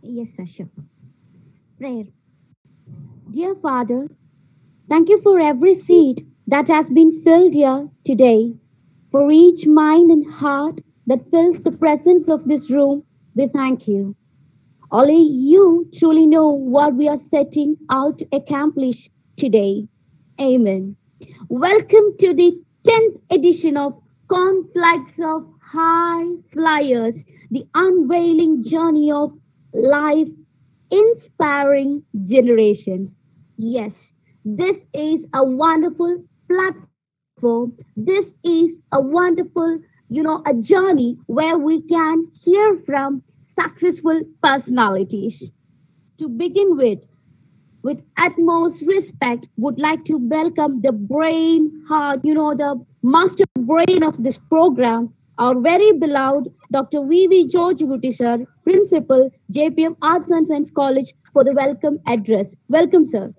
Yes, sir, sure. Prayer. Dear Father, thank you for every seed that has been filled here today. For each mind and heart that fills the presence of this room, we thank you. Only you truly know what we are setting out to accomplish today. Amen. Welcome to the 10th edition of Conflicts of High Flyers, the unveiling journey of life inspiring generations. Yes, this is a wonderful platform. This is a wonderful, you know, a journey where we can hear from successful personalities. To begin with, with utmost respect, would like to welcome the brain, heart, you know, the master brain of this program, our very beloved Dr. V.V. George Guti, sir, Principal, JPM Arts and Science College, for the welcome address. Welcome, sir.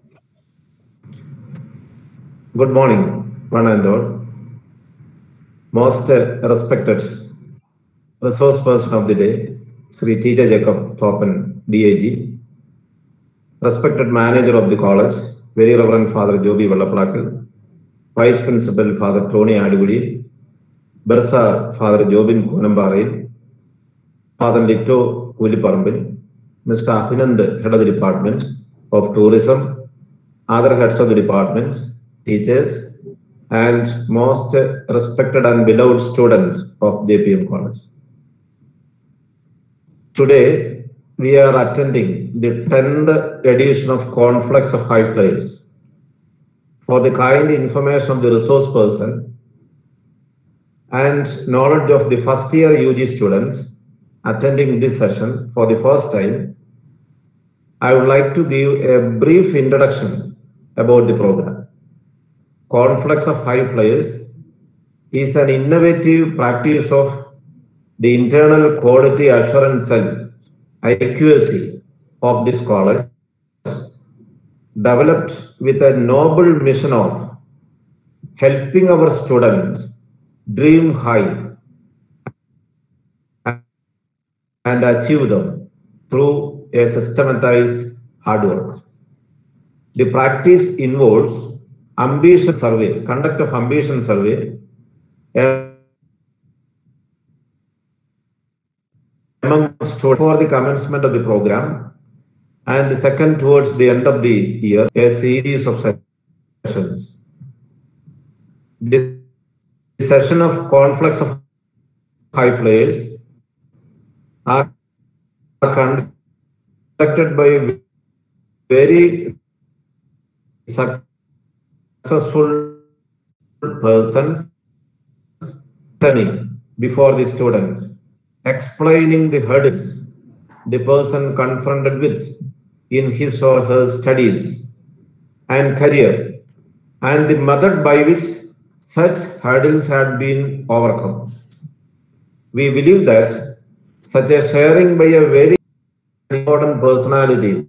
Good morning, one and all. Most uh, respected resource person of the day, Sri T.J. Jacob Thorpen, DAG. Respected manager of the college, very Reverend Father Joby Vallapalakal. Vice Principal Father Tony Adivudi. Bursar Father Jobin Kunambari. Father Lito Uliparambin. Mr. Abhinand, Head of the Department of Tourism. Other heads of the departments, teachers, and most respected and beloved students of JPM College. Today, we are attending the 10th edition of Conflicts of High Flyers. For the kind information of the resource person and knowledge of the first year UG students attending this session for the first time, I would like to give a brief introduction about the program. Conflicts of High Flyers is an innovative practice of the internal quality assurance cell, IQAC, of this college, developed with a noble mission of helping our students dream high and achieve them through a systematized hard work. The practice involves ambition survey, conduct of ambition survey among students for the commencement of the program and the second towards the end of the year, a series of sessions. This session of conflicts of high flyers are conducted by very successful persons standing before the students, explaining the hurdles the person confronted with in his or her studies and career, and the method by which such hurdles had been overcome. We believe that such a sharing by a very important personality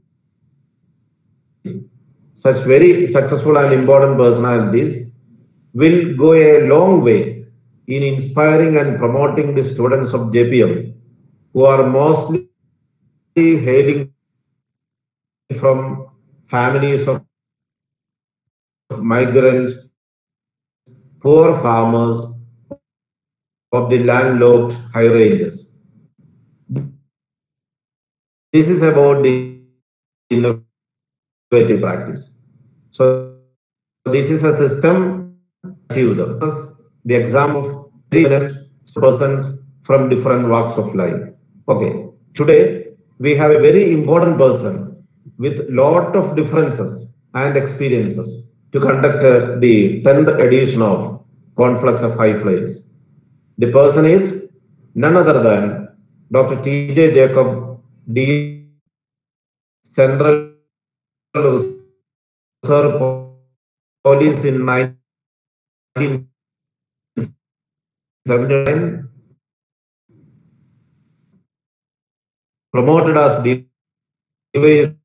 such very successful and important personalities will go a long way in inspiring and promoting the students of JPM who are mostly hailing from families of migrant poor farmers of the landlocked high ranges. This is about the innovative practice. So this is a system achieved. The exam of three persons from different walks of life. Okay. Today we have a very important person with lot of differences and experiences to conduct uh, the 10th edition of Conflicts of High Flyers. The person is none other than Dr. T.J. Jacob, D. Central Reserve Police in 1979, promoted as DYSP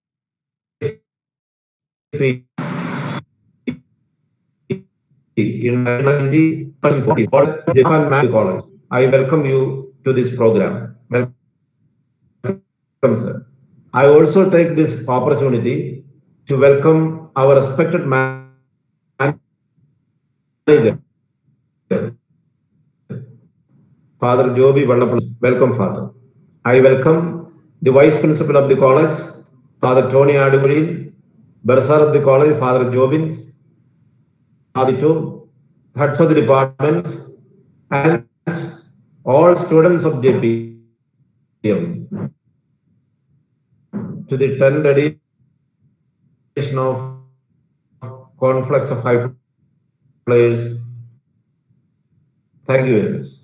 in 1990, Japan College. I welcome you to this program. Welcome, sir. I also take this opportunity to welcome our respected manager, Father Joby Vallapalli. Welcome, Father. I welcome the Vice Principal of the college, Father Tony Aduguri, Bursar of the college, Father Jobins, Adito, heads of the departments, and all students of JPM to the 10th edition of Conflicts of High Players. Thank you very much.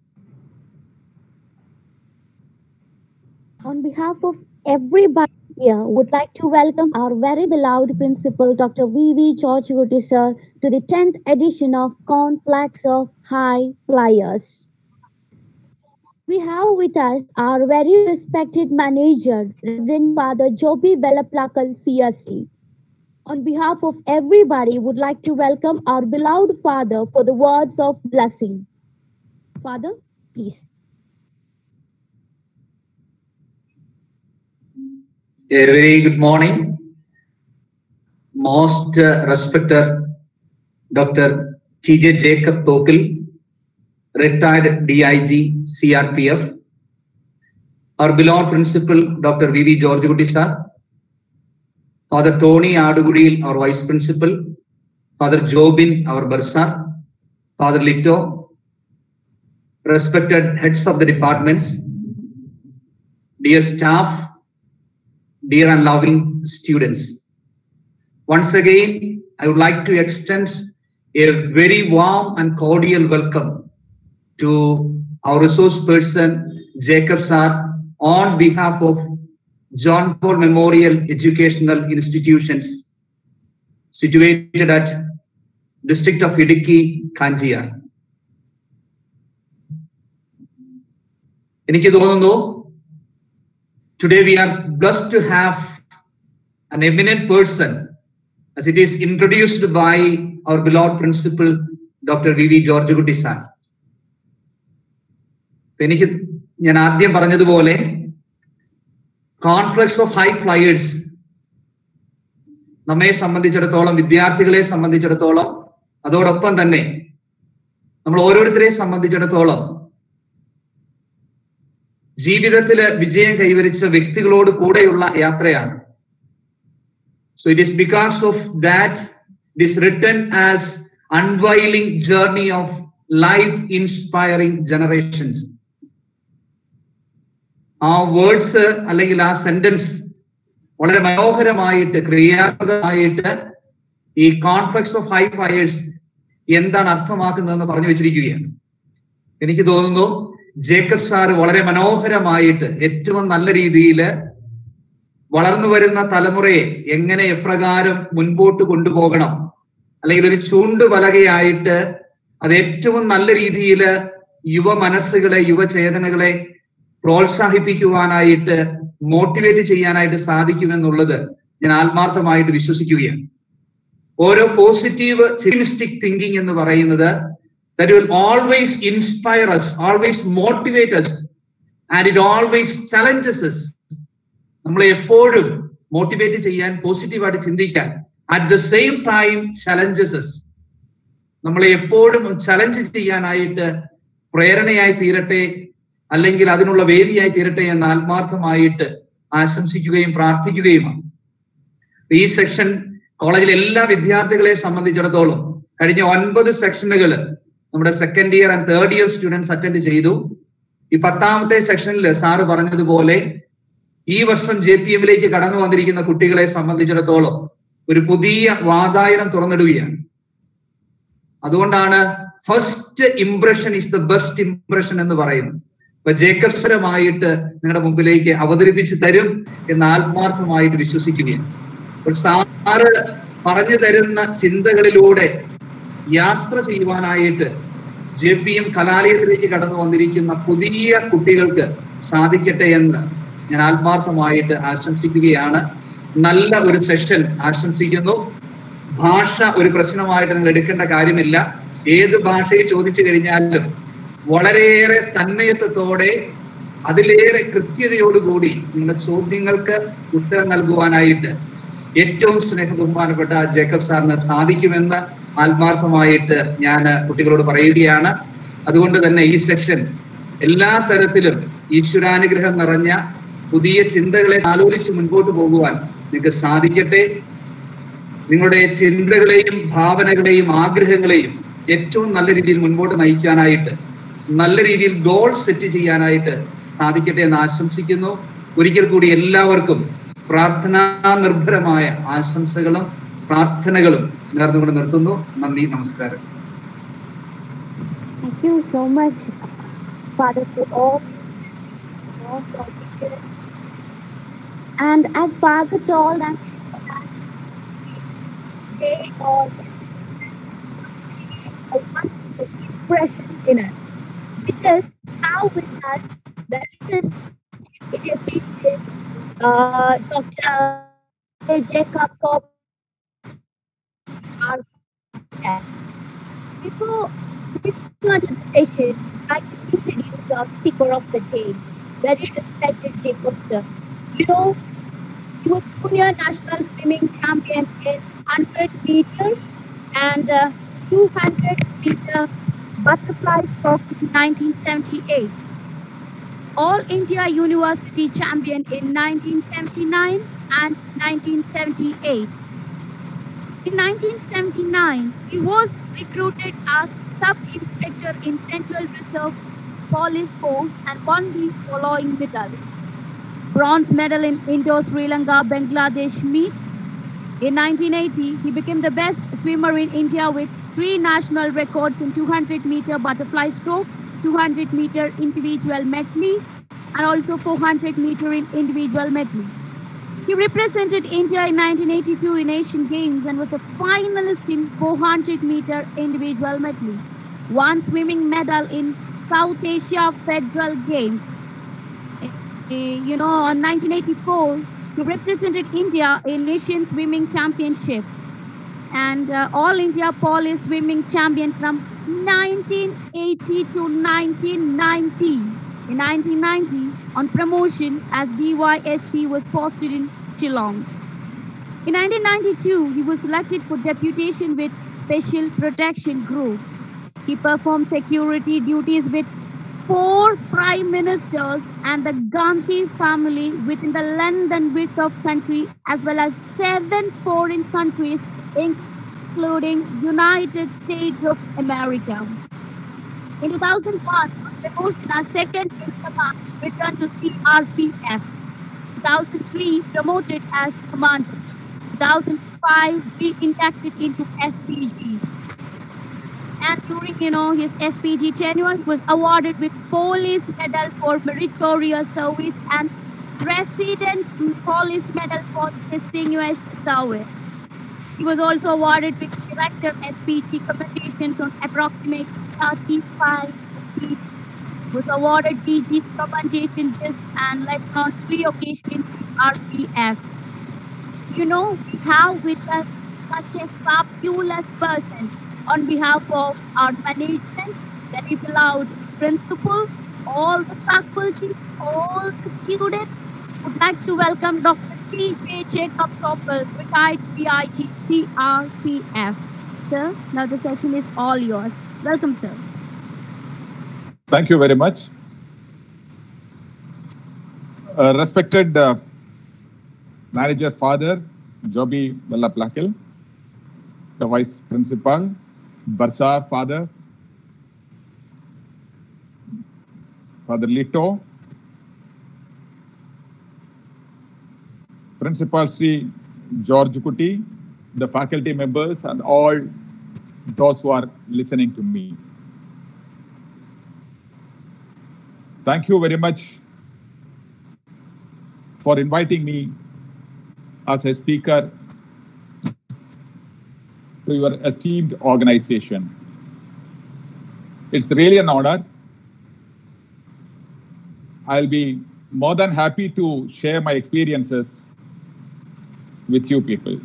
On behalf of everybody here, would like to welcome our very beloved principal, Dr. V.V. George Guti, sir, to the 10th edition of Conflicts of High Flyers. We have with us our very respected manager, Reverend Father Joby Bellaplakal, CST. On behalf of everybody, would like to welcome our beloved Father for the words of blessing. Father, please. A very good morning. Most uh, respected Dr. T.J. Jacob Tokil, retired DIG CRPF. Our beloved principal, Dr. V.V. George Guti sir. Father Tony Adugudil, our vice principal. Father Jobin, our bursar. Father Lito. Respected heads of the departments. Dear staff, dear and loving students. Once again, I would like to extend a very warm and cordial welcome to our resource person, Jacob Sir, on behalf of John Paul Memorial Educational Institutions situated at District of Idiki, Kanjiyar. എനിക്ക് തോന്നുന്നു today we are blessed to have an eminent person as it is introduced by our beloved principal Dr. V.V. George Guti sir. എനിക്ക് ഞാൻ ആദ്യം പറഞ്ഞതുപോലെ cornflakes of high flyers നമ്മെ സംബന്ധിച്ചിടത്തോളം വിദ്യാർത്ഥികളെ സംബന്ധിച്ചിടത്തോളം അതോടൊപ്പം തന്നെ നമ്മൾ ഓരോരുത്തരെയും സംബന്ധിച്ചിടത്തോളം ജീവിതത്തില് വിജയം കൈവരിച്ച വ്യക്തികളോട് കൂടെയുള്ള യാത്രയാണ് so it is because of that it is written as unveiling journey of life inspiring generations ആ വേർഡ്സ് അല്ലെങ്കിൽ ആ സെന്റൻസ് വളരെ മനോഹരമായിട്ട് ക്രിയാത്മകമായിട്ട് ഈ കോൺഫ്ലക്സ് ഓഫ് ഹൈ ഫയേഴ്സ് എന്താണ് അർത്ഥമാക്കുന്നതെന്ന് പറഞ്ഞു വെച്ചിരിക്കുകയാണ് എനിക്ക് തോന്നുന്നു ജേക്കബ് സാറ് വളരെ മനോഹരമായിട്ട് ഏറ്റവും നല്ല രീതിയിൽ വളർന്നു വരുന്ന തലമുറയെ എങ്ങനെ എപ്രകാരം മുൻപോട്ട് കൊണ്ടുപോകണം അല്ലെങ്കിൽ ഒരു ചൂണ്ടുപലകയായിട്ട് അത് ഏറ്റവും നല്ല രീതിയിൽ യുവ മനസ്സുകളെ യുവചേതനകളെ പ്രോത്സാഹിപ്പിക്കുവാനായിട്ട് മോട്ടിവേറ്റ് ചെയ്യാനായിട്ട് സാധിക്കുമെന്നുള്ളത് ഞാൻ ആത്മാർത്ഥമായിട്ട് വിശ്വസിക്കുകയാണ് ഓരോ പോസിറ്റീവ് സിനിമിസ്റ്റിക് തിങ്കിങ് എന്ന് പറയുന്നത് that will always inspire us, always motivate us, and it always challenges us. നമ്മളെ എപ്പോഴും മോട്ടിവേറ്റ് ചെയ്യാൻ പോസിറ്റീവായിട്ട് ചിന്തിക്കാൻ at the same time challenges us നമ്മളെ എപ്പോഴും ചലഞ്ച് ചെയ്യാനായിട്ട് പ്രേരണയായി തീരട്ടെ അല്ലെങ്കിൽ അതിനുള്ള വേദിയായി തീരട്ടെ എന്ന് ആത്മാർത്ഥമായിട്ട് ആശംസിക്കുകയും പ്രാർത്ഥിക്കുകയുമാണ് ഈ സെക്ഷൻ കോളേജിലെ എല്ലാ വിദ്യാർത്ഥികളെ സംബന്ധിച്ചിടത്തോളം കഴിഞ്ഞ ഒൻപത് സെക്ഷനുകൾ നമ്മുടെ second year and third year students attend ചെയ്തു ഈ പത്താമത്തെ സെക്ഷനിൽ സാറ് പറഞ്ഞതുപോലെ ഈ വർഷം ജെ പി എമ്മിലേക്ക് കടന്നു വന്നിരിക്കുന്ന കുട്ടികളെ സംബന്ധിച്ചിടത്തോളം ഒരു പുതിയ വാതായനം തുറന്നിടുകയാണ് അതുകൊണ്ടാണ് first impression is the best impression എന്ന് പറയുന്നത് അപ്പൊ ജേക്കബ്സരമായിട്ട് നിങ്ങളുടെ മുമ്പിലേക്ക് അവതരിപ്പിച്ച് തരും എന്ന് ആത്മാർത്ഥമായിട്ട് വിശ്വസിക്കുകയാണ് അപ്പോൾ സാറ് പറഞ്ഞു തരുന്ന ചിന്തകളിലൂടെ യാത്ര ചെയ്യുവാനായിട്ട് ജെ പി എം കലാലയത്തിലേക്ക് കടന്നു വന്നിരിക്കുന്ന പുതിയ കുട്ടികൾക്ക് സാധിക്കട്ടെ എന്ന് ഞാൻ ആത്മാർത്ഥമായിട്ട് ആശംസിക്കുകയാണ് നല്ല ഒരു സെഷൻ ആശംസിക്കുന്നു ഭാഷ ഒരു പ്രശ്നമായിട്ട് നിങ്ങൾ എടുക്കേണ്ട കാര്യമില്ല ഏത് ഭാഷയെ ചോദിച്ചു കഴിഞ്ഞാലും വളരെയേറെ തന്മയത്വത്തോടെ അതിലേറെ കൃത്യതയോടുകൂടി നിങ്ങളുടെ ചോദ്യങ്ങൾക്ക് ഉത്തരം നൽകുവാനായിട്ട് ഏറ്റവും സ്നേഹ ബഹുമാനപ്പെട്ട ജേക്കബ് സാറിന് സാധിക്കുമെന്ന് ആത്മാർത്ഥമായിട്ട് ഞാൻ കുട്ടികളോട് പറയുകയാണ് അതുകൊണ്ട് തന്നെ ഈ സെക്ഷൻ എല്ലാ തരത്തിലും ഈശ്വരാനുഗ്രഹം നിറഞ്ഞ പുതിയ ചിന്തകളെ ആലോചിച്ച് മുൻപോട്ട് പോകുവാൻ നിങ്ങൾക്ക് സാധിക്കട്ടെ നിങ്ങളുടെ ചിന്തകളെയും ഭാവനകളെയും ആഗ്രഹങ്ങളെയും ഏറ്റവും നല്ല രീതിയിൽ മുൻപോട്ട് നയിക്കാനായിട്ട് നല്ല രീതിയിൽ ഗോൾ സെറ്റ് ചെയ്യാനായിട്ട് സാധിക്കട്ടെ എന്ന് ആശംസിക്കുന്നു ഒരിക്കൽ കൂടി എല്ലാവർക്കും പ്രാർത്ഥനാ നിർഭരമായ ആശംസകളും പ്രാർത്ഥനകളും നേർന്നുകൊണ്ട് നിർത്തുന്നു നന്ദി നമസ്കാരം Thank you so much, Father, for all all your teachers. And as Father told, I'm sure that they all a wonderful expression in us. Because how with us, that is appreciate uh, Dr. Jacob Cobb. our- Before we start the session, I'd like to introduce our speaker of the day, very respected Jacob sir. You know, he was junior national swimming champion in 100 meter and uh, 200 meter butterfly stroke in 1978. All India University champion in 1979 and 1978. In 1979, he was recruited as sub-inspector in Central Reserve Police Force and won the following medals. Bronze medal in Indo-Sri Lanka Bangladesh meet. In 1980, he became the best swimmer in India with three national records in 200 meter butterfly stroke, 200 meter individual medley, and also 400 meter in individual medley. He represented India in 1982 in Asian Games and was the finalist in 400 meter individual medley. Won swimming medal in South Asia Federal Games. Eh, You know, on 1984, he represented India in Asian Swimming Championship and uh, All India Police Swimming Champion from 1980 to 1990. In 1990, on promotion as DYSP was posted in Geelong. In 1992, he was selected for deputation with Special Protection Group. He performed security duties with four prime ministers and the Gandhi family within the length and width of country, as well as seven foreign countries, including United States of America. In 2001, promotion as second in command, returned to CRPF. 2003, promoted as commander. 2005, re-inducted into SPG. And during, you know, his SPG tenure, he was awarded with Police Medal for Meritorious Service and President Police Medal for Distinguished Service. He was also awarded with Director SPG commendations on approximate 35 feet. Was awarded DG's commendation disc and led on three occasions to RPF. You know, we have with us such a fabulous person on behalf of our management, very beloved principal, all the faculty, all the students. Would like to welcome Dr. T.J. Jacob Topel, retired PIG CRPF. Sir, now the session is all yours. Welcome, sir. Thank you very much. Uh, respected uh, manager father, Joby Vallaplakil, the vice principal, Barsar father, Father Lito, Principal Sri George Kuti, the faculty members, and all those who are listening to me. Thank you very much for inviting me as a speaker to your esteemed organization. It's really an honor. I'll be more than happy to share my experiences with you people.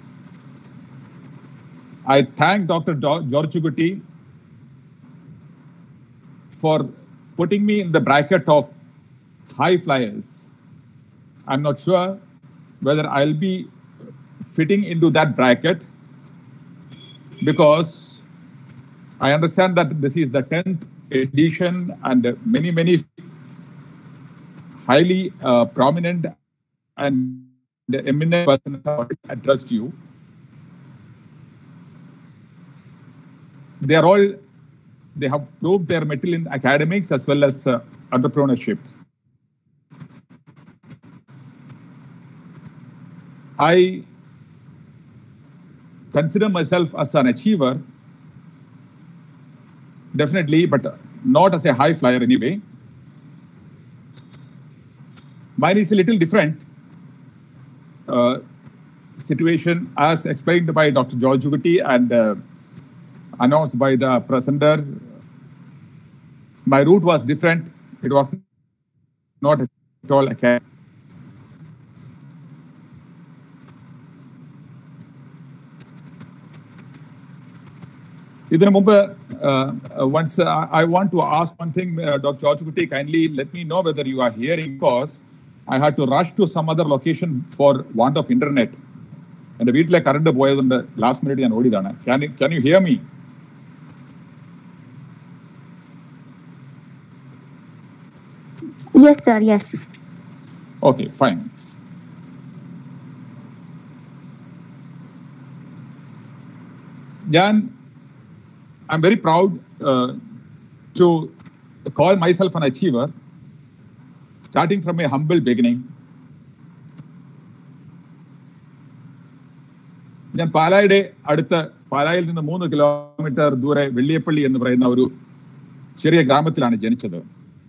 I thank Dr. Do- George Guti for putting me in the bracket of high flyers. I'm not sure whether I'll be fitting into that bracket because I understand that this is the 10th edition and many, many highly uh, prominent and eminent persons have addressed you. They are all, they have proved their mettle in academics as well as uh, entrepreneurship. I consider myself as an achiever, definitely, but not as a high flyer anyway. Mine is a little different uh, situation as explained by Dr. George Uguti and uh, announced by the presenter. My route was different. It was not at all academic. ഇതിനു മുമ്പ് once I want to ask one thing doctor George Kutty kindly let me know whether you are hearing because I had to rush to some other location for want of internet എന്റെ വീട്ടിലെ current പോയതുകൊണ്ട് last minute ഞാൻ ഓടിയതാണ് can can you hear me Yes, sir. Yes. Okay fine ഞാൻ I'm very proud uh, to call myself an achiever, starting from a humble beginning. ഞാൻ പാലായുടെ അടുത്ത് പാലായിൽ നിന്ന് മൂന്ന് കിലോമീറ്റർ ദൂരെ വെള്ളിയപ്പള്ളി എന്ന് പറയുന്ന ഒരു ചെറിയ ഗ്രാമത്തിലാണ് ജനിച്ചത്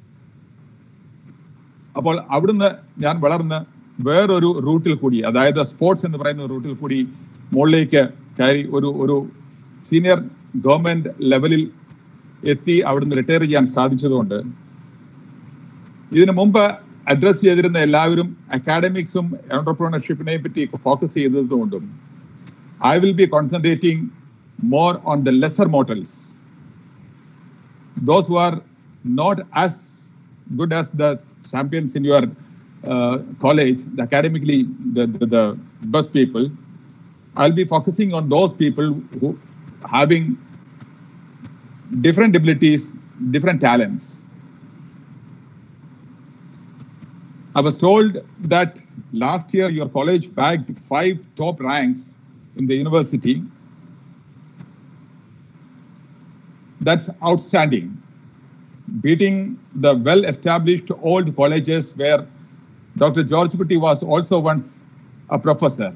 അപ്പോൾ അവിടുന്ന് ഞാൻ വളർന്ന് വേറൊരു റൂട്ടിൽ കൂടി അതായത് സ്പോർട്സ് എന്ന് പറയുന്ന റൂട്ടിൽ കൂടി മുകളിലേക്ക് കയറി ഒരു ഒരു സീനിയർ ഗവൺമെന്റ് ലെവലിൽ എത്തി അവിടുന്ന് റിട്ടയർ ചെയ്യാൻ സാധിച്ചതുകൊണ്ട് ഇതിനു മുമ്പ് അഡ്രസ് ചെയ്തിരുന്ന എല്ലാവരും അക്കാഡമിക്സും എന്റർപ്രണർഷിപ്പിനെ പറ്റി ഫോക്കസ് ചെയ്തതുകൊണ്ടും I will be concentrating more on the lesser mortals those who are not as good as the champions in your uh, college, the academically the, the, the best people, I'll be focusing on those people who having different abilities, different talents. I was told that last year your college bagged five top ranks in the university. That's outstanding beating the well established old colleges where Dr. George Kuti was also once a professor.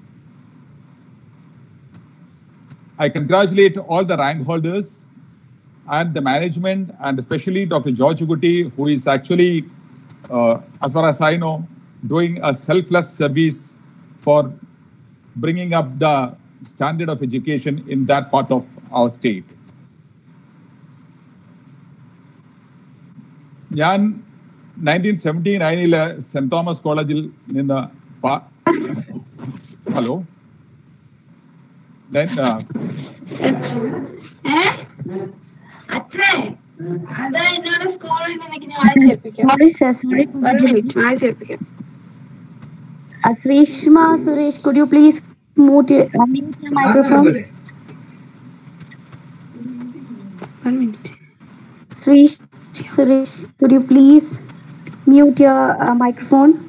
I congratulate all the rank holders and the management, and especially Dr. George Kuti, who is actually, uh, as far as I know, doing a selfless service for bringing up the standard of education in that part of our state. ഞാൻ nineteen seventy നയനില് സെന്റ് തോമസ് കോളേജിൽ നിന്ന് hello Sorry, sir. Sorry. Uh, Srishma Suresh, could you please mute your, uh, mute your microphone? One minute. Srish Suresh, could you please mute your uh, microphone?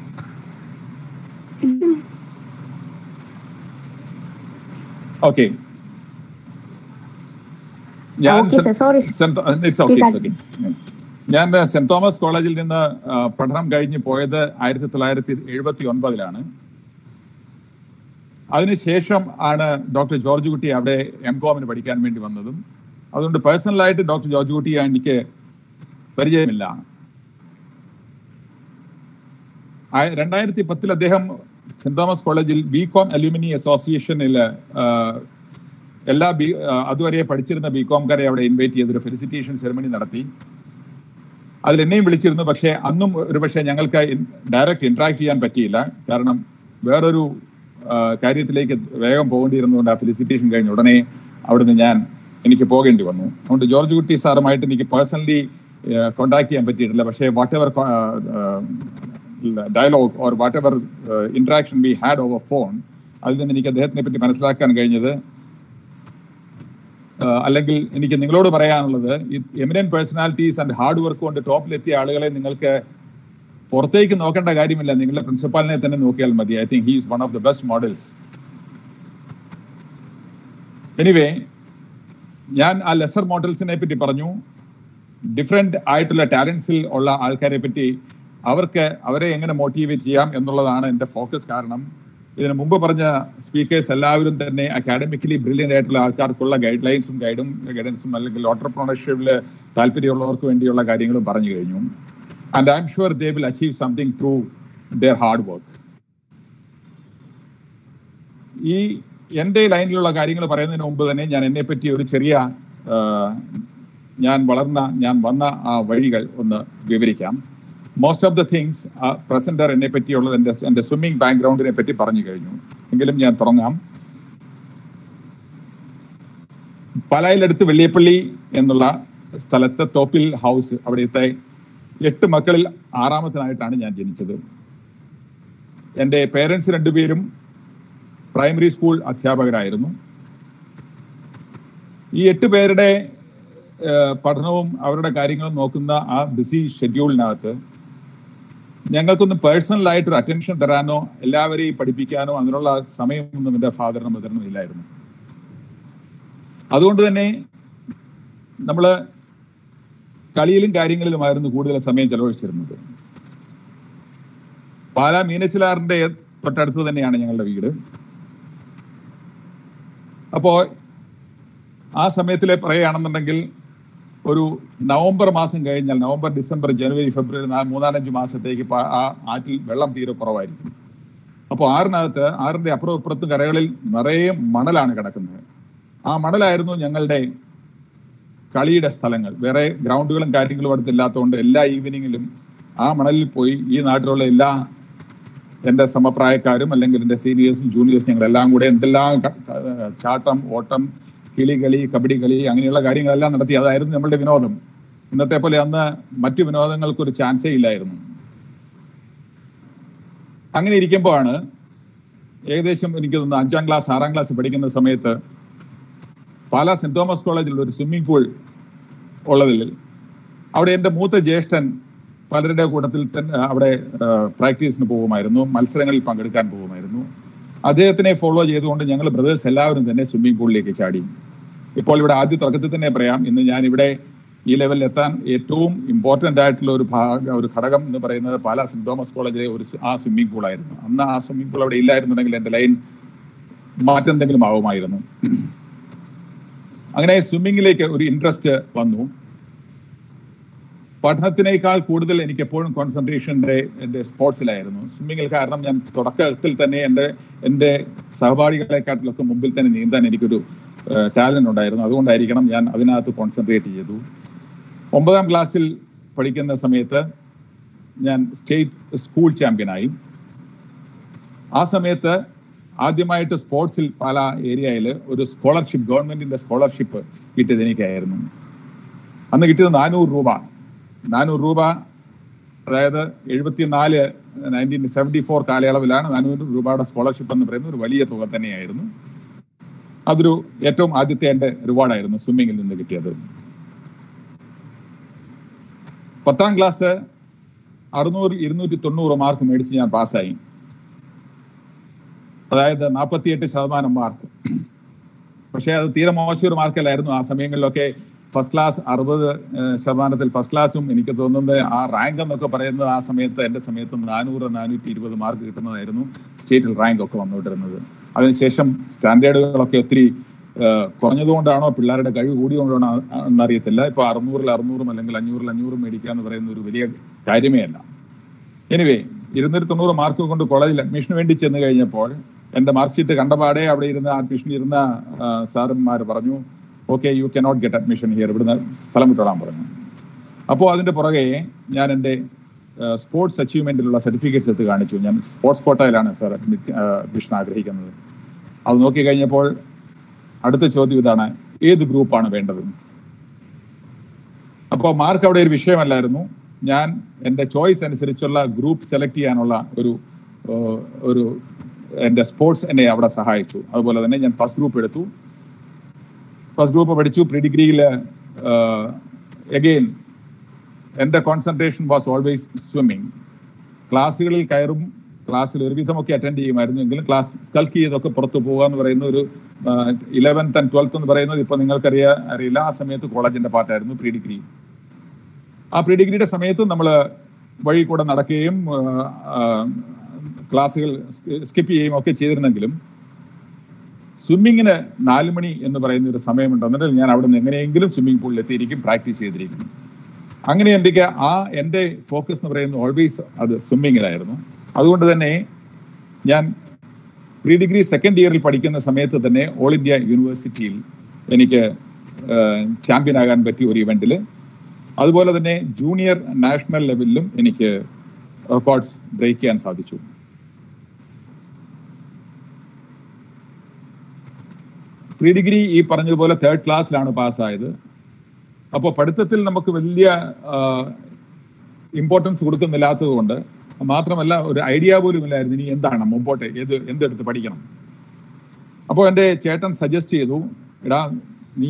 Okay ഞാൻ Okay, sir. Sorry, sir. സെന്റ് it's okay Okay, okay ഞാൻ സെന്റ് തോമസ് കോളേജിൽ നിന്ന് ആ, പഠനം കഴിഞ്ഞ് പോയത് ആയിരത്തി തൊള്ളായിരത്തി എഴുപത്തി ഒൻപതിലാണ് അതിനുശേഷം ആണ് ഡോക്ടർ ജോർജ് കുട്ടി അവിടെ എം കോമിന് പഠിക്കാൻ വേണ്ടി വന്നതും അതുകൊണ്ട് പേഴ്സണലായിട്ട് ഡോക്ടർ ജോർജ് കുട്ടിയെ എനിക്ക് പരിചയമില്ല ആയ- രണ്ടായിരത്തി പത്തിൽ അദ്ദേഹം സെന്റ് തോമസ് കോളേജിൽ ബി കോം അലൂമിനി അസോസിയേഷനിൽ എല്ലാ ബി ആ, അതുവരെ പഠിച്ചിരുന്ന ബി കോംകാരെ അവിടെ ഇൻവൈറ്റ് ചെയ്തൊരു ഫെലിസിറ്റേഷൻ സെറമണി നടത്തി അതിൽ എന്നെയും വിളിച്ചിരുന്നു പക്ഷേ അന്നും ഒരു പക്ഷേ ഞങ്ങൾക്ക് ഡയറക്റ്റ് ഇന്ററാക്ട് ചെയ്യാൻ പറ്റിയില്ല കാരണം വേറൊരു ആ, കാര്യത്തിലേക്ക് വേഗം പോകേണ്ടിയിരുന്നതുകൊണ്ട് ആ ഫെലിസിറ്റേഷൻ കഴിഞ്ഞ ഉടനെ അവിടുന്ന് ഞാൻ എനിക്ക് പോകേണ്ടി വന്നു അതുകൊണ്ട് ജോർജ് കുട്ടി സാറുമായിട്ട് എനിക്ക് പേഴ്സണലി കോണ്ടാക്ട് ചെയ്യാൻ പറ്റിയിട്ടില്ല പക്ഷേ whatever dialogue or whatever interaction we had over phone അതിൽ നിന്ന് എനിക്ക് അദ്ദേഹത്തിനെ പറ്റി മനസ്സിലാക്കാൻ കഴിഞ്ഞത് ആ, അല്ലെങ്കിൽ എനിക്ക് നിങ്ങളോട് പറയാനുള്ളത് ഈ eminent personalities and hard work കൊണ്ട് ടോപ്പിലെത്തിയ ആളുകളെ നിങ്ങൾക്ക് പുറത്തേക്ക് നോക്കേണ്ട കാര്യമില്ല നിങ്ങളുടെ പ്രിൻസിപ്പാലിനെ തന്നെ നോക്കിയാൽ മതി I think he is one of the best models anyway ഞാൻ ആ ലെസർ മോഡൽസിനെ പറ്റി പറഞ്ഞു ഡിഫറെന്റ് ആയിട്ടുള്ള ടാലൻസിൽ ഉള്ള ആൾക്കാരെ പറ്റി അവർക്ക് അവരെ എങ്ങനെ മോട്ടിവേറ്റ് ചെയ്യാം എന്നുള്ളതാണ് എൻ്റെ ഫോക്കസ് കാരണം ഇതിന് മുമ്പ് പറഞ്ഞ സ്പീക്കേഴ്സ് എല്ലാവരും തന്നെ അക്കാഡമിക്കലി ബ്രില്യൻ്റ് ആയിട്ടുള്ള ആൾക്കാർക്കുള്ള ഗൈഡ് ലൈൻസും ഗൈഡും ഗൈഡൻസും അല്ലെങ്കിൽ ഓട്ടർപ്രണർഷിപ്പിൽ താല്പര്യമുള്ളവർക്ക് വേണ്ടിയുള്ള കാര്യങ്ങളും പറഞ്ഞു കഴിഞ്ഞു and I am sure they will achieve something through their hard work ഈ എൻ്റെ ലൈനിലുള്ള കാര്യങ്ങൾ പറയുന്നതിന് മുമ്പ് തന്നെ ഞാൻ എന്നെ പറ്റി ഒരു ചെറിയ ആ, ഞാൻ വളർന്ന ഞാൻ വന്ന ആ വഴികൾ ഒന്ന് വിവരിക്കാം most of the things presenter എന്നെ പറ്റിയുള്ളത് എൻ്റെ എൻ്റെ സ്വിമ്മിംഗ് ബാക്ക്ഗ്രൗണ്ടിനെ പറ്റി പറഞ്ഞു കഴിഞ്ഞു എങ്കിലും ഞാൻ തുടങ്ങാം പാലായിലടുത്ത് വെള്ളിയപ്പള്ളി എന്നുള്ള സ്ഥലത്തെ തോപ്പിൽ ഹൗസ് അവിടുത്തെ എട്ട് മക്കളിൽ ആറാമത്തിനായിട്ടാണ് ഞാൻ ജനിച്ചത് എൻ്റെ പേരൻസ് രണ്ടുപേരും പ്രൈമറി സ്കൂൾ അധ്യാപകരായിരുന്നു ഈ എട്ട് പേരുടെ ഏഹ്, പഠനവും അവരുടെ കാര്യങ്ങളും നോക്കുന്ന ആ ബിസി ഷെഡ്യൂളിനകത്ത് ഞങ്ങൾക്കൊന്നും പേഴ്സണൽ ആയിട്ട് ഒരു അറ്റൻഷൻ തരാനോ എല്ലാവരെയും പഠിപ്പിക്കാനോ അതിനുള്ള സമയമൊന്നും എൻ്റെ ഫാദറിനും മദറിനും ഇല്ലായിരുന്നു അതുകൊണ്ട് തന്നെ നമ്മൾ കളിയിലും കാര്യങ്ങളിലുമായിരുന്നു കൂടുതൽ സമയം ചെലവഴിച്ചിരുന്നത് പാലാ മീനച്ചിലാറിന്റെ തൊട്ടടുത്ത് തന്നെയാണ് ഞങ്ങളുടെ വീട് അപ്പോ ആ സമയത്തിലെ പറയുകയാണെന്നുണ്ടെങ്കിൽ ഒരു നവംബർ മാസം കഴിഞ്ഞാൽ നവംബർ ഡിസംബർ ജനുവരി ഫെബ്രുവരി നാ- മൂന്നാലഞ്ച് മാസത്തേക്ക് പ- ആ ആറ്റിൽ വെള്ളം തീരെ കുറവായിരിക്കും അപ്പോൾ ആറിനകത്ത് ആറിന്റെ അപ്പുറം ഇപ്പുറത്തും കരകളിൽ നിറയെ മണലാണ് കിടക്കുന്നത് ആ മണലായിരുന്നു ഞങ്ങളുടെ കളിയുടെ സ്ഥലങ്ങൾ വേറെ ഗ്രൗണ്ടുകളും കാര്യങ്ങളും അടുത്തില്ലാത്തതുകൊണ്ട് എല്ലാ ഈവനിങ്ങിലും ആ മണലിൽ പോയി ഈ നാട്ടിലുള്ള എല്ലാ എൻ്റെ സമപ്രായക്കാരും അല്ലെങ്കിൽ എൻ്റെ സീനിയേഴ്സും ജൂനിയേഴ്സും ഞങ്ങൾ എല്ലാം കൂടെ എന്തെല്ലാം ക- ക- ചാട്ടം ഓട്ടം കിളികളി കബഡി കളി അങ്ങനെയുള്ള കാര്യങ്ങളെല്ലാം നടത്തി അതായിരുന്നു നമ്മളുടെ വിനോദം ഇന്നത്തെ പോലെ അന്ന് മറ്റു വിനോദങ്ങൾക്ക് ഒരു ചാൻസേ ഇല്ലായിരുന്നു അങ്ങനെ ഇരിക്കുമ്പോഴാണ് ഏകദേശം എനിക്ക് തോന്നുന്നു അഞ്ചാം ക്ലാസ് ആറാം ക്ലാസ് പഠിക്കുന്ന സമയത്ത് പാലാ സെന്റ് തോമസ് കോളേജിൽ ഒരു സ്വിമ്മിംഗ് പൂൾ ഉള്ളതിൽ അവിടെ എൻ്റെ മൂത്ത ജ്യേഷ്ഠൻ പലരുടെ കൂട്ടത്തിൽ തന്നെ അവിടെ പ്രാക്ടീസിന് പോകുമായിരുന്നു മത്സരങ്ങളിൽ പങ്കെടുക്കാൻ പോകുമായിരുന്നു അദ്ദേഹത്തിനെ ഫോളോ ചെയ്തുകൊണ്ട് ഞങ്ങൾ ബ്രദേഴ്സ് എല്ലാവരും തന്നെ സ്വിമ്മിംഗ് പൂളിലേക്ക് ചാടി ഇപ്പോൾ ഇവിടെ ആദ്യ തുടക്കത്തിൽ തന്നെ പറയാം ഇന്ന് ഞാൻ ഇവിടെ ഈ ലെവലിൽ എത്താൻ ഏറ്റവും ഇമ്പോർട്ടന്റ് ആയിട്ടുള്ള ഒരു ഭാഗ ഒരു ഘടകം എന്ന് പറയുന്നത് പാലാ സെന്റ് തോമസ് കോളേജിലെ ഒരു സ് ആ സ്വിമ്മിംഗ് പൂൾ ആയിരുന്നു അന്ന് ആ സ്വിമ്മിംഗ് പൂൾ അവിടെ ഇല്ലായിരുന്നുണ്ടെങ്കിൽ എൻ്റെ ലൈൻ മാറ്റെന്തെങ്കിലും ആവുമായിരുന്നു അങ്ങനെ സ്വിമ്മിങ്ങിലേക്ക് ഒരു ഇൻട്രസ്റ്റ് വന്നു പഠനത്തിനേക്കാൾ കൂടുതൽ എനിക്ക് എപ്പോഴും കോൺസെൻട്രേഷൻ എൻ്റെ എൻ്റെ സ്പോർട്സിലായിരുന്നു സ്വിമ്മിങ്ങിൽ കാരണം ഞാൻ തുടക്കത്തിൽ തന്നെ എൻ്റെ എൻ്റെ സഹപാഠികളെക്കാട്ടിലൊക്കെ മുമ്പിൽ തന്നെ നീന്താൻ എനിക്കൊരു ടാലന്റ് ഉണ്ടായിരുന്നു അതുകൊണ്ടായിരിക്കണം ഞാൻ അതിനകത്ത് കോൺസെൻട്രേറ്റ് ചെയ്തു ഒമ്പതാം ക്ലാസ്സിൽ പഠിക്കുന്ന സമയത്ത് ഞാൻ സ്റ്റേറ്റ് സ്കൂൾ ചാമ്പ്യനായി ആ സമയത്ത് ആദ്യമായിട്ട് സ്പോർട്സിൽ പല ഏരിയയിൽ ഒരു സ്കോളർഷിപ്പ് ഗവൺമെന്റിന്റെ സ്കോളർഷിപ്പ് കിട്ടിയത് എനിക്കായിരുന്നു അന്ന് കിട്ടിയത് നാനൂറ് രൂപ നാനൂറ് രൂപ അതായത് എഴുപത്തിനാല് നയൻറ്റീൻ സെവൻറ്റി ഫോർ കാലയളവിലാണ് നാനൂറ് രൂപയുടെ സ്കോളർഷിപ്പ് എന്ന് പറയുന്നത് ഒരു വലിയ തുക തന്നെയായിരുന്നു അതൊരു ഏറ്റവും ആദ്യത്തെ എൻ്റെ റിവാർഡായിരുന്നു സ്വിമ്മിങ്ങിൽ നിന്ന് കിട്ടിയത് പത്താം ക്ലാസ് അറുന്നൂറ് ഇരുന്നൂറ്റി തൊണ്ണൂറ് മാർക്ക് മേടിച്ച് ഞാൻ പാസ്സായി അതായത് നാൽപ്പത്തിയെട്ട് ശതമാനം മാർക്ക് പക്ഷേ അത് തീരെ മോശം ഒരു മാർക്കല്ലായിരുന്നു ആ സമയങ്ങളിലൊക്കെ ഫസ്റ്റ് ക്ലാസ് അറുപത് ഏഹ്, ശതമാനത്തിൽ ഫസ്റ്റ് ക്ലാസ്സും എനിക്ക് തോന്നുന്നത് ആ റാങ്ക് എന്നൊക്കെ പറയുന്നത് ആ സമയത്ത് എൻ്റെ സമയത്ത് നാനൂറ് നാനൂറ്റി ഇരുപത് മാർക്ക് കിട്ടുന്നതായിരുന്നു സ്റ്റേറ്റിൽ റാങ്ക് ഒക്കെ വന്നുകൊണ്ടിരുന്നത് അതിനുശേഷം സ്റ്റാൻഡേർഡുകളൊക്കെ ഒത്തിരി ഏഹ്, കുറഞ്ഞതുകൊണ്ടാണോ പിള്ളേരുടെ കഴിവ് കൂടിയതുകൊണ്ടാണോ എന്നറിയത്തില്ല ഇപ്പോൾ അറുന്നൂറിൽ അറുന്നൂറും അല്ലെങ്കിൽ അഞ്ഞൂറിൽ അഞ്ഞൂറും മേടിക്കുക എന്ന് പറയുന്ന ഒരു വലിയ കാര്യമേ അല്ല എനിവേ ഇരുന്നൂറ്റി തൊണ്ണൂറ് മാർക്ക് കൊണ്ട് കോളേജിൽ അഡ്മിഷന് വേണ്ടി ചെന്ന് കഴിഞ്ഞപ്പോൾ എൻ്റെ മാർക്ക് ഷീറ്റ് കണ്ടപാടെ അവിടെ ഇരുന്ന അഡ്മിഷൻ ഇരുന്ന സാറന്മാർ പറഞ്ഞു okay you cannot get admission here ഇവിടുന്ന് സ്ഥലം വിട്ടോളാൻ പറഞ്ഞു അപ്പോൾ അതിൻ്റെ പുറകെ ഞാൻ എൻ്റെ സ്പോർട്സ് അച്ചീവ്മെൻറ്റിലുള്ള സർട്ടിഫിക്കറ്റ്സ് എടുത്ത് കാണിച്ചു ഞാൻ സ്പോർട്സ് കോട്ടയിലാണ് സാർ അഡ്മിഷൻ ആഗ്രഹിക്കുന്നത് അത് നോക്കി കഴിഞ്ഞപ്പോൾ അടുത്ത ചോദ്യം ഇതാണ് ഏത് ഗ്രൂപ്പാണ് വേണ്ടത് അപ്പൊ അപ്പോൾ മാർക്ക് അവിടെ ഒരു വിഷയമല്ലായിരുന്നു ഞാൻ എൻ്റെ ചോയ്സ് അനുസരിച്ചുള്ള ഗ്രൂപ്പ് സെലക്ട് ചെയ്യാനുള്ള ഒരു ഏഹ്, ഒരു എൻ്റെ സ്പോർട്സ് എന്നെ അവിടെ സഹായിച്ചു അതുപോലെ തന്നെ ഞാൻ ഫസ്റ്റ് ഗ്രൂപ്പ് എടുത്തു ഫസ്റ്റ് ഗ്രൂപ്പ് പഠിച്ചു പ്രീ ഡിഗ്രിയിൽ എഗെയിൻ എൻ്റെ കോൺസെൻട്രേഷൻ വാസ് ഓൾവേസ് സ്വിമ്മിങ് ക്ലാസ്സുകളിൽ കയറും ക്ലാസ്സിൽ ഒരുവിധമൊക്കെ അറ്റൻഡ് ചെയ്യുമായിരുന്നു എങ്കിലും ക്ലാസ് സ്കൾക്ക് ചെയ്തൊക്കെ പുറത്തു പോകുക എന്ന് പറയുന്ന ഒരു ഇലവൻത്ത് ആൻഡ് ട്വൽത്ത് എന്ന് പറയുന്നത് ഇപ്പൊ നിങ്ങൾക്കറിയാ അറിയില്ല ആ സമയത്ത് കോളേജിന്റെ പാർട്ടായിരുന്നു പ്രീ ഡിഗ്രി ആ പ്രീ ഡിഗ്രിയുടെ സമയത്ത് നമ്മൾ വഴി കൂടെ നടക്കുകയും ക്ലാസ്സുകൾ സ്കിപ്പ് ചെയ്യുകയും ഒക്കെ ചെയ്തിരുന്നെങ്കിലും സ്വിമ്മിങ്ങിന് നാല് മണി എന്ന് പറയുന്ന ഒരു സമയമുണ്ട് എന്നിട്ട് ഞാൻ അവിടെ നിന്ന് എങ്ങനെയെങ്കിലും സ്വിമ്മിംഗ് പൂളിൽ എത്തിയിരിക്കും പ്രാക്ടീസ് ചെയ്തിരിക്കും അങ്ങനെ എൻ്റെ ആ എൻ്റെ ഫോക്കസ് എന്ന് പറയുന്നത് ഓൾവേസ് അത് സ്വിമ്മിങ്ങിലായിരുന്നു അതുകൊണ്ട് തന്നെ ഞാൻ പ്രീ ഡിഗ്രി സെക്കൻഡ് ഇയറിൽ പഠിക്കുന്ന സമയത്ത് തന്നെ ഓൾ ഇന്ത്യ യൂണിവേഴ്സിറ്റിയിൽ എനിക്ക് ചാമ്പ്യൻ ആകാൻ പറ്റിയ ഒരു ഇവന്റിൽ അതുപോലെ തന്നെ ജൂനിയർ നാഷണൽ ലെവലിലും എനിക്ക് റെക്കോർഡ്സ് ബ്രേക്ക് ചെയ്യാൻ സാധിച്ചു പ്രീ ഡിഗ്രി ഈ പറഞ്ഞതുപോലെ തേർഡ് ക്ലാസ്സിലാണ് പാസ്സായത് അപ്പോൾ പഠിത്തത്തിൽ നമുക്ക് വലിയ ഇമ്പോർട്ടൻസ് കൊടുക്കുന്നില്ലാത്തത് കൊണ്ട് മാത്രമല്ല ഒരു ഐഡിയ പോലും ഇല്ലായിരുന്നു ഇനി എന്താണ് മുമ്പോട്ട് ഏത് എന്തെടുത്ത് പഠിക്കണം അപ്പോൾ എൻ്റെ ചേട്ടൻ സജസ്റ്റ് ചെയ്തു എടാ നീ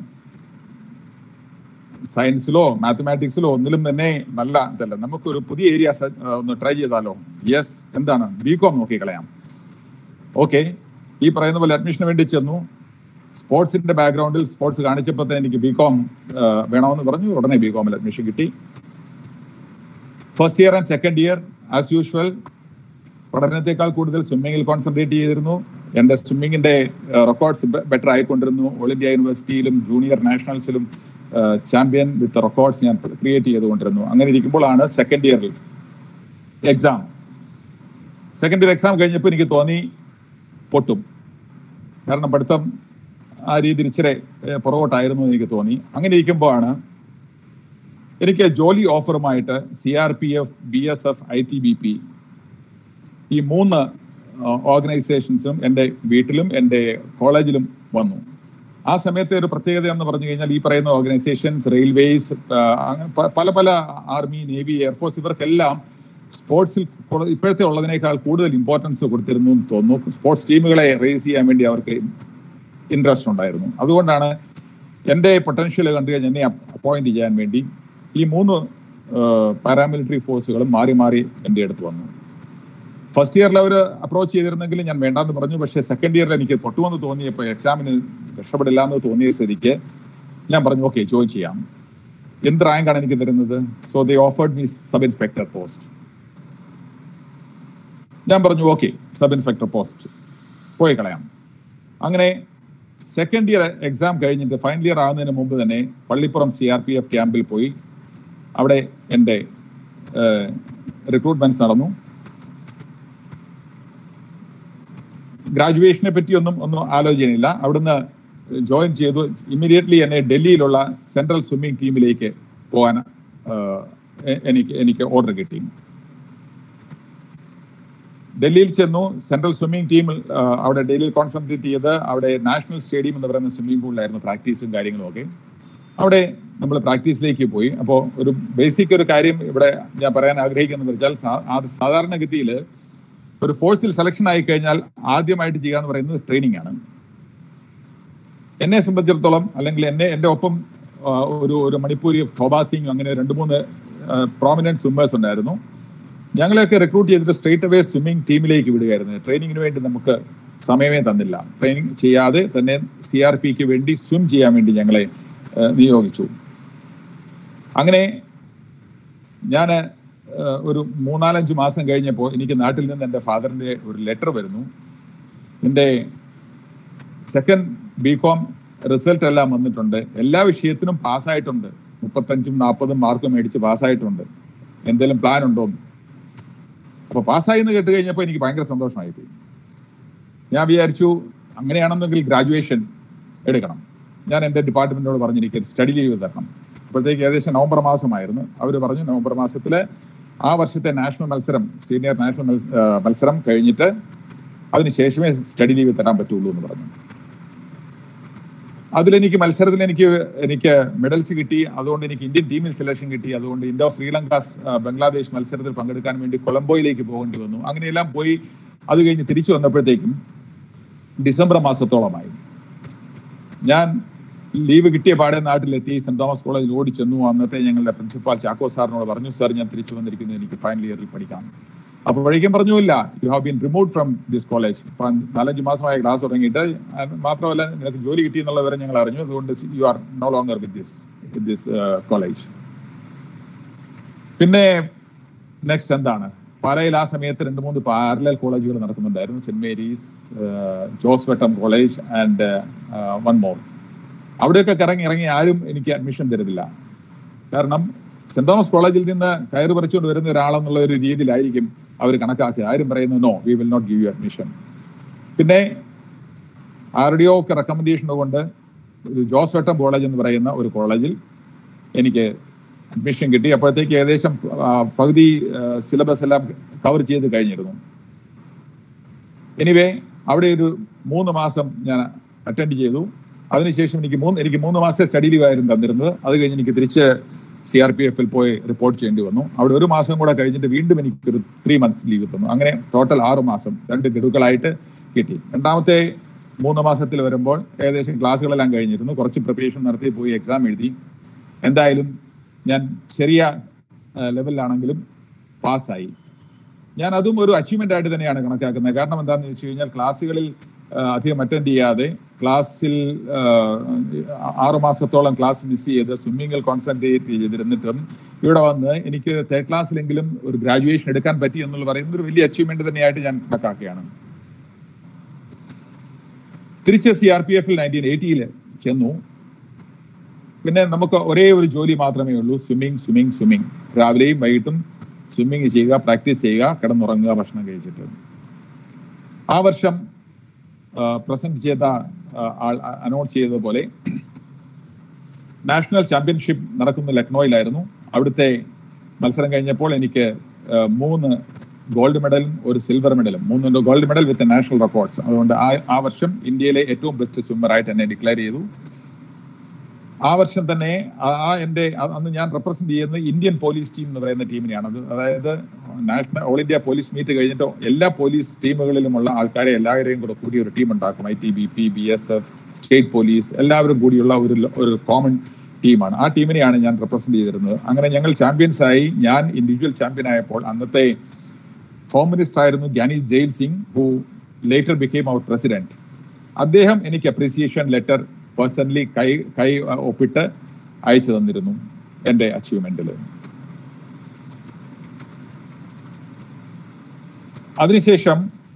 സയൻസിലോ മാത്തമാറ്റിക്സിലോ ഒന്നിലും തന്നെ നല്ല ഇതല്ല നമുക്കൊരു പുതിയ ഏരിയ ഒന്ന് ട്രൈ ചെയ്താലോ യെസ് എന്താണ് ബി കോം നോക്കി കളയാം ഓക്കെ ഈ പറയുന്ന പോലെ അഡ്മിഷന് വേണ്ടി ചെന്നു സ്പോർട്സിന്റെ ബാക്ക്ഗ്രൗണ്ടിൽ സ്പോർട്സ് കാണിച്ചപ്പോൾ തന്നെ എനിക്ക് ബി കോം വേണമെന്ന് പറഞ്ഞു ഉടനെ ബി കോമിൽ അഡ്മിഷൻ കിട്ടി first year and second year as usual പഠനത്തെക്കാൾ കൂടുതൽ സ്വിമ്മിങ്ങിൽ കോൺസെൻട്രേറ്റ് ചെയ്തിരുന്നു എൻ്റെ സ്വിമ്മിങ്ങിന്റെ റെക്കോർഡ്സ് ബെറ്റർ ആയിക്കൊണ്ടിരുന്നു ഓൾ ഇന്ത്യ യൂണിവേഴ്സിറ്റിയിലും ജൂനിയർ നാഷണൽസിലും ചാമ്പ്യൻ വിത്ത് റെക്കോർഡ്സ് ഞാൻ ക്രിയേറ്റ് ചെയ്തുകൊണ്ടിരുന്നു അങ്ങനെ ഇരിക്കുമ്പോഴാണ് സെക്കൻഡ് ഇയറിൽ എക്സാം സെക്കൻഡ് ഇയർ എക്സാം കഴിഞ്ഞപ്പോൾ എനിക്ക് തോന്നി പൊട്ടും കാരണം പഠിത്തം ആ രീതിയിൽ ഇച്ചിരി പുറകോട്ടായിരുന്നു എന്ന് എനിക്ക് തോന്നി അങ്ങനെ ഇരിക്കുമ്പോഴാണ് എനിക്ക് ജോലി ഓഫറുമായിട്ട് C R P F B S F I T B P ഈ മൂന്ന് ഓർഗനൈസേഷൻസും എൻ്റെ വീട്ടിലും എൻ്റെ കോളേജിലും വന്നു ആ സമയത്തെ ഒരു പ്രത്യേകത എന്ന് പറഞ്ഞു കഴിഞ്ഞാൽ ഈ പറയുന്ന ഓർഗനൈസേഷൻസ് റെയിൽവേസ് പല പല ആർമി നേവി എയർഫോഴ്സ് ഇവർക്കെല്ലാം സ്പോർട്സിൽ ഇപ്പോഴത്തെ ഉള്ളതിനേക്കാൾ കൂടുതൽ ഇമ്പോർട്ടൻസ് കൊടുത്തിരുന്നു എന്ന് തോന്നുന്നു സ്പോർട്സ് ടീമുകളെ റേസ് ചെയ്യാൻ വേണ്ടി അവർക്ക് ഇൻട്രസ്റ്റ് ഉണ്ടായിരുന്നു അതുകൊണ്ടാണ് എൻ്റെ പൊട്ടൻഷ്യൽ കണ്ടു കഴിഞ്ഞാൽ എന്നെ അപ്പോയിന്റ് ചെയ്യാൻ വേണ്ടി ഈ മൂന്ന് പാരാമിലിറ്ററി ഫോഴ്സുകളും മാറി മാറി എൻ്റെ അടുത്ത് വന്നു ഫസ്റ്റ് ഇയറിൽ അവർ അപ്രോച്ച് ചെയ്തിരുന്നെങ്കിൽ ഞാൻ വേണ്ടാന്ന് പറഞ്ഞു പക്ഷേ സെക്കൻഡ് ഇയറിൽ എനിക്ക് പൊട്ടുമെന്ന് തോന്നിയപ്പോൾ എക്സാമിന് രക്ഷപ്പെടില്ല എന്ന് തോന്നിയ സ്ഥിതിക്ക് ഞാൻ പറഞ്ഞു ഓക്കെ ജോയിൻ ചെയ്യാം എന്ത് റാങ്കാണ് എനിക്ക് തരുന്നത് so they offered me sub inspector post ഞാൻ പറഞ്ഞു ഓക്കെ സബ് ഇൻസ്പെക്ടർ പോസ്റ്റ് പോയി കളയാം അങ്ങനെ സെക്കൻഡ് ഇയർ എക്സാം കഴിഞ്ഞിട്ട് ഫൈനൽ ഇയർ ആകുന്നതിന് മുമ്പ് തന്നെ Pallippuram C R P F ക്യാമ്പിൽ പോയി അവിടെ എൻ്റെ റിക്രൂട്ട്മെന്റ്സ് നടന്നു ഗ്രാജുവേഷനെ പറ്റിയൊന്നും ഒന്നും ആലോചനയില്ല അവിടുന്ന് ജോയിൻ ചെയ്തു ഇമ്മീഡിയറ്റ്ലി എന്നെ ഡൽഹിയിലുള്ള സെൻട്രൽ സ്വിമ്മിംഗ് ടീമിലേക്ക് പോകാൻ എനിക്ക് എനിക്ക് ഓർഡർ കിട്ടി ഡൽഹിയിൽ ചെന്നു സെൻട്രൽ സ്വിമ്മിംഗ് ടീം അവിടെ ഡൽഹിയിൽ കോൺസെൻട്രേറ്റ് ചെയ്ത് അവിടെ നാഷണൽ സ്റ്റേഡിയം എന്ന് പറയുന്ന സ്വിമ്മിംഗ് പൂളിലായിരുന്നു പ്രാക്ടീസും കാര്യങ്ങളും ഒക്കെ അവിടെ നമ്മൾ പ്രാക്ടീസിലേക്ക് പോയി അപ്പോൾ ഒരു ബേസിക് ഒരു കാര്യം ഇവിടെ ഞാൻ പറയാൻ ആഗ്രഹിക്കുന്നത് വെച്ചാൽ സാധാരണഗതിയിൽ ഒരു ഫോഴ്സിൽ സെലക്ഷൻ ആയി കഴിഞ്ഞാൽ ആദ്യമായിട്ട് ചെയ്യുക എന്ന് പറയുന്നത് ട്രെയിനിങ് ആണ് എന്നെ സംബന്ധിച്ചിടത്തോളം അല്ലെങ്കിൽ എന്നെ എൻ്റെ ഒപ്പം ഒരു ഒരു മണിപ്പൂരി തോബാ സിംഗ് അങ്ങനെ രണ്ട് മൂന്ന് പ്രോമിനന്റ് സ്വിമ്മേഴ്സ് ഉണ്ടായിരുന്നു ഞങ്ങളെയൊക്കെ റിക്രൂട്ട് ചെയ്തിട്ട് സ്ട്രേറ്റ് അവേ സ്വിമ്മിംഗ് ടീമിലേക്ക് വിടുകയായിരുന്നു ട്രെയിനിങ്ങിന് വേണ്ടി നമുക്ക് സമയമേ തന്നില്ല ട്രെയിനിങ് ചെയ്യാതെ തന്നെ സി ആർ പിക്ക് വേണ്ടി സ്വിം ചെയ്യാൻ വേണ്ടി ഞങ്ങളെ നിയോഗിച്ചു അങ്ങനെ ഞാൻ ഒരു മൂന്നാലഞ്ച് മാസം കഴിഞ്ഞപ്പോൾ എനിക്ക് നാട്ടിൽ നിന്ന് എൻ്റെ ഫാദറിൻ്റെ ഒരു ലെറ്റർ വരുന്നു എൻ്റെ സെക്കൻഡ് ബി കോം റിസൾട്ട് എല്ലാം വന്നിട്ടുണ്ട് എല്ലാ വിഷയത്തിനും പാസ്സായിട്ടുണ്ട് മുപ്പത്തഞ്ചും നാൽപ്പതും മാർക്ക് മേടിച്ച് പാസ്സായിട്ടുണ്ട് എന്തെങ്കിലും പ്ലാൻ ഉണ്ടോ അപ്പോൾ പാസ്സായി എന്ന് കേട്ട് കഴിഞ്ഞപ്പോൾ എനിക്ക് ഭയങ്കര സന്തോഷമായി പോയി ഞാൻ വിചാരിച്ചു അങ്ങനെയാണെന്നെങ്കിൽ ഗ്രാജുവേഷൻ എടുക്കണം ഞാൻ എൻ്റെ ഡിപ്പാർട്ട്മെന്റിനോട് പറഞ്ഞു എനിക്ക് സ്റ്റഡി ലീവ് തരണം അപ്പോഴത്തേക്ക് ഏകദേശം നവംബർ മാസമായിരുന്നു അവർ പറഞ്ഞു നവംബർ മാസത്തിൽ ആ വർഷത്തെ നാഷണൽ മത്സരം സീനിയർ നാഷണൽ മത്സരം കഴിഞ്ഞിട്ട് അതിനുശേഷമേ സ്റ്റഡി ലീവ് തരാൻ പറ്റുള്ളൂ എന്ന് പറഞ്ഞു അതിലെനിക്ക് മത്സരത്തിൽ എനിക്ക് എനിക്ക് മെഡൽസ് കിട്ടി അതുകൊണ്ട് എനിക്ക് ഇന്ത്യൻ ടീമിൽ സെലക്ഷൻ കിട്ടി അതുകൊണ്ട് ഇൻഡോ ശ്രീലങ്ക ആ, ബംഗ്ലാദേശ് മത്സരത്തിൽ പങ്കെടുക്കാൻ വേണ്ടി കൊളംബോയിലേക്ക് പോകേണ്ടി വന്നു അങ്ങനെയെല്ലാം പോയി അത് കഴിഞ്ഞ് തിരിച്ചു വന്നപ്പോഴത്തേക്കും ഡിസംബർ മാസത്തോളമായി ഞാൻ ലീവ് കിട്ടിയ പാടെ നാട്ടിലെത്തി സെന്റ് തോമസ് കോളേജിൽ ഓടി ചെന്നു അന്നത്തെ ഞങ്ങളുടെ പ്രിൻസിപ്പാൾ ചാക്കോ സാറിനോട് പറഞ്ഞു സാർ ഞാൻ തിരിച്ചു വന്നിരിക്കുന്നു എനിക്ക് ഫൈനൽ ഇയറിൽ പഠിക്കാം അപ്പോഴേക്കും പറഞ്ഞില്ല you have been remove from this college ഇപ്പൊ നാലഞ്ച് മാസമായ ക്ലാസ് തുടങ്ങിയിട്ട് അത് മാത്രമല്ല നിനക്ക് ജോലി കിട്ടി എന്നുള്ള വിവരം ഞങ്ങൾ അറിഞ്ഞു അതുകൊണ്ട് you are no longer with this with this college പിന്നെ നെക്സ്റ്റ് എന്താണ് പാലയിൽ ആ സമയത്ത് രണ്ട് മൂന്ന് പാരലൽ കോളേജുകൾ നടക്കുന്നുണ്ടായിരുന്നു സെന്റ് മേരീസ് ജോസ് വെട്ടം കോളേജ് ആൻഡ് വൺ മോർ അവിടെയൊക്കെ കറങ്ങി ഇറങ്ങി ആരും എനിക്ക് അഡ്മിഷൻ തരുന്നില്ല കാരണം സെന്റ് തോമസ് കോളേജിൽ നിന്ന് കയറ് പറിച്ചുകൊണ്ട് വരുന്ന ഒരാളെന്നുള്ള ഒരു രീതിയിലായിരിക്കും അവർ കണക്കാക്കുക ആരും പറയുന്നു no we will not give you admission പിന്നെ ആരുടെയോ ഒക്കെ റെക്കമെൻഡേഷൻ കൊണ്ട് ഒരു ജോസ് വെട്ടം കോളേജ് എന്ന് പറയുന്ന ഒരു കോളേജിൽ എനിക്ക് അഡ്മിഷൻ കിട്ടി അപ്പോഴത്തേക്ക് ഏകദേശം ആ, പകുതി സിലബസ് എല്ലാം കവർ ചെയ്ത് കഴിഞ്ഞിരുന്നു എനിവേ അവിടെ ഒരു മൂന്ന് മാസം ഞാൻ അറ്റൻഡ് ചെയ്തു അതിനുശേഷം എനിക്ക് മൂന്ന് എനിക്ക് മൂന്ന് മാസത്തെ സ്റ്റഡി ലീവ് ആയിരുന്നു തന്നിരുന്നത് അത് കഴിഞ്ഞ് എനിക്ക് തിരിച്ച് സി ആർ പി എഫിൽ പോയി റിപ്പോർട്ട് ചെയ്യേണ്ടി വന്നു അവിടെ ഒരു മാസം കൂടെ കഴിഞ്ഞിട്ട് വീണ്ടും എനിക്ക് ഒരു ത്രീ മന്ത്സ് ലീവ് തന്നു അങ്ങനെ ടോട്ടൽ ആറ് മാസം രണ്ട് ഗഡുക്കളായിട്ട് കിട്ടി രണ്ടാമത്തെ മൂന്ന് മാസത്തിൽ വരുമ്പോൾ ഏകദേശം ക്ലാസ്സുകളെല്ലാം കഴിഞ്ഞിരുന്നു കുറച്ച് പ്രിപ്പറേഷൻ നടത്തി പോയി എക്സാം എഴുതി എന്തായാലും ഞാൻ ചെറിയ ലെവലിലാണെങ്കിലും പാസ്സായി ഞാൻ അതും ഒരു അച്ചീവ്മെന്റ് ആയിട്ട് തന്നെയാണ് കണക്കാക്കുന്നത് കാരണം എന്താണെന്ന് വെച്ച് കഴിഞ്ഞാൽ ക്ലാസ്സുകളിൽ ആ, അധികം അറ്റൻഡ് ചെയ്യാതെ ക്ലാസ്സിൽ ആറു മാസത്തോളം ക്ലാസ് മിസ് ചെയ്ത് സ്വിമ്മിങ്ങിൽ കോൺസെൻട്രേറ്റ് ചെയ്തിരുന്നിട്ടും ഇവിടെ വന്ന് എനിക്ക് തേർഡ് ക്ലാസ്സിലെങ്കിലും ഒരു ഗ്രാജുവേഷൻ എടുക്കാൻ പറ്റി എന്നുള്ള പറയുന്നത് ഒരു വലിയ അച്ചീവ്മെന്റ് തന്നെയായിട്ട് ഞാൻ കണക്കാക്കുകയാണ് തിരിച്ച് സി ആർ പി എഫിൽ നയൻറ്റീൻ എയ്റ്റിയിൽ ചെന്നു പിന്നെ നമുക്ക് ഒരേ ഒരു ജോലി മാത്രമേ ഉള്ളൂ സ്വിമ്മിങ് സ്വിമ്മിങ് സ്വിമ്മിങ് രാവിലെയും വൈകിട്ടും സ്വിമ്മിങ് ചെയ്യുക പ്രാക്ടീസ് ചെയ്യുക കിടന്നുറങ്ങുക ഭക്ഷണം കഴിച്ചിട്ട് ആ വർഷം പ്രസന്റ് ചെയ്ത ആ, ആൾ അനൗൺസ് ചെയ്തതുപോലെ നാഷണൽ ചാമ്പ്യൻഷിപ്പ് നടക്കുന്ന ലക്നോയിലായിരുന്നു അവിടുത്തെ മത്സരം കഴിഞ്ഞപ്പോൾ എനിക്ക് ആ, മൂന്ന് ഗോൾഡ് മെഡലും ഒരു സിൽവർ മെഡലും മൂന്ന് gold medal with national records അതുകൊണ്ട് ആ ആ വർഷം ഇന്ത്യയിലെ ഏറ്റവും ബെസ്റ്റ് സ്വിമ്മറായിട്ട് എന്നെ ഡിക്ലെയർ ചെയ്തു ആ വർഷം തന്നെ ആ- ആ എൻ്റെ അ- അന്ന് ഞാൻ റെപ്രസെന്റ് ചെയ്യുന്ന ഇന്ത്യൻ പോലീസ് ടീം എന്ന് പറയുന്ന ടീമിനെയാണ് അത് അതായത് national all India police meet കഴിഞ്ഞിട്ട് എല്ലാ പോലീസ് ടീമുകളിലുമുള്ള ആൾക്കാരെ എല്ലാവരെയും കൂടെ കൂടി ഒരു ടീം ഉണ്ടാക്കും I T B P B S F state police എല്ലാവരും കൂടിയുള്ള ഒരു ല- ഒരു കോമൺ ടീമാണ് ആ ടീമിനെയാണ് ഞാൻ റെപ്രസെന്റ് ചെയ്തിരുന്നത് അങ്ങനെ ഞങ്ങൾ ചാമ്പ്യൻസ് ആയി ഞാൻ ഇൻഡിവിജ്വൽ ചാമ്പ്യൻ ആയപ്പോൾ അന്നത്തെ ഹോം മിനിസ്റ്റർ ആയിരുന്നു Giani Zail Singh who later became our president അദ്ദേഹം എനിക്ക് അപ്രീസിയേഷൻ ലെറ്റർ പേഴ്സണലി കൈ കൈ അഹ്, ഒപ്പിട്ട് അയച്ചു തന്നിരുന്നു എൻ്റെ അച്ചീവ്മെന്റിൽ അതിനുശേഷം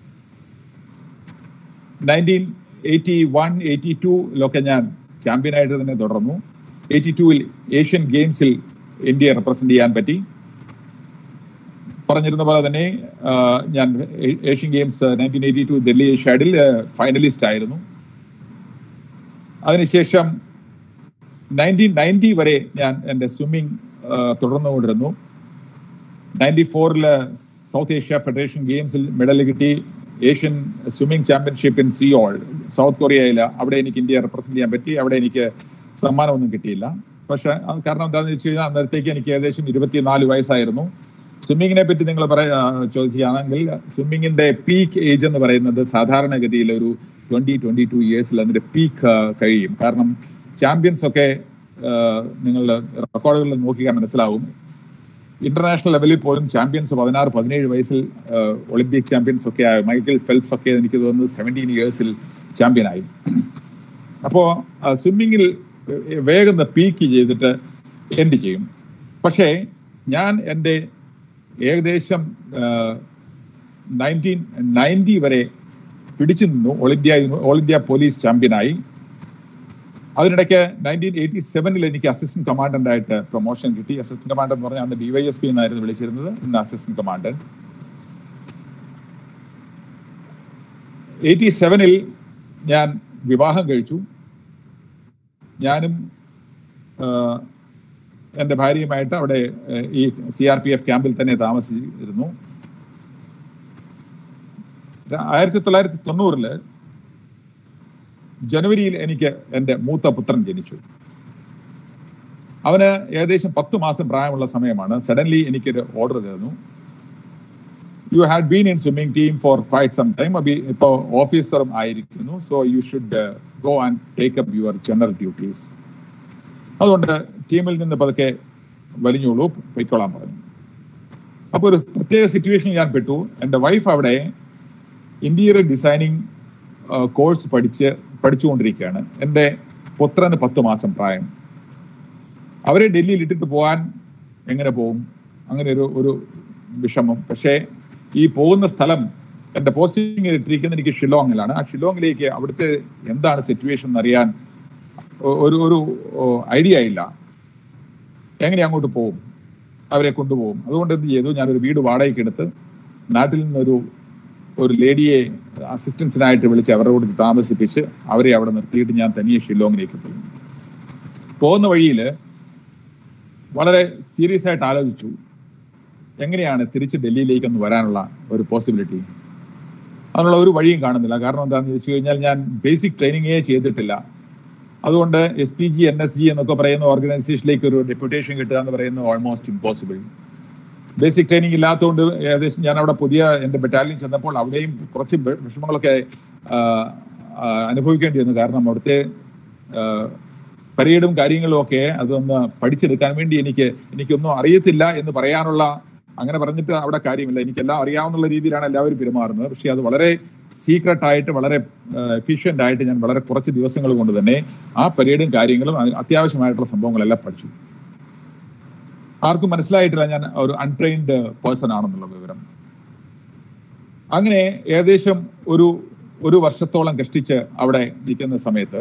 നയൻറ്റീൻ എയ്റ്റി വൺ എയ്റ്റി ടൂലൊക്കെ ഞാൻ ചാമ്പ്യനായിട്ട് തന്നെ തുടർന്നു എയ്റ്റി ടൂവിൽ ഏഷ്യൻ ഗെയിംസിൽ ഇന്ത്യയെ റെപ്രസെന്റ് ചെയ്യാൻ പറ്റി പറഞ്ഞിരുന്ന പോലെ തന്നെ ആ, ഞാൻ ഏ- Asian games nineteen eighty two Delhi ഏഷ്യാഡിൽ ഫൈനലിസ്റ്റ് ആയിരുന്നു അതിനുശേഷം നയൻറ്റീൻ നയൻറ്റി വരെ ഞാൻ എൻ്റെ സ്വിമ്മിങ് തുടർന്നുകൊണ്ടിരുന്നു നയൻറ്റി ഫോറില് സൗത്ത് ഏഷ്യ ഫെഡറേഷൻ ഗെയിംസിൽ മെഡൽ കിട്ടി Asian swimming championship in Seoul South കൊറിയയിൽ അവിടെ എനിക്ക് ഇന്ത്യയെ റെപ്രസെന്റ് ചെയ്യാൻ പറ്റി അവിടെ എനിക്ക് സമ്മാനമൊന്നും കിട്ടിയില്ല പക്ഷെ അത് കാരണം എന്താണെന്ന് വെച്ച് കഴിഞ്ഞാൽ അന്നേരത്തേക്ക് എനിക്ക് ഏകദേശം ഇരുപത്തിനാല് വയസ്സായിരുന്നു സ്വിമ്മിങ്ങിനെ പറ്റി നിങ്ങൾ പറയാ ചോദിക്കുകയാണെങ്കിൽ സ്വിമ്മിങ്ങിന്റെ പീക്ക് ഏജ് എന്ന് പറയുന്നത് സാധാരണഗതിയിൽ ഒരു ട്വന്റി ട്വന്റി ടു ഇയേഴ്സിൽ അതിന്റെ പീക്ക് കഴിയും കാരണം ചാമ്പ്യൻസ് ഒക്കെ നിങ്ങളുടെ റെക്കോർഡുകളിൽ നോക്കിയാൽ മനസ്സിലാവും ഇന്റർനാഷണൽ ലെവലിൽ പോലും ചാമ്പ്യൻസ് പതിനാറ് പതിനേഴ് വയസ്സിൽ ഒളിമ്പിക് ചാമ്പ്യൻസ് ഒക്കെ ആയി മൈക്കിൾ ഫെൽപ്സ് ഒക്കെ എനിക്ക് തോന്നുന്നത് സെവൻറ്റീൻ ഇയേഴ്സിൽ ചാമ്പ്യനായി അപ്പോൾ സ്വിമ്മിങ്ങിൽ വേഗം പീക്ക് ചെയ്തിട്ട് എൻഡ് ചെയ്യും പക്ഷേ ഞാൻ എൻ്റെ ഏകദേശം നയൻറ്റീൻ നയൻറ്റി വരെ പിടിച്ചു നിന്നു all India all India police ചാമ്പ്യനായി അതിനിടയ്ക്ക് നയൻറ്റീൻ എയ്റ്റി സെവനിൽ എനിക്ക് അസിസ്റ്റന്റ് കമാൻഡന്റ് ആയിട്ട് പ്രൊമോഷൻ കിട്ടി അസിസ്റ്റന്റ് കമാൻഡന്റ് എന്ന് പറഞ്ഞാൽ അന്ന് ഡിവൈഎസ്പി എന്നായിരുന്നു വിളിച്ചിരുന്നത് ഇന്ന് അസിസ്റ്റന്റ് കമാൻഡന്റ് എയ്റ്റി സെവനിൽ ഞാൻ വിവാഹം കഴിച്ചു ഞാനും ആഹ്, എൻ്റെ ഭാര്യയുമായിട്ട് അവിടെ ആഹ്, ഈ സി ആർ പി എഫ് ക്യാമ്പിൽ തന്നെ താമസിച്ചിരുന്നു ആയിരത്തി തൊള്ളായിരത്തി തൊണ്ണൂറില് ജനുവരിയിൽ എനിക്ക് എൻ്റെ മൂത്ത പുത്രൻ ജനിച്ചു അവന് ഏകദേശം പത്ത് മാസം പ്രായമുള്ള സമയമാണ് സഡൻലി എനിക്കൊരു ഓർഡർ തരുന്നു you had been in swimming team for quite some time അബി ഇപ്പോൾ ഓഫീസറും ആയിരിക്കുന്നു so you should go and take up your general duties അതുകൊണ്ട് ടീമിൽ നിന്ന് പതുക്കെ വലിഞ്ഞോളൂ പൊയ്ക്കോളാൻ പറഞ്ഞു അപ്പോൾ ഒരു പ്രത്യേക സിറ്റുവേഷനിൽ ഞാൻ പെട്ടു എൻ്റെ വൈഫ് അവിടെ ഇന്റീരിയർ ഡിസൈനിങ് കോഴ്സ് പഠിച്ച് പഠിച്ചുകൊണ്ടിരിക്കുകയാണ് എൻ്റെ പുത്രന് പത്ത് മാസം പ്രായം അവരെ ഡൽഹിയിൽ ഇട്ടിട്ട് പോകാൻ എങ്ങനെ പോകും അങ്ങനെ ഒരു ഒരു വിഷമം പക്ഷേ ഈ പോകുന്ന സ്ഥലം എൻ്റെ പോസ്റ്റിംഗ് ഇട്ടിരിക്കുന്നത് എനിക്ക് ഷിലോങ്ങിലാണ് ആ ഷിലോങ്ങിലേക്ക് അവിടുത്തെ എന്താണ് സിറ്റുവേഷൻ എന്നറിയാൻ ഒ- ഒരു ഒരു ഐഡിയ ഇല്ല എങ്ങനെ അങ്ങോട്ട് പോകും അവരെ കൊണ്ടുപോകും അതുകൊണ്ട് എന്ത് ചെയ്തു ഞാനൊരു വീട് വാടകയ്ക്ക് എടുത്ത് നാട്ടിൽ നിന്നൊരു ഒരു ലേഡിയെ അസിസ്റ്റൻസിനായിട്ട് വിളിച്ച് അവരുടെ കൂടെ താമസിപ്പിച്ച് അവരെ അവിടെ നിർത്തിയിട്ട് ഞാൻ തനിയെ ഷില്ലോങ്ങിലേക്ക് പോയി പോകുന്ന വഴിയിൽ വളരെ സീരിയസ് ആയിട്ട് ആലോചിച്ചു എങ്ങനെയാണ് തിരിച്ച് ഡൽഹിയിലേക്ക് ഒന്ന് വരാനുള്ള ഒരു പോസിബിലിറ്റി അതിനുള്ള ഒരു വഴിയും കാണുന്നില്ല കാരണം എന്താണെന്ന് ചോദിച്ചു കഴിഞ്ഞാൽ ഞാൻ ബേസിക് ട്രെയിനിങ്ങേ ചെയ്തിട്ടില്ല അതുകൊണ്ട് S P G N S G എന്നൊക്കെ പറയുന്ന ഓർഗനൈസേഷനിലേക്ക് ഒരു ഡെപ്യൂട്ടേഷൻ കിട്ടുക എന്ന് പറയുന്നത് ഓൾമോസ്റ്റ് ഇമ്പോസിബിൾ ബേസിക് ട്രെയിനിങ് ഇല്ലാത്തതുകൊണ്ട് ഏകദേശം ഞാൻ അവിടെ പുതിയ എൻ്റെ ബറ്റാലിയൻ ചെന്നപ്പോൾ അവിടെയും കുറച്ച് വി- വിഷമങ്ങളൊക്കെ ആ, ആ, അനുഭവിക്കേണ്ടി വന്നു കാരണം അവിടുത്തെ ആ, പരേഡും കാര്യങ്ങളും ഒക്കെ അതൊന്ന് പഠിച്ചെടുക്കാൻ വേണ്ടി എനിക്ക് എനിക്കൊന്നും അറിയത്തില്ല എന്ന് പറയാനുള്ള അങ്ങനെ പറഞ്ഞിട്ട് അവിടെ കാര്യമില്ല എനിക്കെല്ലാം അറിയാവുന്ന രീതിയിലാണ് എല്ലാവരും പെരുമാറുന്നത് പക്ഷെ അത് വളരെ സീക്രട്ട് ആയിട്ട് വളരെ എഫിഷ്യന്റ് ആയിട്ട് ഞാൻ വളരെ കുറച്ച് ദിവസങ്ങൾ കൊണ്ട് തന്നെ ആ പരേഡും കാര്യങ്ങളും അതിന് അത്യാവശ്യമായിട്ടുള്ള സംഭവങ്ങളെല്ലാം പഠിച്ചു ആർക്കും മനസ്സിലായിട്ടില്ല ഞാൻ ഒരു അൺട്രെയിൻഡ് പേഴ്സൺ ആണെന്നുള്ള വിവരം അങ്ങനെ ഏകദേശം ഒരു ഒരു വർഷത്തോളം കഷ്ടിച്ച് അവിടെ നിൽക്കുന്ന സമയത്ത്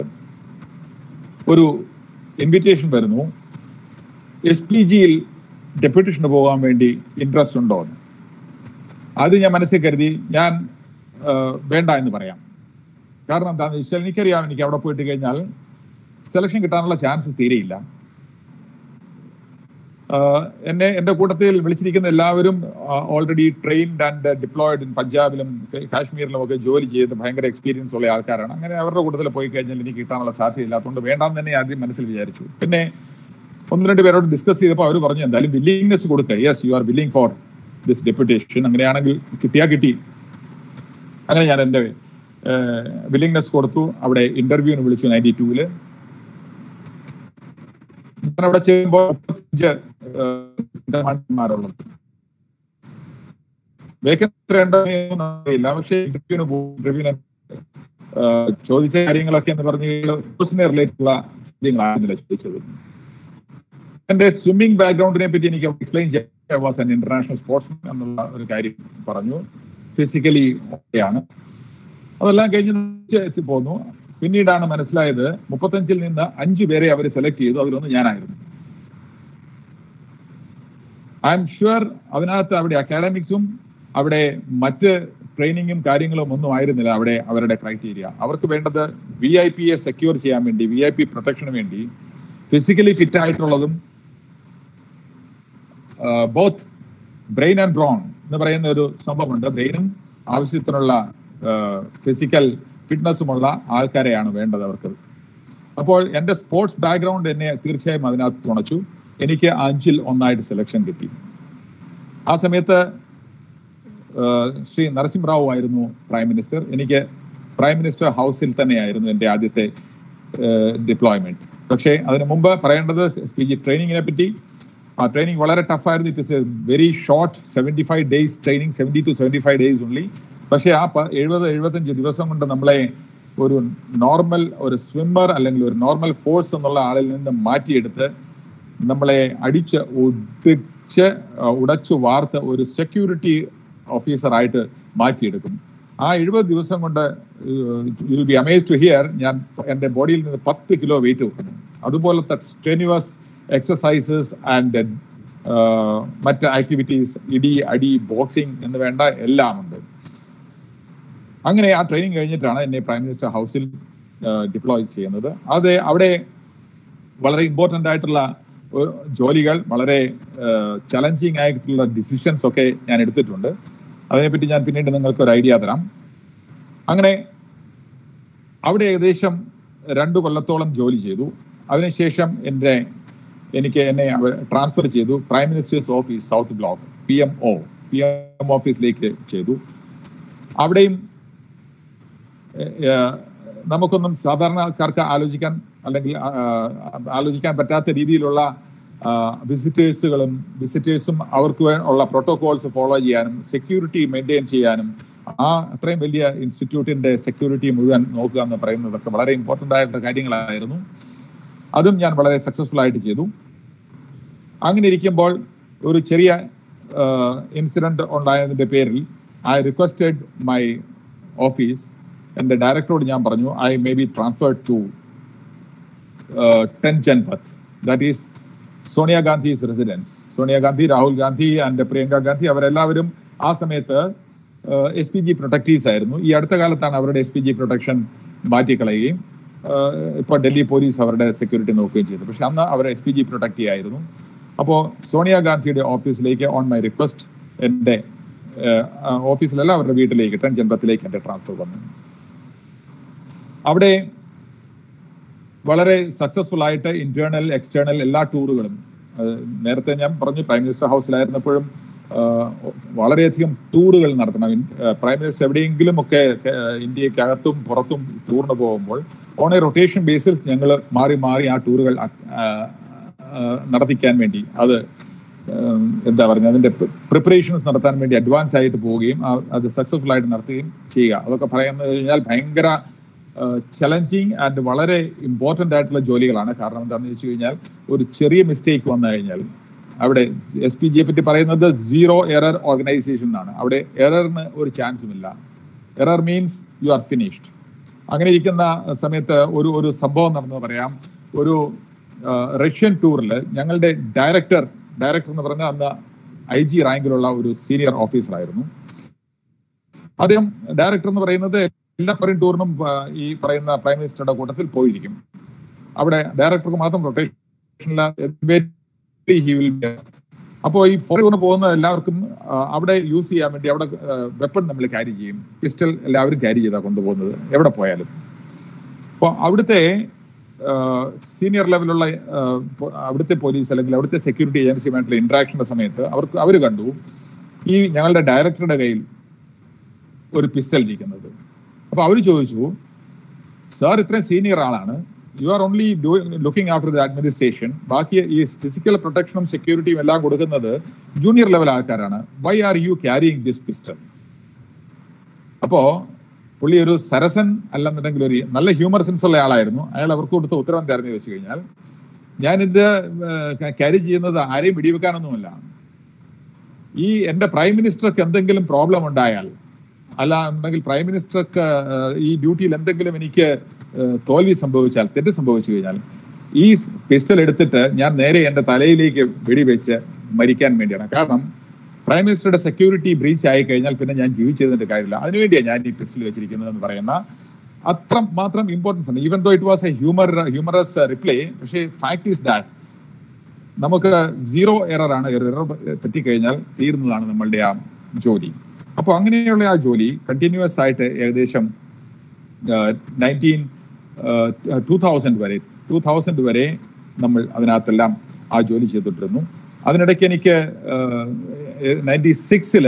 ഒരു ഇൻവിറ്റേഷൻ വരുന്നു എസ് പി ജിയിൽ ഡെപ്യൂട്ടേഷന് പോകാൻ വേണ്ടി ഇൻട്രസ്റ്റ് ഉണ്ടോ എന്ന് അത് ഞാൻ മനസ്സിൽ കരുതി ഞാൻ ആ, വേണ്ട എന്ന് പറയാം കാരണം എന്താണെന്ന് വെച്ചാൽ എനിക്കറിയാം എനിക്ക് അവിടെ പോയിട്ട് കഴിഞ്ഞാൽ സെലക്ഷൻ കിട്ടാനുള്ള ചാൻസ് തീരെയില്ല ആഹ് എന്നെ എന്റെ കൂട്ടത്തിൽ വിളിച്ചിരിക്കുന്ന എല്ലാവരും already trained and deployed in പഞ്ചാബിലും ക- കാശ്മീരിലും ഒക്കെ ജോലി ചെയ്ത് ഭയങ്കര എക്സ്പീരിയൻസ് ഉള്ള ആൾക്കാരാണ് അങ്ങനെ അവരുടെ കൂട്ടത്തിൽ പോയി കഴിഞ്ഞാൽ എനിക്ക് കിട്ടാനുള്ള സാധ്യതയില്ലാത്തതുകൊണ്ട് വേണ്ടാന്ന് തന്നെ ആദ്യം മനസ്സിൽ വിചാരിച്ചു പിന്നെ ഒന്ന് രണ്ട് പേരോട് ഡിസ്കസ് ചെയ്തപ്പോൾ അവർ പറഞ്ഞു എന്തായാലും വില്ലിങ്നെസ് കൊടുക്കുക yes you are willing for this deputation അങ്ങനെയാണെങ്കിൽ കിട്ടിയാ കിട്ടി അങ്ങനെ ഞാൻ എൻ്റെ വില്ലിങ്നെസ് കൊടുത്തു അവിടെ ഇന്റർവ്യൂവിന് വിളിച്ചു നയൻറ്റി ടൂവില് ഞാൻ അവിടെ ചെയ്യുമ്പോൾ മുപ്പത്തഞ്ച് മാരുള്ളത് വേക്കൻസി ഉണ്ടോയെന്ന് അറിയില്ല പക്ഷേ ഇന്റർവ്യൂവിന് പോകും ഇന്റർവ്യൂവിന് ചോദിച്ച കാര്യങ്ങളൊക്കെ എന്ന് പറഞ്ഞു സ്പോർട്സിനെ റിലേറ്റഡ് ഉള്ള കാര്യങ്ങളായിരുന്നില്ല ചോദിച്ചത് എന്റെ സ്വിമ്മിംഗ് ബാക്ക്ഗ്രൗണ്ടിനെ പറ്റി എനിക്ക് എക്സ്പ്ലെയിൻ ചെയ്യാൻ വാസ് ആൻ ഇന്റർനാഷണൽ സ്പോർട്സ്മാൻ എന്നുള്ള ഒരു കാര്യം പറഞ്ഞു ഫിസിക്കലി ഓക്കെയാണ് അതെല്ലാം കഴിഞ്ഞ് എത്തി പോന്നു പിന്നീടാണ് മനസ്സിലായത് മുപ്പത്തഞ്ചിൽ നിന്ന് അഞ്ചു പേരെ അവർ സെലക്ട് ചെയ്തു അതിലൊന്ന് ഞാനായിരുന്നു ഐ എം ഷുവർ അതിനകത്ത് അവിടെ അക്കാഡമിക്സും അവിടെ മറ്റ് ട്രെയിനിങ്ങും കാര്യങ്ങളും ഒന്നും ആയിരുന്നില്ല അവിടെ അവരുടെ ക്രൈറ്റീരിയ അവർക്ക് വേണ്ടത് വി ഐ പിയെ സെക്യൂർ ചെയ്യാൻ വേണ്ടി വി ഐ പി പ്രൊട്ടക്ഷന് വേണ്ടി ഫിസിക്കലി ഫിറ്റ് ആയിട്ടുള്ളതും ബോത്ത് ബ്രെയിൻ ആൻഡ് ബ്രോൺ എന്ന് പറയുന്ന ഒരു സംഭവമുണ്ട് ബ്രെയിനും ആവശ്യത്തിനുള്ള ഫിസിക്കൽ ഫിറ്റ്നസ്സുമുള്ള ആൾക്കാരെയാണ് വേണ്ടത് അവർക്ക് അപ്പോൾ എൻ്റെ സ്പോർട്സ് ബാക്ക്ഗ്രൗണ്ട് എന്നെ തീർച്ചയായും അതിനകത്ത് തുണച്ചു എനിക്ക് അഞ്ചിൽ ഒന്നായിട്ട് സെലക്ഷൻ കിട്ടി ആ സമയത്ത് ഏഹ്, ശ്രീ നരസിംഹറാവു ആയിരുന്നു പ്രൈം മിനിസ്റ്റർ എനിക്ക് പ്രൈം മിനിസ്റ്റർ ഹൗസിൽ തന്നെയായിരുന്നു എൻ്റെ ആദ്യത്തെ ഡിപ്ലോയ്മെന്റ് പക്ഷേ അതിന് മുമ്പ് പറയേണ്ടത് എസ് പി ജി ട്രെയിനിങ്ങിനെ പറ്റി ആ ട്രെയിനിങ് വളരെ ടഫായിരുന്നു it is a very short seventy five days training seventy two seventy five days ഉള്ളി പക്ഷേ ആ പ- എഴുപത് എഴുപത്തഞ്ച് ദിവസം കൊണ്ട് നമ്മളെ ഒരു നോർമൽ ഒരു സ്വിമ്മർ അല്ലെങ്കിൽ ഒരു നോർമൽ ഫോഴ്സ് എന്നുള്ള ആളിൽ നിന്ന് മാറ്റിയെടുത്ത് നമ്മളെ അടിച്ച് ഒടിച്ച് ആ, ഉടച്ചു വാർത്ത് ഒരു സെക്യൂരിറ്റി ഓഫീസറായിട്ട് മാറ്റിയെടുക്കും ആ എഴുപത് ദിവസം കൊണ്ട് you be amaze to hear ഞാൻ എൻ്റെ ബോഡിയിൽ നിന്ന് പത്ത് കിലോ വെയിറ്റ് വെക്കുന്നു അതുപോലത്തെ സ്ട്രെനുവസ് എക്സസൈസസ് ആൻഡ് മറ്റ് ആക്ടിവിറ്റീസ് ഇടി അടി ബോക്സിംഗ് എന്ന് വേണ്ട എല്ലാം ഉണ്ട് അങ്ങനെ ആ ട്രെയിനിങ് കഴിഞ്ഞിട്ടാണ് എന്നെ പ്രൈം മിനിസ്റ്റർ ഹൗസിൽ ഡിപ്ലോയ് ചെയ്യുന്നത് അത് അവിടെ വളരെ ഇമ്പോർട്ടൻ്റ് ആയിട്ടുള്ള ഏഹ്, ജോലികൾ വളരെ ചലഞ്ചിങ് ആയിട്ടുള്ള ഡിസിഷൻസ് ഒക്കെ ഞാൻ എടുത്തിട്ടുണ്ട് അതിനെപ്പറ്റി ഞാൻ പിന്നീട് നിങ്ങൾക്ക് ഒരു ഐഡിയ തരാം അങ്ങനെ അവിടെ ഏകദേശം രണ്ട് കൊല്ലത്തോളം ജോലി ചെയ്തു അതിനുശേഷം എൻ്റെ എനിക്ക് എന്നെ അവർ ട്രാൻസ്ഫർ ചെയ്തു prime minister's office south block P M O P M ഓഫീസിലേക്ക് ചെയ്തു അവിടെയും ഏഹ്, ഏഹ്, നമുക്കൊന്നും സാധാരണക്കാർക്ക് ആലോചിക്കാൻ അല്ലെങ്കിൽ ആ, ആ, ആലോചിക്കാൻ പറ്റാത്ത രീതിയിലുള്ള വിസിറ്റേഴ്സുകളും വിസിറ്റേഴ്സും അവർക്ക് വേ- ഉള്ള പ്രോട്ടോകോൾസ് ഫോളോ ചെയ്യാനും സെക്യൂരിറ്റി മെയിൻറ്റെയിൻ ചെയ്യാനും ആ അത്രയും വലിയ ഇൻസ്റ്റിറ്റ്യൂട്ടിന്റെ സെക്യൂരിറ്റി മുഴുവൻ നോക്കുക എന്ന് പറയുന്നതൊക്കെ വളരെ ഇമ്പോർട്ടൻ്റ് ആയിട്ടുള്ള കാര്യങ്ങളായിരുന്നു അതും ഞാൻ വളരെ സക്സസ്ഫുൾ ആയിട്ട് ചെയ്തു അങ്ങനെ ഇരിക്കുമ്പോൾ ഒരു ചെറിയ ഇൻസിഡന്റ് ഉണ്ടായതിന്റെ പേരിൽ ഐ റിക്വസ്റ്റഡ് മൈ ഓഫീസ് എൻ്റെ ഡയറക്ടറോട് ഞാൻ പറഞ്ഞു I may be transferred to ten ജൻപത്ത് that is സോണിയാഗാന്ധിസ് residence Sonia Gandhi Rahul Gandhi and Priyanka Gandhi അവരെല്ലാവരും ആ സമയത്ത് എസ് പി ജി പ്രൊട്ടക്റ്റീവ്സ് ആയിരുന്നു ഈ അടുത്ത കാലത്താണ് അവരുടെ എസ് പി ജി പ്രൊട്ടക്ഷൻ മാറ്റിക്കളയുകയും ഇപ്പോൾ ഡൽഹി പോലീസ് അവരുടെ സെക്യൂരിറ്റി നോക്കുകയും ചെയ്തു പക്ഷെ അന്ന് അവർ എസ് പി ജി പ്രൊട്ടക്റ്റീവ് ആയിരുന്നു അപ്പോൾ സോണിയാഗാന്ധിയുടെ ഓഫീസിലേക്ക് ഓൺ മൈ റിക്വസ്റ്റ് എൻ്റെ ഓഫീസിലല്ല അവരുടെ വീട്ടിലേക്ക് ടെൻ ജൻപത്തിലേക്ക് എൻ്റെ ട്രാൻസ്ഫർ വന്നു അവിടെ വളരെ സക്സസ്ഫുൾ ആയിട്ട് ഇന്റേണൽ എക്സ്റ്റേണൽ എല്ലാ ടൂറുകളും അഹ് നേരത്തെ ഞാൻ പറഞ്ഞു പ്രൈം മിനിസ്റ്റർ ഹൗസിലായിരുന്നപ്പോഴും ആഹ് വളരെയധികം ടൂറുകൾ നടത്തണം ഇൻ- ആഹ് പ്രൈം മിനിസ്റ്റർ എവിടെയെങ്കിലും ഒക്കെ ആഹ് ഇന്ത്യക്കകത്തും പുറത്തും ടൂറിന് പോകുമ്പോൾ ഓൺ എ റൊട്ടേഷൻ ബേസിൽ ഞങ്ങൾ മാറി മാറി ആ ടൂറുകൾ ആഹ് ആഹ് നടത്തിക്കാൻ വേണ്ടി അത് ആഹ് എന്താ പറയുക അതിന്റെ പ്രിപ്പറേഷൻസ് നടത്താൻ വേണ്ടി അഡ്വാൻസ് ആയിട്ട് പോവുകയും ആ- അത് സക്സസ്ഫുൾ ആയിട്ട് നടത്തുകയും ചെയ്യുക അതൊക്കെ പറയുന്നത് കഴിഞ്ഞാൽ ഭയങ്കര ചലഞ്ചിങ് ആൻഡ് വളരെ ഇമ്പോർട്ടൻ്റ് ആയിട്ടുള്ള ജോലികളാണ് കാരണം എന്താണെന്ന് വെച്ച് കഴിഞ്ഞാൽ ഒരു ചെറിയ മിസ്റ്റേക്ക് വന്നു കഴിഞ്ഞാൽ അവിടെ എസ് പി ജിയെ പറ്റി പറയുന്നത് സീറോ എറർ ഓർഗനൈസേഷൻ എന്നാണ് അവിടെ എററിന് ഒരു ചാൻസും ഇല്ല error means you are finished അങ്ങനെ ഇരിക്കുന്ന സമയത്ത് ഒരു ഒരു സംഭവം നടന്നു പറയാം ഒരു ആ, റഷ്യൻ ടൂറിൽ ഞങ്ങളുടെ ഡയറക്ടർ ഡയറക്ടർ എന്ന് പറഞ്ഞാൽ അന്ന് ഐ ജി റാങ്കിലുള്ള ഒരു സീനിയർ ഓഫീസറായിരുന്നു അദ്ദേഹം ഡയറക്ടർ എന്ന് പറയുന്നത് എല്ലാ ഫോറിൻ ടൂറിനും ആ, ഈ പറയുന്ന പ്രൈം മിനിസ്റ്ററുടെ കൂട്ടത്തിൽ പോയിരിക്കും അവിടെ ഡയറക്ടർക്ക് മാത്രം റൊട്ടേഷനില്ല അപ്പോൾ ഈ ഫോറിൻ ടൂറിന് പോകുന്ന എല്ലാവർക്കും ആ, അവിടെ യൂസ് ചെയ്യാൻ വേണ്ടി അവിടെ വെപ്പൺ നമ്മൾ ക്യാരി ചെയ്യും പിസ്റ്റൽ എല്ലാവരും ക്യാരി ചെയ്താ കൊണ്ടുപോകുന്നത് എവിടെ പോയാലും അപ്പോൾ അവിടുത്തെ സീനിയർ ലെവലുള്ള ആ, പോ- അവിടുത്തെ പോലീസ് അല്ലെങ്കിൽ അവിടുത്തെ സെക്യൂരിറ്റി ഏജൻസിയുമായിട്ടുള്ള ഇന്ററാക്ഷന്റെ സമയത്ത് അവർക്ക് അവർ കണ്ടു ഈ ഞങ്ങളുടെ ഡയറക്ടറുടെ കയ്യിൽ ഒരു പിസ്റ്റൽ ഇരിക്കുന്നത് അപ്പൊ അവർ ചോദിച്ചു സാർ ഇത്രയും സീനിയർ ആളാണ് you are only looking after the administration ബാക്കി ഈ ഫിസിക്കൽ പ്രൊട്ടക്ഷനും സെക്യൂരിറ്റിയും എല്ലാം കൊടുക്കുന്നത് ജൂനിയർ ലെവൽ ആൾക്കാരാണ് why are you carrying this pistol അപ്പോ പുള്ളി ഒരു സരസൻ അല്ലെന്നുണ്ടെങ്കിൽ ഒരു നല്ല ഹ്യൂമർ സെൻസ് ഉള്ള ആളായിരുന്നു അയാൾ അവർക്ക് കൊടുത്ത ഉത്തരം എന്തായിരുന്നു വെച്ച് കഴിഞ്ഞാൽ ഞാനിത് ക്യാരി ചെയ്യുന്നത് ആരെയും വെടിവെക്കാനൊന്നുമല്ല ഈ എന്റെ പ്രൈം മിനിസ്റ്റർക്ക് എന്തെങ്കിലും പ്രോബ്ലം ഉണ്ടായാൽ അല്ല എന്നുണ്ടെങ്കിൽ പ്രൈം മിനിസ്റ്റർക്ക് ഏഹ്, ഈ ഡ്യൂട്ടിയിൽ എന്തെങ്കിലും എനിക്ക് ഏഹ്, തോൽവി സംഭവിച്ചാൽ തെറ്റ് സംഭവിച്ചു കഴിഞ്ഞാൽ ഈ പിസ്റ്റൽ എടുത്തിട്ട് ഞാൻ നേരെ എന്റെ തലയിലേക്ക് വെടിവെച്ച് മരിക്കാൻ വേണ്ടിയാണ് കാരണം പ്രൈം മിനിസ്റ്ററുടെ സെക്യൂരിറ്റി ബ്രീച്ച് ആയി കഴിഞ്ഞാൽ പിന്നെ ഞാൻ ജീവിച്ചതിന്റെ കാര്യമില്ല അതിനുവേണ്ടിയാണ് ഞാൻ ഈ പിസ്റ്റൽ വെച്ചിരിക്കുന്നത് എന്ന് പറയുന്ന അത്ര മാത്രം ഇമ്പോർട്ടൻസ് ഉണ്ട് even though it was a humour humorous reply പക്ഷേ ഫാക്ട് ഈസ് ദാറ്റ് നമുക്ക് സീറോ എറർ ആണ് എറർ പറ്റിക്കഴിഞ്ഞാൽ തീർന്നതാണ് നമ്മളുടെ ആ ജോലി അപ്പോൾ അങ്ങനെയുള്ള ആ ജോലി കണ്ടിന്യൂസ് ആയിട്ട് ഏകദേശം നയൻറ്റീൻ ടൂ തൗസൻഡ് വരെ ടൂ തൗസൻഡ് വരെ നമ്മൾ അതിനകത്തെല്ലാം ആ ജോലി ചെയ്തിട്ടിരുന്നു അതിനിടയ്ക്ക് എനിക്ക് നയൻറ്റി സിക്സില്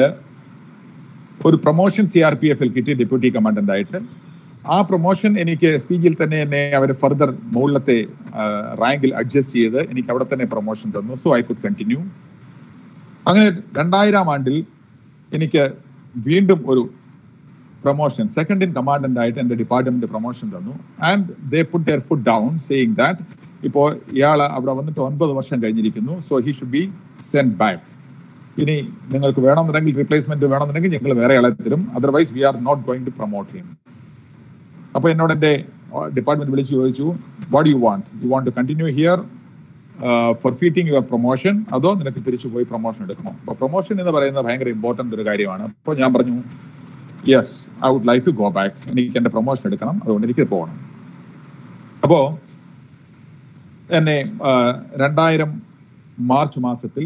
ഒരു പ്രൊമോഷൻ സി ആർ പി എഫിൽ കിട്ടി ഡെപ്യൂട്ടി കമാൻഡന്റ് ആയിട്ട് ആ പ്രൊമോഷൻ എനിക്ക് എസ് പി ജിയിൽ തന്നെ എന്നെ അവർ ഫർദർ മുകളിലത്തെ റാങ്കിൽ അഡ്ജസ്റ്റ് ചെയ്ത് എനിക്ക് അവിടെ തന്നെ പ്രൊമോഷൻ തന്നു സോ ഐ കുഡ് കണ്ടിന്യൂ അങ്ങനെ രണ്ടായിരം ആണ്ടിൽ എനിക്ക് വീണ്ടും ഒരു പ്രൊമോഷൻ സെക്കൻഡ് ഇൻ കമാൻഡന്റ് ആയിട്ട് എന്റെ ഡിപ്പാർട്ട്മെന്റ് പ്രൊമോഷൻ തന്നു and they put their foot down saying that ഇപ്പോൾ ഇയാൾ അവിടെ വന്നിട്ട് ഒൻപത് വർഷം കഴിഞ്ഞിരിക്കുന്നു so he should be send back ഇനി നിങ്ങൾക്ക് വേണമെന്നുണ്ടെങ്കിൽ റീപ്ലേസ്മെന്റ് വേണമെന്നുണ്ടെങ്കിൽ ഞങ്ങൾ വേറെ ആളെ തരും otherwise we are not going to promote him അപ്പൊ എന്നോട് എന്റെ ഡിപ്പാർട്ട്മെന്റ് വിളിച്ച് ചോദിച്ചു what you want you want to continue here forfeiting your promotion അതോ നിനക്ക് തിരിച്ചു പോയി പ്രൊമോഷൻ എടുക്കണോ അപ്പൊ പ്രൊമോഷൻ എന്ന് പറയുന്നത് ഭയങ്കര ഇമ്പോർട്ടന്റ് ഒരു കാര്യമാണ് അപ്പോൾ ഞാൻ പറഞ്ഞു yes I would like to go back എനിക്ക് എന്റെ പ്രൊമോഷൻ എടുക്കണം അതുകൊണ്ട് എനിക്ക് പോകണം അപ്പോ എന്നെ രണ്ടായിരം മാർച്ച് മാസത്തിൽ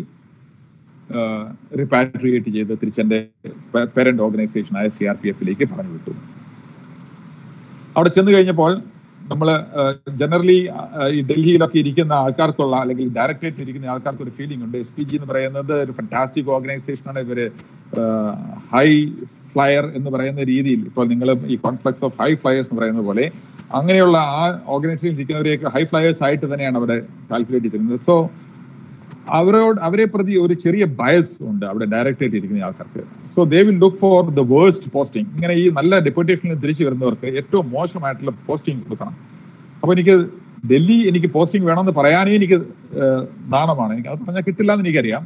റിപ്പാട്രിയേറ്റ് ചെയ്ത് തിരിച്ചെന്റെ പേരന്റ് ഓർഗനൈസേഷനായ സി ആർ പി എഫിലേക്ക് പറഞ്ഞു വിട്ടു അവിടെ ചെന്ന് കഴിഞ്ഞപ്പോൾ നമ്മൾ ജനറലി ഈ ഡൽഹിയിലൊക്കെ ഇരിക്കുന്ന ആൾക്കാർക്കുള്ള അല്ലെങ്കിൽ ഡയറക്ടറേറ്റിൽ ഇരിക്കുന്ന ആൾക്കാർക്ക് ഒരു ഫീലിംഗ് ഉണ്ട് എസ് പി ജി എന്ന് പറയുന്നത് ഒരു ഫണ്ടാസ്റ്റിക് ഓർഗനൈസേഷനാണ് ഇവര് ഹൈ ഫ്ലയർ എന്ന് പറയുന്ന രീതിയിൽ ഇപ്പോൾ നിങ്ങൾ ഈ കോൺഫ്ലക്സ് ഓഫ് ഹൈ ഫ്ലയേഴ്സ് എന്ന് പറയുന്ന പോലെ അങ്ങനെയുള്ള ആ ഓർഗനൈസേഷൻ ഇരിക്കുന്നവരെയൊക്കെ ഹൈ ഫ്ലയേഴ്സ് ആയിട്ട് തന്നെയാണ് അവിടെ കാൽക്കുലേറ്റ് ചെയ്തിരുന്നത് സോ അവരോട് അവരെ പ്രതി ഒരു ചെറിയ ബയസ് ഉണ്ട് അവിടെ ഡയറക്ടറേറ്റ് ഇരിക്കുന്ന ആൾക്കാർക്ക് so they will look for the worst posting ഇങ്ങനെ ഈ നല്ല ഡെപ്യൂട്ടേഷനിൽ തിരിച്ചു വരുന്നവർക്ക് ഏറ്റവും മോശമായിട്ടുള്ള പോസ്റ്റിംഗ് കൊടുക്കണം അപ്പൊ എനിക്ക് ഡൽഹി എനിക്ക് പോസ്റ്റിംഗ് വേണമെന്ന് പറയാനേ എനിക്ക് ഏഹ്, നാണമാണ് എനിക്ക് അത് പറഞ്ഞാൽ കിട്ടില്ല എന്ന് എനിക്കറിയാം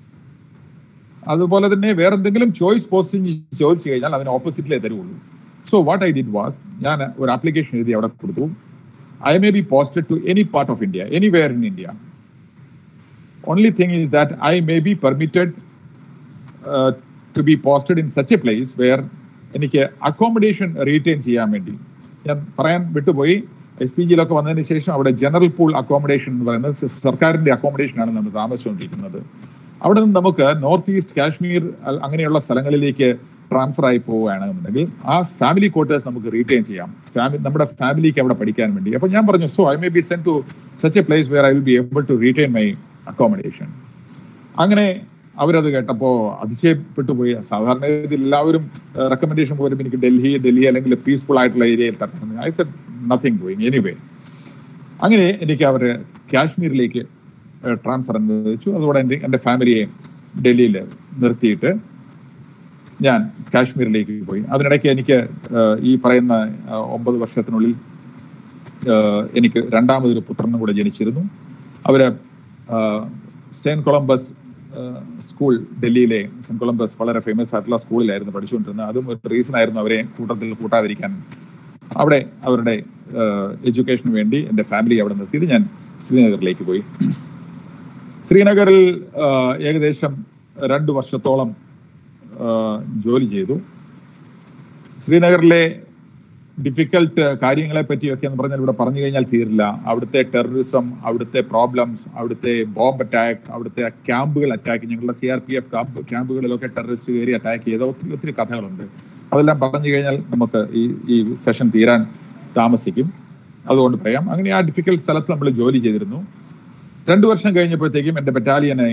അതുപോലെ തന്നെ വേറെ എന്തെങ്കിലും ചോയ്സ് പോസ്റ്റിംഗ് ചോദിച്ചു കഴിഞ്ഞാൽ അതിന് ഓപ്പോസിറ്റിലേ തരുള്ളൂ so what I did was ഞാൻ ഒരു ആപ്ലിക്കേഷൻ എഴുതി അവിടെ കൊടുത്തു I may be posted to any part of India anywhere in India only thing is that I may be permitted uh, to be posted in such a place where എനിക്ക് accommodation retain ചെയ്യാൻ വേണ്ടി ഞാൻ പറയാൻ വിട്ടുപോയി S P ജിയിലൊക്കെ വന്നതിന് ശേഷം അവിടെ general pool accommodation എന്ന് പറയുന്നത് സ- സർക്കാരിന്റെ അക്കോമഡേഷനാണ് നമ്മൾ താമസിച്ചുകൊണ്ടിരിക്കുന്നത് അവിടെ നിന്ന് നമുക്ക് നോർത്ത് ഈസ്റ്റ് കാശ്മീർ അ- അങ്ങനെയുള്ള സ്ഥലങ്ങളിലേക്ക് ട്രാൻസ്ഫർ ആയി പോവുകയാണെന്നുണ്ടെങ്കിൽ ആ ഫാമിലി ക്വാർട്ടേഴ്സ് നമുക്ക് റീറ്റെയിൻ ചെയ്യാം ഫാമിലി നമ്മുടെ ഫാമിലിക്ക് അവിടെ പഠിക്കാൻ വേണ്ടി അപ്പൊ ഞാൻ പറഞ്ഞു so I may be send to such a place where I will be able to retain my accommodation അങ്ങനെ അവരത് കേട്ടപ്പോ അതിശയപ്പെട്ടു പോയി സാധാരണ ഇതിൽ എല്ലാവരും റെക്കമെൻഡേഷൻ പോലും എനിക്ക് ഡൽഹി ഡൽഹി അല്ലെങ്കിൽ പീസ്ഫുൾ ആയിട്ടുള്ള ഏരിയയിൽ തരണം I said nothing doing anyway അങ്ങനെ എനിക്ക് അവർ കാശ്മീരിലേക്ക് ട്രാൻസ്ഫർ അനുവദിച്ചു അതോടെ എൻ്റെ എൻ്റെ ഫാമിലിയെ ഡൽഹിയിൽ നിർത്തിയിട്ട് ഞാൻ കാശ്മീരിലേക്ക് പോയി അതിനിടയ്ക്ക് എനിക്ക് ഏഹ്, ഈ പറയുന്ന ഏഹ്, ഒമ്പത് വർഷത്തിനുള്ളിൽ ഏഹ്, എനിക്ക് രണ്ടാമതൊരു പുത്രനും കൂടെ ജനിച്ചിരുന്നു അവര് ഏഹ്, സെയിന്റ് കൊളംബസ് ഏഹ്, സ്കൂൾ ഡൽഹിയിലെ സെന്റ് കൊളംബസ് വളരെ ഫേമസ് ആയിട്ടുള്ള സ്കൂളിലായിരുന്നു പഠിച്ചുകൊണ്ടിരുന്നത് അതും ഒരു റീസൺ ആയിരുന്നു അവരെ കൂട്ടത്തിൽ കൂട്ടാതിരിക്കാൻ അവിടെ അവരുടെ എഡ്യൂക്കേഷന് വേണ്ടി എൻ്റെ ഫാമിലി അവിടെ നിർത്തിയിട്ട് ഞാൻ ശ്രീനഗറിലേക്ക് പോയി ശ്രീനഗറിൽ ഏഹ്, ഏകദേശം രണ്ടു വർഷത്തോളം ഏഹ്, ജോലി ചെയ്തു ശ്രീനഗറിലെ ഡിഫിക്കൽട്ട് കാര്യങ്ങളെ പറ്റിയൊക്കെ എന്ന് പറഞ്ഞാൽ ഇവിടെ പറഞ്ഞു കഴിഞ്ഞാൽ തീരില്ല അവിടുത്തെ ടെററിസം അവിടുത്തെ പ്രോബ്ലംസ് അവിടുത്തെ ബോംബ് അറ്റാക്ക് അവിടുത്തെ ക്യാമ്പുകൾ അറ്റാക്ക് ഞങ്ങളുടെ C R P F camp ക്യാമ്പുകളിലൊക്കെ ടെററിസ്റ്റ് കയറി അറ്റാക്ക് ചെയ്ത ഒത്തിരി ഒത്തിരി കഥകളുണ്ട് അതെല്ലാം പറഞ്ഞു കഴിഞ്ഞാൽ നമുക്ക് ഈ ഈ സെഷൻ തീരാൻ താമസിക്കും അതുകൊണ്ട് പറയാം അങ്ങനെ ആ ഡിഫിക്കൽട്ട് സ്ഥലത്ത് നമ്മൾ ജോലി ചെയ്തിരുന്നു രണ്ടു വർഷം കഴിഞ്ഞപ്പോഴത്തേക്കും എൻ്റെ ബറ്റാലിയനെ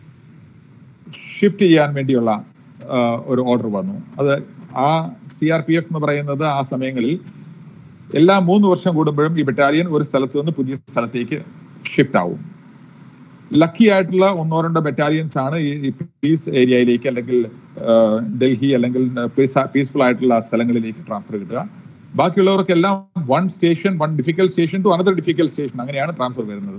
ഷിഫ്റ്റ് ചെയ്യാൻ വേണ്ടിയുള്ള ആ, ഒരു ഓർഡർ വന്നു അത് ആ സി ആർ പി എഫ് എന്ന് പറയുന്നത് ആ സമയങ്ങളിൽ എല്ലാ മൂന്ന് വർഷം കൂടുമ്പോഴും ഈ ബറ്റാലിയൻ ഒരു സ്ഥലത്ത് നിന്ന് പുതിയ സ്ഥലത്തേക്ക് ഷിഫ്റ്റ് ആവും ലക്കി ആയിട്ടുള്ള ഒന്നോ രണ്ടോ ബറ്റാലിയൻസ് ആണ് ഈ പീസ് ഏരിയയിലേക്ക് അല്ലെങ്കിൽ ആ, ഡൽഹി അല്ലെങ്കിൽ പീസ്ഫുൾ ആയിട്ടുള്ള സ്ഥലങ്ങളിലേക്ക് ട്രാൻസ്ഫർ കിട്ടുക ബാക്കിയുള്ളവർക്കെല്ലാം one station one difficult station to another difficult station അങ്ങനെയാണ് ട്രാൻസ്ഫർ വരുന്നത്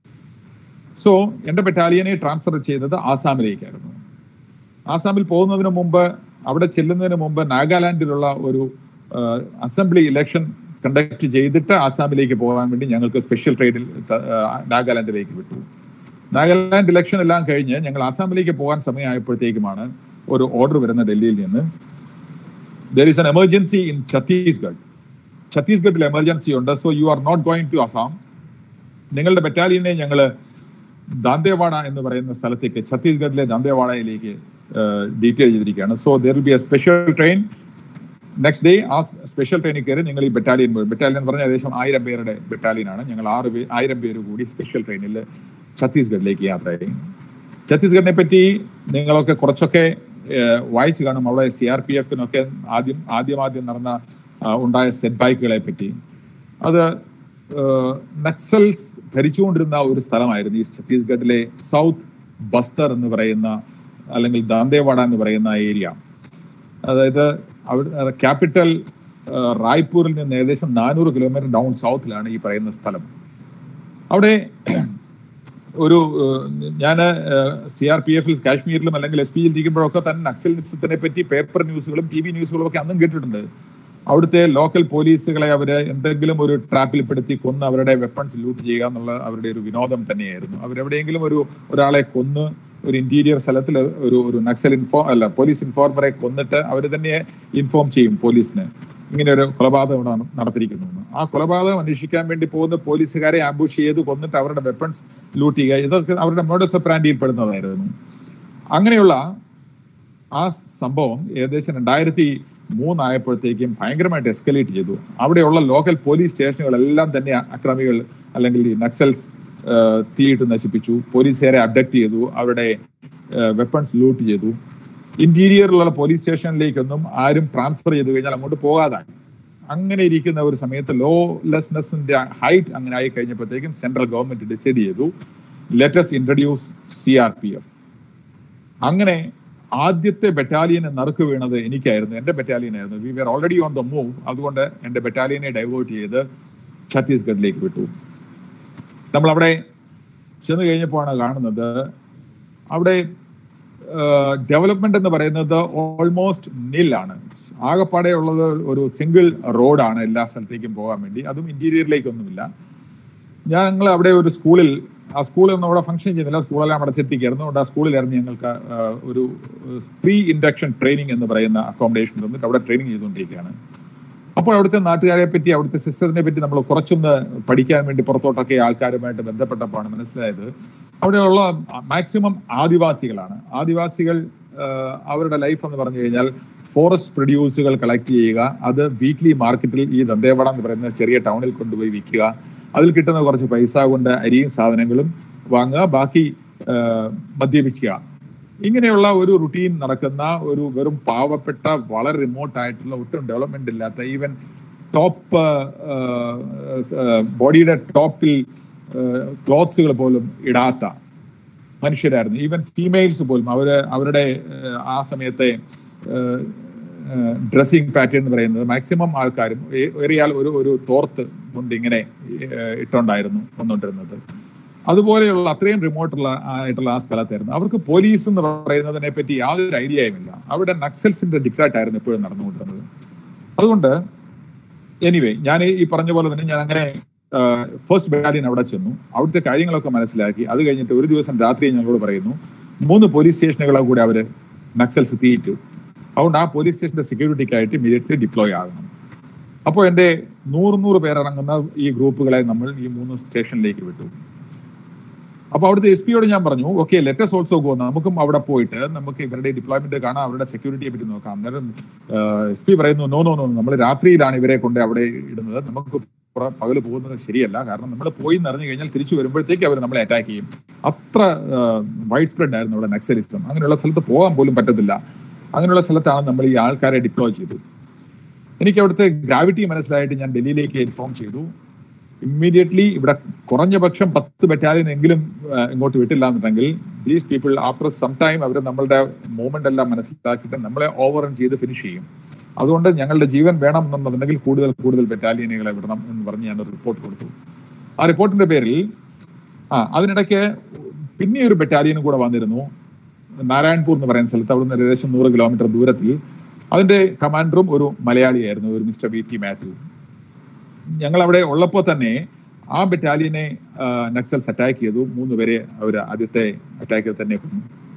സോ എന്റെ ബറ്റാലിയനെ ട്രാൻസ്ഫർ ചെയ്തത് ആസാമിലേക്കായിരുന്നു ആസാമിൽ പോകുന്നതിന് മുമ്പ് അവിടെ ചെല്ലുന്നതിന് മുമ്പ് നാഗാലാൻഡിലുള്ള ഒരു അസംബ്ലി ഇലക്ഷൻ കണ്ടക്ട് ചെയ്തിട്ട് ആസാമിലേക്ക് പോകാൻ വേണ്ടി ഞങ്ങൾക്ക് സ്പെഷ്യൽ ട്രെയിനിൽ ത- ആ, നാഗാലാൻഡിലേക്ക് വിട്ടു നാഗാലാൻഡ് ഇലക്ഷൻ എല്ലാം കഴിഞ്ഞ് ഞങ്ങൾ ആസാമിലേക്ക് പോകാൻ സമയമായപ്പോഴത്തേക്കുമാണ് ഒരു ഓർഡർ വരുന്ന ഡൽഹിയിൽ നിന്ന് there is an emergency in Chhattisgarh ഛത്തീസ്ഗഡിൽ എമർജൻസി ഉണ്ട് so you are not going to Assam നിങ്ങളുടെ ബറ്റാലിയനെ ഞങ്ങൾ ദാന്തേവാഡ എന്ന് പറയുന്ന സ്ഥലത്തേക്ക് ഛത്തീസ്ഗഡിലെ ദാന്തേവാഡയിലേക്ക് ഡീറ്റെയിൽ ചെയ്തിരിക്കുകയാണ് so there will be a special train next day ആ സ്പെഷ്യൽ ട്രെയിനിൽ കയറി നിങ്ങൾ ഈ ബറ്റാലിയൻ പോയി ബറ്റാലിയൻ എന്ന് പറഞ്ഞാൽ ഏകദേശം ആയിരം പേരുടെ ബറ്റാലിയനാണ് ഞങ്ങൾ ആറ് പേ ആയിരം പേര് കൂടി സ്പെഷ്യൽ ട്രെയിനിൽ ഛത്തീസ്ഗഡിലേക്ക് യാത്ര ചെയ്യും ഛത്തീസ്ഗഡിനെ പറ്റി നിങ്ങളൊക്കെ കുറച്ചൊക്കെ ഏഹ്, വായിച്ചു കാണും അവിടെ സി ആർ പി എഫിനൊക്കെ ആദ്യം ആദ്യം ആദ്യം നടന്ന ആ, ഉണ്ടായ സെറ്റ് ബാക്കുകളെ പറ്റി അത് ഏഹ്, നക്സൽസ് ഭരിച്ചുകൊണ്ടിരുന്ന ഒരു സ്ഥലമായിരുന്നു ഈ ഛത്തീസ്ഗഡിലെ സൗത്ത് ബസ്തർ എന്ന് പറയുന്ന അല്ലെങ്കിൽ ദാന്തേവാഡ എന്ന് പറയുന്ന ഏരിയ അതായത് അവിടെ ക്യാപിറ്റൽ റായ്പൂരിൽ നിന്ന് ഏകദേശം നാനൂറ് കിലോമീറ്റർ ഡൗൺ സൗത്തിലാണ് ഈ പറയുന്ന സ്ഥലം അവിടെ ഒരു ഞാൻ സി ആർ പി എഫിൽ കാശ്മീരിലും അല്ലെങ്കിൽ എസ് പിയിൽ ഇരിക്കുമ്പോഴൊക്കെ തന്നെ നക്സലിസത്തിനെ പറ്റി പേപ്പർ ന്യൂസുകളും ടി വി ന്യൂസുകളും ഒക്കെ അന്നും കേട്ടിട്ടുണ്ട് അവിടുത്തെ ലോക്കൽ പോലീസുകളെ അവര് എന്തെങ്കിലും ഒരു ട്രാപ്പിൽപ്പെടുത്തി കൊന്ന് അവരുടെ വെപ്പൺസ് ലൂട്ട് ചെയ്യുക എന്നുള്ള അവരുടെ ഒരു വിനോദം തന്നെയായിരുന്നു അവരെവിടെയെങ്കിലും ഒരു ഒരാളെ കൊന്ന് ഒരു ഇന്റീരിയർ സ്ഥലത്തിൽ ഒരു ഒരു നക്സൽ ഇൻഫോ അല്ല പോലീസ് ഇൻഫോർമറെ കൊന്നിട്ട് അവർ തന്നെ ഇൻഫോം ചെയ്യും പോലീസിന് ഇങ്ങനെ ഒരു കൊലപാതകം ഇവിടെ നട- നടത്തിയിരിക്കുന്നു എന്ന്. ആ കൊലപാതകം അന്വേഷിക്കാൻ വേണ്ടി പോകുന്ന പോലീസുകാരെ ആംബുഷ് ചെയ്ത് കൊന്നിട്ട് അവരുടെ വെപ്പൺസ് ലൂട്ട് ചെയ്യുക ഇതൊക്കെ അവരുടെ മോഡസ് ബ്രാൻഡിയിൽ പെടുന്നതായിരുന്നു അങ്ങനെയുള്ള ആ സംഭവം ഏകദേശം രണ്ടായിരത്തി മൂന്നായപ്പോഴത്തേക്കും ഭയങ്കരമായിട്ട് എസ്കലേറ്റ് ചെയ്തു അവിടെയുള്ള ലോക്കൽ പോലീസ് സ്റ്റേഷനുകളെല്ലാം തന്നെ അക്രമികൾ അല്ലെങ്കിൽ ഈ നക്സൽസ് ആ, തീയിട്ട് നശിപ്പിച്ചു പോലീസുകാരെ അബ്ഡക്ട് ചെയ്തു അവരുടെ വെപ്പൺസ് ലൂട്ട് ചെയ്തു ഇന്റീരിയറിലുള്ള പോലീസ് സ്റ്റേഷനിലേക്കൊന്നും ആരും ട്രാൻസ്ഫർ ചെയ്ത് കഴിഞ്ഞാൽ അങ്ങോട്ട് പോകാതായി അങ്ങനെ ഇരിക്കുന്ന ഒരു സമയത്ത് ലോലെസ്നെസിന്റെ ഹൈറ്റ് അങ്ങനെ ആയി കഴിഞ്ഞപ്പോഴത്തേക്കും സെൻട്രൽ ഗവൺമെന്റ് ഡിസൈഡ് ചെയ്തു let's introduce C R P F അങ്ങനെ ആദ്യത്തെ ബറ്റാലിയനെ നറുക്ക് വീണത് എനിക്കായിരുന്നു എന്റെ ബറ്റാലിയൻ ആയിരുന്നു we were already on the move അതുകൊണ്ട് എന്റെ ബറ്റാലിയനെ ഡൈവേർട്ട് ചെയ്ത് ഛത്തീസ്ഗഡിലേക്ക് വിട്ടു നമ്മൾ അവിടെ ചെന്ന് കഴിഞ്ഞപ്പോഴാണ് കാണുന്നത് അവിടെ ഡെവലപ്മെന്റ് എന്ന് പറയുന്നത് ഓൾമോസ്റ്റ് നില്ലാണ് ആകെപ്പാടെ ഉള്ളത് ഒരു സിംഗിൾ റോഡാണ് എല്ലാ സ്ഥലത്തേക്കും പോകാൻ വേണ്ടി അതും ഇന്റീരിയറിലേക്കൊന്നുമില്ല ഞങ്ങൾ അവിടെ ഒരു സ്കൂളിൽ ആ സ്കൂളൊന്നും അവിടെ ഫംഗ്ഷൻ ചെയ്യുന്നില്ല സ്കൂളെല്ലാം അടച്ചിട്ടിരിക്കുകയായിരുന്നു അതുകൊണ്ട് ആ സ്കൂളിലായിരുന്നു ഞങ്ങൾക്ക് ആ, ഒരു പ്രീ ഇൻഡക്ഷൻ ട്രെയിനിങ് എന്ന് പറയുന്ന അക്കോമഡേഷൻ തന്നിട്ട് അവിടെ ട്രെയിനിങ് ചെയ്തുകൊണ്ടിരിക്കുകയാണ് അപ്പോൾ അവിടുത്തെ നാട്ടുകാരെ പറ്റി അവിടുത്തെ സിസ്റ്ററിനെ പറ്റി നമ്മൾ കുറച്ചൊന്ന് പഠിക്കാൻ വേണ്ടി പുറത്തോട്ടൊക്കെ ആൾക്കാരുമായിട്ട് ബന്ധപ്പെട്ടപ്പോഴാണ് മനസ്സിലായത് അവിടെയുള്ള മാക്സിമം ആദിവാസികളാണ് ആദിവാസികൾ ആ, അവരുടെ ലൈഫ് എന്ന് പറഞ്ഞു കഴിഞ്ഞാൽ ഫോറസ്റ്റ് പ്രൊഡ്യൂസുകൾ കളക്ട് ചെയ്യുക അത് വീക്ക്ലി മാർക്കറ്റിൽ ഈ ദന്തേവട എന്ന് പറയുന്ന ചെറിയ ടൗണിൽ കൊണ്ടുപോയി വിൽക്കുക അതിൽ കിട്ടുന്ന കുറച്ച് പൈസ കൊണ്ട് അരിയും സാധനങ്ങളും വാങ്ങുക ബാക്കി ആ, മദ്യപിക്കുക ഇങ്ങനെയുള്ള ഒരു റുട്ടീൻ നടക്കുന്ന ഒരു വെറും പാവപ്പെട്ട വളരെ റിമോട്ട് ആയിട്ടുള്ള ഒട്ടും ഡെവലപ്മെന്റ് ഇല്ലാത്ത ഈവൻ ടോപ്പ് ബോഡിയുടെ ടോപ്പിൽ ക്ലോത്ത്സുകൾ പോലും ഇടാത്ത മനുഷ്യരായിരുന്നു ഈവൻ ഫീമെയിൽസ് പോലും അവര് അവരുടെ ഏഹ്, ആ സമയത്തെ ഡ്രസ്സിങ് പാറ്റേൺ എന്ന് പറയുന്നത് മാക്സിമം ആൾക്കാരും ഏ- ഏറിയാൽ ഒരു ഒരു തോർത്ത് കൊണ്ട് ഇങ്ങനെ ഏഹ്, ഇട്ടുണ്ടായിരുന്നു വന്നുകൊണ്ടിരുന്നത് അതുപോലെയുള്ള അത്രയും റിമോട്ടുള്ള ആയിട്ടുള്ള ആ സ്ഥലത്തായിരുന്നു അവർക്ക് പോലീസ് എന്ന് പറയുന്നതിനെ പറ്റി യാതൊരു ഐഡിയയും ഇല്ല അവിടെ നക്സൽസിന്റെ ഡിക്റ്റാറ്റ് ആയിരുന്നു എപ്പോഴും നടന്നുകൊണ്ടിരുന്നത് അതുകൊണ്ട് എനിവേ ഞാൻ ഈ പറഞ്ഞ പോലെ തന്നെ ഞാൻ അങ്ങനെ ഫസ്റ്റ് ബറ്റാലിയൻ അവിടെ ചെന്നു അവിടുത്തെ കാര്യങ്ങളൊക്കെ മനസ്സിലാക്കി അത് കഴിഞ്ഞിട്ട് ഒരു ദിവസം രാത്രി ഞങ്ങളോട് പറയുന്നു മൂന്ന് പോലീസ് സ്റ്റേഷനുകളെ കൂടെ അവര് നക്സൽസ് തീയിട്ടു അതുകൊണ്ട് ആ പോലീസ് സ്റ്റേഷന്റെ സെക്യൂരിറ്റിക്കായിട്ട് ഇമീഡിയറ്റ്ലി ഡിപ്ലോയ് ആകണം അപ്പോൾ എന്റെ നൂറ് നൂറ് പേരടങ്ങുന്ന ഈ ഗ്രൂപ്പുകളെ നമ്മൾ ഈ മൂന്ന് സ്റ്റേഷനിലേക്ക് വിട്ടു അപ്പൊ അവിടുത്തെ എസ് പിയോട് ഞാൻ പറഞ്ഞു ഓക്കെ ലെറ്റസ് ഓൾസോ ഗോ നമുക്കും അവിടെ പോയിട്ട് നമുക്ക് ഇവരുടെ ഡിപ്ലോയ്മെന്റ് കാണാം അവരുടെ സെക്യൂരിറ്റിയെ പറ്റി നോക്കാം അന്നേരം എസ് പി പറയുന്നു നോ നോ നോ നമ്മൾ രാത്രിയിലാണ് ഇവരെ കൊണ്ട് അവിടെ ഇടുന്നത് നമുക്ക് പുറ- പകല് പോകുന്നത് ശരിയല്ല കാരണം നമ്മൾ പോയി നിറഞ്ഞു കഴിഞ്ഞാൽ തിരിച്ചു വരുമ്പോഴത്തേക്ക് അവർ നമ്മളെ അറ്റാക്ക് ചെയ്യും അത്ര വൈഡ് സ്പ്രെഡ് ആയിരുന്നു അവിടെ നക്സലിസം അങ്ങനെയുള്ള സ്ഥലത്ത് പോകാൻ പോലും പറ്റത്തില്ല അങ്ങനെയുള്ള സ്ഥലത്താണ് നമ്മൾ ഈ ആൾക്കാരെ ഡിപ്ലോയ് ചെയ്തു എനിക്ക് അവിടുത്തെ ഗ്രാവിറ്റി മനസ്സിലായിട്ട് ഞാൻ ഡൽഹിയിലേക്ക് ഇൻഫോം ചെയ്തു ഇമ്മീഡിയറ്റ്ലി ഇവിടെ കുറഞ്ഞ പക്ഷം പത്ത് ബറ്റാലിയൻ എങ്കിലും ആ, ഇങ്ങോട്ട് വിട്ടില്ല എന്നുണ്ടെങ്കിൽ these people after some time അവർ നമ്മളുടെ മൂവ്മെന്റ് എല്ലാം മനസ്സിലാക്കിയിട്ട് നമ്മളെ ഓവർ ചെയ്ത് ഫിനിഷ് ചെയ്യും അതുകൊണ്ട് ഞങ്ങളുടെ ജീവൻ വേണം എന്നുണ്ടെങ്കിൽ കൂടുതൽ കൂടുതൽ ബറ്റാലിയനുകളെ വിടണം എന്ന് പറഞ്ഞ് ഞാൻ ഒരു റിപ്പോർട്ട് കൊടുത്തു ആ റിപ്പോർട്ടിന്റെ പേരിൽ ആ അതിനിടയ്ക്ക് പിന്നെ ഒരു ബറ്റാലിയനും കൂടെ വന്നിരുന്നു നാരായൺപൂർ എന്ന് പറയുന്ന സ്ഥലത്ത് അവിടുന്ന് ഏകദേശം നൂറ് കിലോമീറ്റർ ദൂരത്തിൽ അതിന്റെ കമാൻഡറും ഒരു മലയാളിയായിരുന്നു ഒരു മിസ്റ്റർ വി ടി മാത്യു ഞങ്ങൾ അവിടെ ഉള്ളപ്പോൾ തന്നെ ആ ബറ്റാലിയനെ ആ, നക്സൽസ് അറ്റാക്ക് ചെയ്തു മൂന്ന് പേരെ അവർ ആദ്യത്തെ അറ്റാക്കിൽ തന്നെ കൊന്നു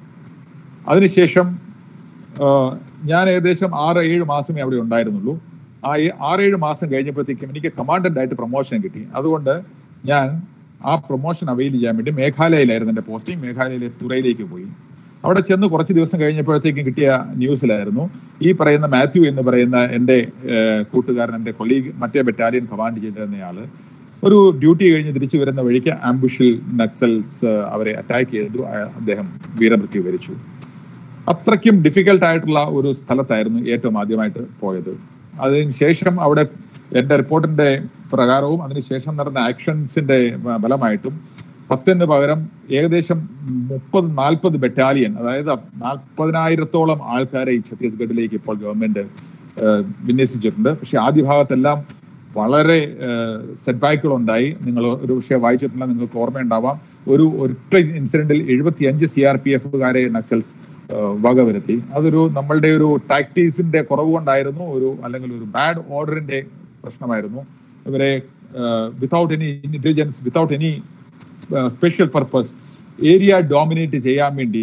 അതിനുശേഷം ആ, ഞാൻ ഏകദേശം ആറ് ഏഴ് മാസമേ അവിടെ ഉണ്ടായിരുന്നുള്ളൂ ആ ഏ- ആറേഴ് മാസം കഴിഞ്ഞപ്പോഴത്തേക്കും എനിക്ക് കമാൻഡന്റ് ആയിട്ട് പ്രൊമോഷൻ കിട്ടി അതുകൊണ്ട് ഞാൻ ആ പ്രൊമോഷൻ അവൈൽ ചെയ്യാൻ വേണ്ടി മേഘാലയയിലായിരുന്നു എൻ്റെ പോസ്റ്റിംഗ് മേഘാലയയിലെ തുറയിലേക്ക് പോയി അവിടെ ചെന്ന് കുറച്ച് ദിവസം കഴിഞ്ഞപ്പോഴത്തേക്കും കിട്ടിയ ന്യൂസിലായിരുന്നു ഈ പറയുന്ന മാത്യു എന്ന് പറയുന്ന എൻ്റെ ഏഹ്, കൂട്ടുകാരൻ എൻ്റെ കൊളീഗ് മറ്റേ ബറ്റാലിയൻ കമാൻഡ് ചെയ്തിരുന്നയാള് ഒരു ഡ്യൂട്ടി കഴിഞ്ഞ് തിരിച്ചു വരുന്ന വഴിക്ക് ആംബുഷിൽ നക്സൽസ് അവരെ അറ്റാക്ക് ചെയ്തു ആ- അദ്ദേഹം വീരമൃത്യു വരിച്ചു അത്രയ്ക്കും ഡിഫിക്കൽട്ട് ആയിട്ടുള്ള ഒരു സ്ഥലത്തായിരുന്നു ഏറ്റവും ആദ്യമായിട്ട് പോയത് അതിനുശേഷം അവിടെ എന്റെ റിപ്പോർട്ടിന്റെ പ്രകാരവും അതിനുശേഷം നടന്ന ആക്ഷൻസിന്റെ ബ- ബലമായിട്ടും പത്തിന് പകരം ഏകദേശം മുപ്പത് നാൽപ്പത് ബറ്റാലിയൻ അതായത് നാൽപ്പതിനായിരത്തോളം ആൾക്കാരെ ഈ ഛത്തീസ്ഗഡിലേക്ക് ഇപ്പോൾ ഗവൺമെന്റ് ഏഹ്, വിന്യസിച്ചിട്ടുണ്ട് പക്ഷെ ആദ്യ ഭാഗത്തെല്ലാം വളരെ സെറ്റ് ബാക്കുകൾ ഉണ്ടായി നിങ്ങൾ ഒരു വിഷയം വായിച്ചിട്ടില്ല നിങ്ങൾക്ക് ഓർമ്മയുണ്ടാവാം ഒരു ഒറ്റ ഇൻസിഡന്റിൽ എഴുപത്തി അഞ്ച് സി ആർ പി എഫുകാരെ നക്സൽസ് ഏഹ്, വകവരുത്തി അതൊരു നമ്മളുടെ ഒരു ടാക്ടീസിന്റെ കുറവ് കൊണ്ടായിരുന്നു ഒരു അല്ലെങ്കിൽ ഒരു ബാഡ് ഓർഡറിന്റെ പ്രശ്നമായിരുന്നു ഇവരെ without any intelligence without any special purpose area dominate ചെയ്യാൻ വേണ്ടി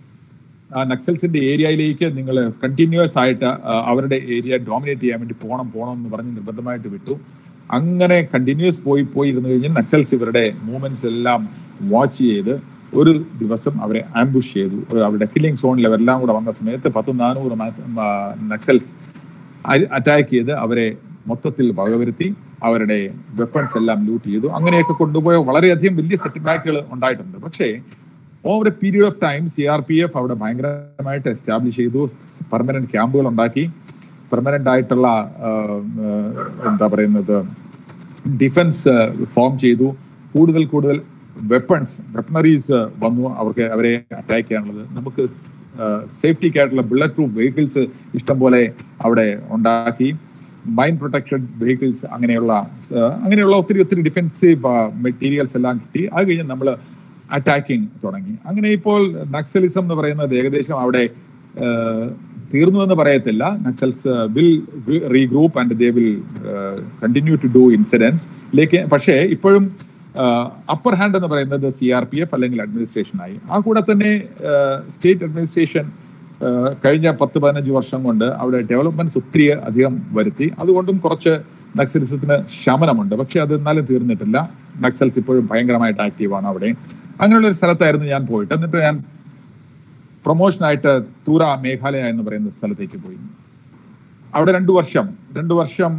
ആ നക്സൽസിന്റെ ഏരിയയിലേക്ക് നിങ്ങൾ കണ്ടിന്യൂസ് ആയിട്ട് ആ, അവരുടെ ഏരിയ ഡോമിനേറ്റ് ചെയ്യാൻ വേണ്ടി പോകണം പോകണം എന്ന് പറഞ്ഞ് നിർബന്ധമായിട്ട് വിട്ടു അങ്ങനെ കണ്ടിന്യൂസ് പോയി പോയി ഇരുന്ന് കഴിഞ്ഞാൽ നക്സൽസ് ഇവരുടെ മൂവ്മെന്റ്സ് എല്ലാം വാച്ച് ചെയ്ത് ഒരു ദിവസം അവരെ ആംബുഷ് ചെയ്തു ഒരു അവരുടെ കില്ലിംഗ് സോണിൽ അവരെല്ലാം കൂടെ വന്ന സമയത്ത് പത്ത് നാനൂറ് നക്സൽസ് അറ്റാക്ക് ചെയ്ത് അവരെ മൊത്തത്തിൽ വകവരുത്തി അവരുടെ വെപ്പൺസ് എല്ലാം ലൂട്ട് ചെയ്തു അങ്ങനെയൊക്കെ കൊണ്ടുപോയ വളരെയധികം വലിയ സെറ്റ് ബാക്കുകൾ ഉണ്ടായിട്ടുണ്ട് പക്ഷേ over a period of time C R P F അവിടെ ഭയങ്കരമായിട്ട് എസ്റ്റാബ്ലിഷ് ചെയ്തു പെർമനന്റ് ക്യാമ്പുകൾ ഉണ്ടാക്കി പെർമനന്റ് ആയിട്ടുള്ള ആ, ആ, എന്താ പറയുന്നത് ഡിഫൻസ് ഫോം ചെയ്തു കൂടുതൽ കൂടുതൽ വെപ്പൺസ് വെപ്പണറീസ് വന്നു അവർക്ക് അവരെ അറ്റാക്ക് ചെയ്യാനുള്ളത് നമുക്ക് സേഫ്റ്റിക്കായിട്ടുള്ള ബുള്ളറ്റ് പ്രൂഫ് വെഹിക്കിൾസ് ഇഷ്ടംപോലെ അവിടെ ഉണ്ടാക്കി മൈൻ പ്രൊട്ടക്ഷൻ വെഹിക്കിൾസ് അങ്ങനെയുള്ള ആ, അങ്ങനെയുള്ള ഒത്തിരി ഒത്തിരി ഡിഫെൻസീവ് മെറ്റീരിയൽസ് എല്ലാം കിട്ടി അത് കഴിഞ്ഞ് നമ്മൾ അറ്റാക്കിംഗ് തുടങ്ങി അങ്ങനെ ഇപ്പോൾ നക്സലിസം എന്ന് പറയുന്നത് ഏകദേശം അവിടെ ആ, തീർന്നു എന്ന് പറയത്തില്ല Naxals will regroup and they will continue to do incidence ലേക്ക് പക്ഷേ ഇപ്പോഴും അപ്പർ ഹാൻഡ് എന്ന് പറയുന്നത് സി ആർ പി എഫ് അല്ലെങ്കിൽ അഡ്മിനിസ്ട്രേഷൻ ആയി ആ കൂടെ തന്നെ സ്റ്റേറ്റ് അഡ്മിനിസ്ട്രേഷൻ കഴിഞ്ഞ പത്ത് പതിനഞ്ച് വർഷം കൊണ്ട് അവിടെ ഡെവലപ്മെന്റ്സ് ഒത്തിരി അധികം വരുത്തി അതുകൊണ്ടും കുറച്ച് നക്സലിസത്തിന് ശമനമുണ്ട് പക്ഷെ അത് എന്നാലും തീർന്നിട്ടില്ല നക്സൽസ് ഇപ്പോഴും ഭയങ്കരമായിട്ട് ആക്റ്റീവാണ് അവിടെ അങ്ങനെയുള്ള ഒരു സ്ഥലത്തായിരുന്നു ഞാൻ പോയിട്ട് എന്നിട്ട് ഞാൻ പ്രൊമോഷനായിട്ട് തൂറ മേഘാലയ എന്ന് പറയുന്ന സ്ഥലത്തേക്ക് പോയി അവിടെ രണ്ടു വർഷം രണ്ടു വർഷം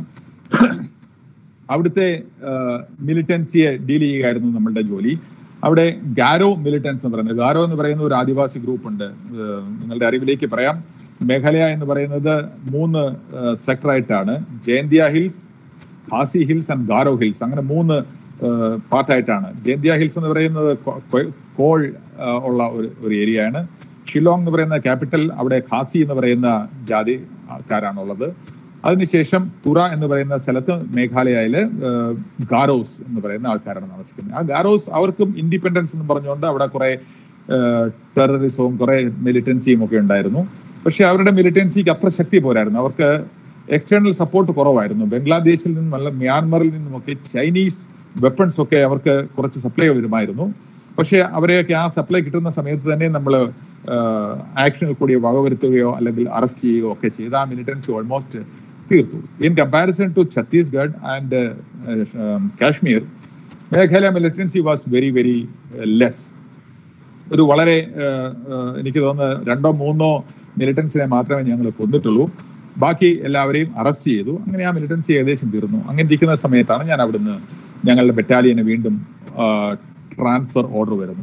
അവിടുത്തെ മിലിറ്റൻസിയെ ഡീൽ ചെയ്യുകയായിരുന്നു നമ്മളുടെ ജോലി അവിടെ ഗാരോ മിലിറ്റൻസ് എന്ന് പറയുന്നത് ഗാരോ എന്ന് പറയുന്ന ഒരു ആദിവാസി ഗ്രൂപ്പ് ഉണ്ട് ഏഹ് നിങ്ങളുടെ അറിവിലേക്ക് പറയാം മേഘാലയ എന്ന് പറയുന്നത് മൂന്ന് സെക്ടറായിട്ടാണ് Jaintia hills Khasi hills and Garo hills അങ്ങനെ മൂന്ന് പാർട്ടായിട്ടാണ് ജയന്തിയ ഹിൽസ് എന്ന് പറയുന്നത് കൊ- കൊ- കോൾ ആ, ഉള്ള ഒരു ഒരു ഏരിയയാണ് ഷിലോങ് എന്ന് പറയുന്ന ക്യാപിറ്റൽ അവിടെ ഖാസി എന്ന് പറയുന്ന ജാതിക്കാരാണുള്ളത് അതിനുശേഷം തുറ എന്ന് പറയുന്ന സ്ഥലത്ത് മേഘാലയയില് ഏഹ്, ഗാരോസ് എന്ന് പറയുന്ന ആൾക്കാരാണ് താമസിക്കുന്നത് ആ ഗാരോസ് അവർക്കും ഇൻഡിപെൻഡൻസ് എന്ന് പറഞ്ഞുകൊണ്ട് അവിടെ കുറെ ടെററിസവും കുറെ മിലിറ്റൻസിയും ഒക്കെ ഉണ്ടായിരുന്നു പക്ഷെ അവരുടെ മിലിറ്റൻസിക്ക് അത്ര ശക്തി പോരായിരുന്നു അവർക്ക് എക്സ്റ്റേണൽ സപ്പോർട്ട് കുറവായിരുന്നു ബംഗ്ലാദേശിൽ നിന്നും അല്ല മ്യാൻമറിൽ നിന്നുമൊക്കെ ചൈനീസ് വെപ്പൺസ് ഒക്കെ അവർക്ക് കുറച്ച് സപ്ലൈ വരുമായിരുന്നു പക്ഷെ അവരെയൊക്കെ ആ സപ്ലൈ കിട്ടുന്ന സമയത്ത് തന്നെ നമ്മൾ ആക്ഷനിൽ കൂടി വകവരുത്തുകയോ അല്ലെങ്കിൽ അറസ്റ്റ് ചെയ്യുകയോ ഒക്കെ ചെയ്ത് ആ മിലിറ്റൻസി ഓൾമോസ്റ്റ് തീർത്തു in comparison to Chhattisgarh and Kashmir Meghalaya militancy was very very less ഒരു വളരെ ഏഹ്, ഏഹ്, എനിക്ക് തോന്നുന്നത് രണ്ടോ മൂന്നോ മിലിറ്റൻസിനെ മാത്രമേ ഞങ്ങൾ കൊന്നിട്ടുള്ളൂ ബാക്കി എല്ലാവരെയും അറസ്റ്റ് ചെയ്തു അങ്ങനെ ആ മിലിറ്റൻസി ഏകദേശം തീർന്നു അങ്ങനെ ഇരിക്കുന്ന സമയത്താണ് ഞാൻ അവിടുന്ന് ഞങ്ങളുടെ ബറ്റാലിയന് വീണ്ടും ട്രാൻസ്ഫർ ഓർഡർ വരുന്നു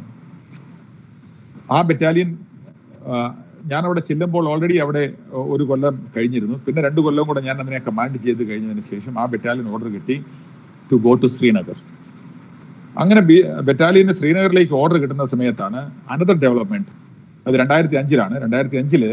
ആ ബറ്റാലിയൻ ഞാൻ അവിടെ ചെല്ലുമ്പോൾ ഓൾറെഡി അവിടെ ഒരു കൊല്ലം കഴിഞ്ഞിരുന്നു പിന്നെ രണ്ട് കൊല്ലം കൂടെ ഞാൻ അതിനെ കമാൻഡ് ചെയ്ത് കഴിഞ്ഞതിന് ശേഷം ആ ബറ്റാലിയൻ ഓർഡർ കിട്ടി ടു ഗോ ടു ശ്രീനഗർ അങ്ങനെ ബി- ബറ്റാലിയന് ശ്രീനഗറിലേക്ക് ഓർഡർ കിട്ടുന്ന സമയത്താണ് അനദർ ഡെവലപ്മെന്റ് അത് രണ്ടായിരത്തി അഞ്ചിലാണ് രണ്ടായിരത്തി അഞ്ചില്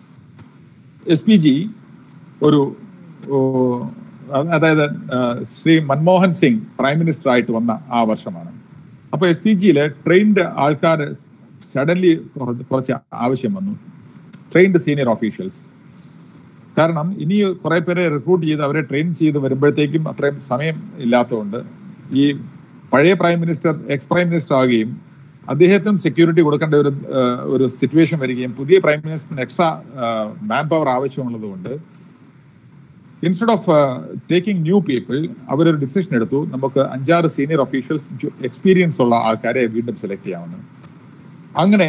എസ് പി ജി ഒരു ഓ, അത് അതായത് ആ, ശ്രീ മൻമോഹൻ സിംഗ് പ്രൈം മിനിസ്റ്റർ ആയിട്ട് വന്ന ആ വർഷമാണ് അപ്പൊ എസ് പി ജിയില് ട്രെയിൻഡ് ആൾക്കാർ സഡൻലി കുറച്ച് ആവശ്യം വന്നു ട്രെയിൻഡ് സീനിയർ ഓഫീഷ്യൽസ് കാരണം ഇനി കുറെ പേരെ റിക്രൂട്ട് ചെയ്ത് അവരെ ട്രെയിൻ ചെയ്ത് വരുമ്പോഴത്തേക്കും അത്രയും സമയം ഇല്ലാത്തതുകൊണ്ട് ഈ പഴയ prime minister ex prime minister ആവുകയും അദ്ദേഹത്തിനും സെക്യൂരിറ്റി കൊടുക്കേണ്ട ഒരു ആ, ഒരു സിറ്റുവേഷൻ വരികയും പുതിയ പ്രൈം മിനിസ്റ്ററിന് എക്സ്ട്രാ മാൻ പവർ ആവശ്യമുള്ളത് കൊണ്ട് instead of taking new people അവരൊരു ഡിസിഷൻ എടുത്തു നമുക്ക് അഞ്ചാറ് സീനിയർ ഒഫീഷ്യൽസ് എക്സ്പീരിയൻസ് ഉള്ള ആൾക്കാരെ വീണ്ടും സെലക്ട് ചെയ്യാമെന്ന് അങ്ങനെ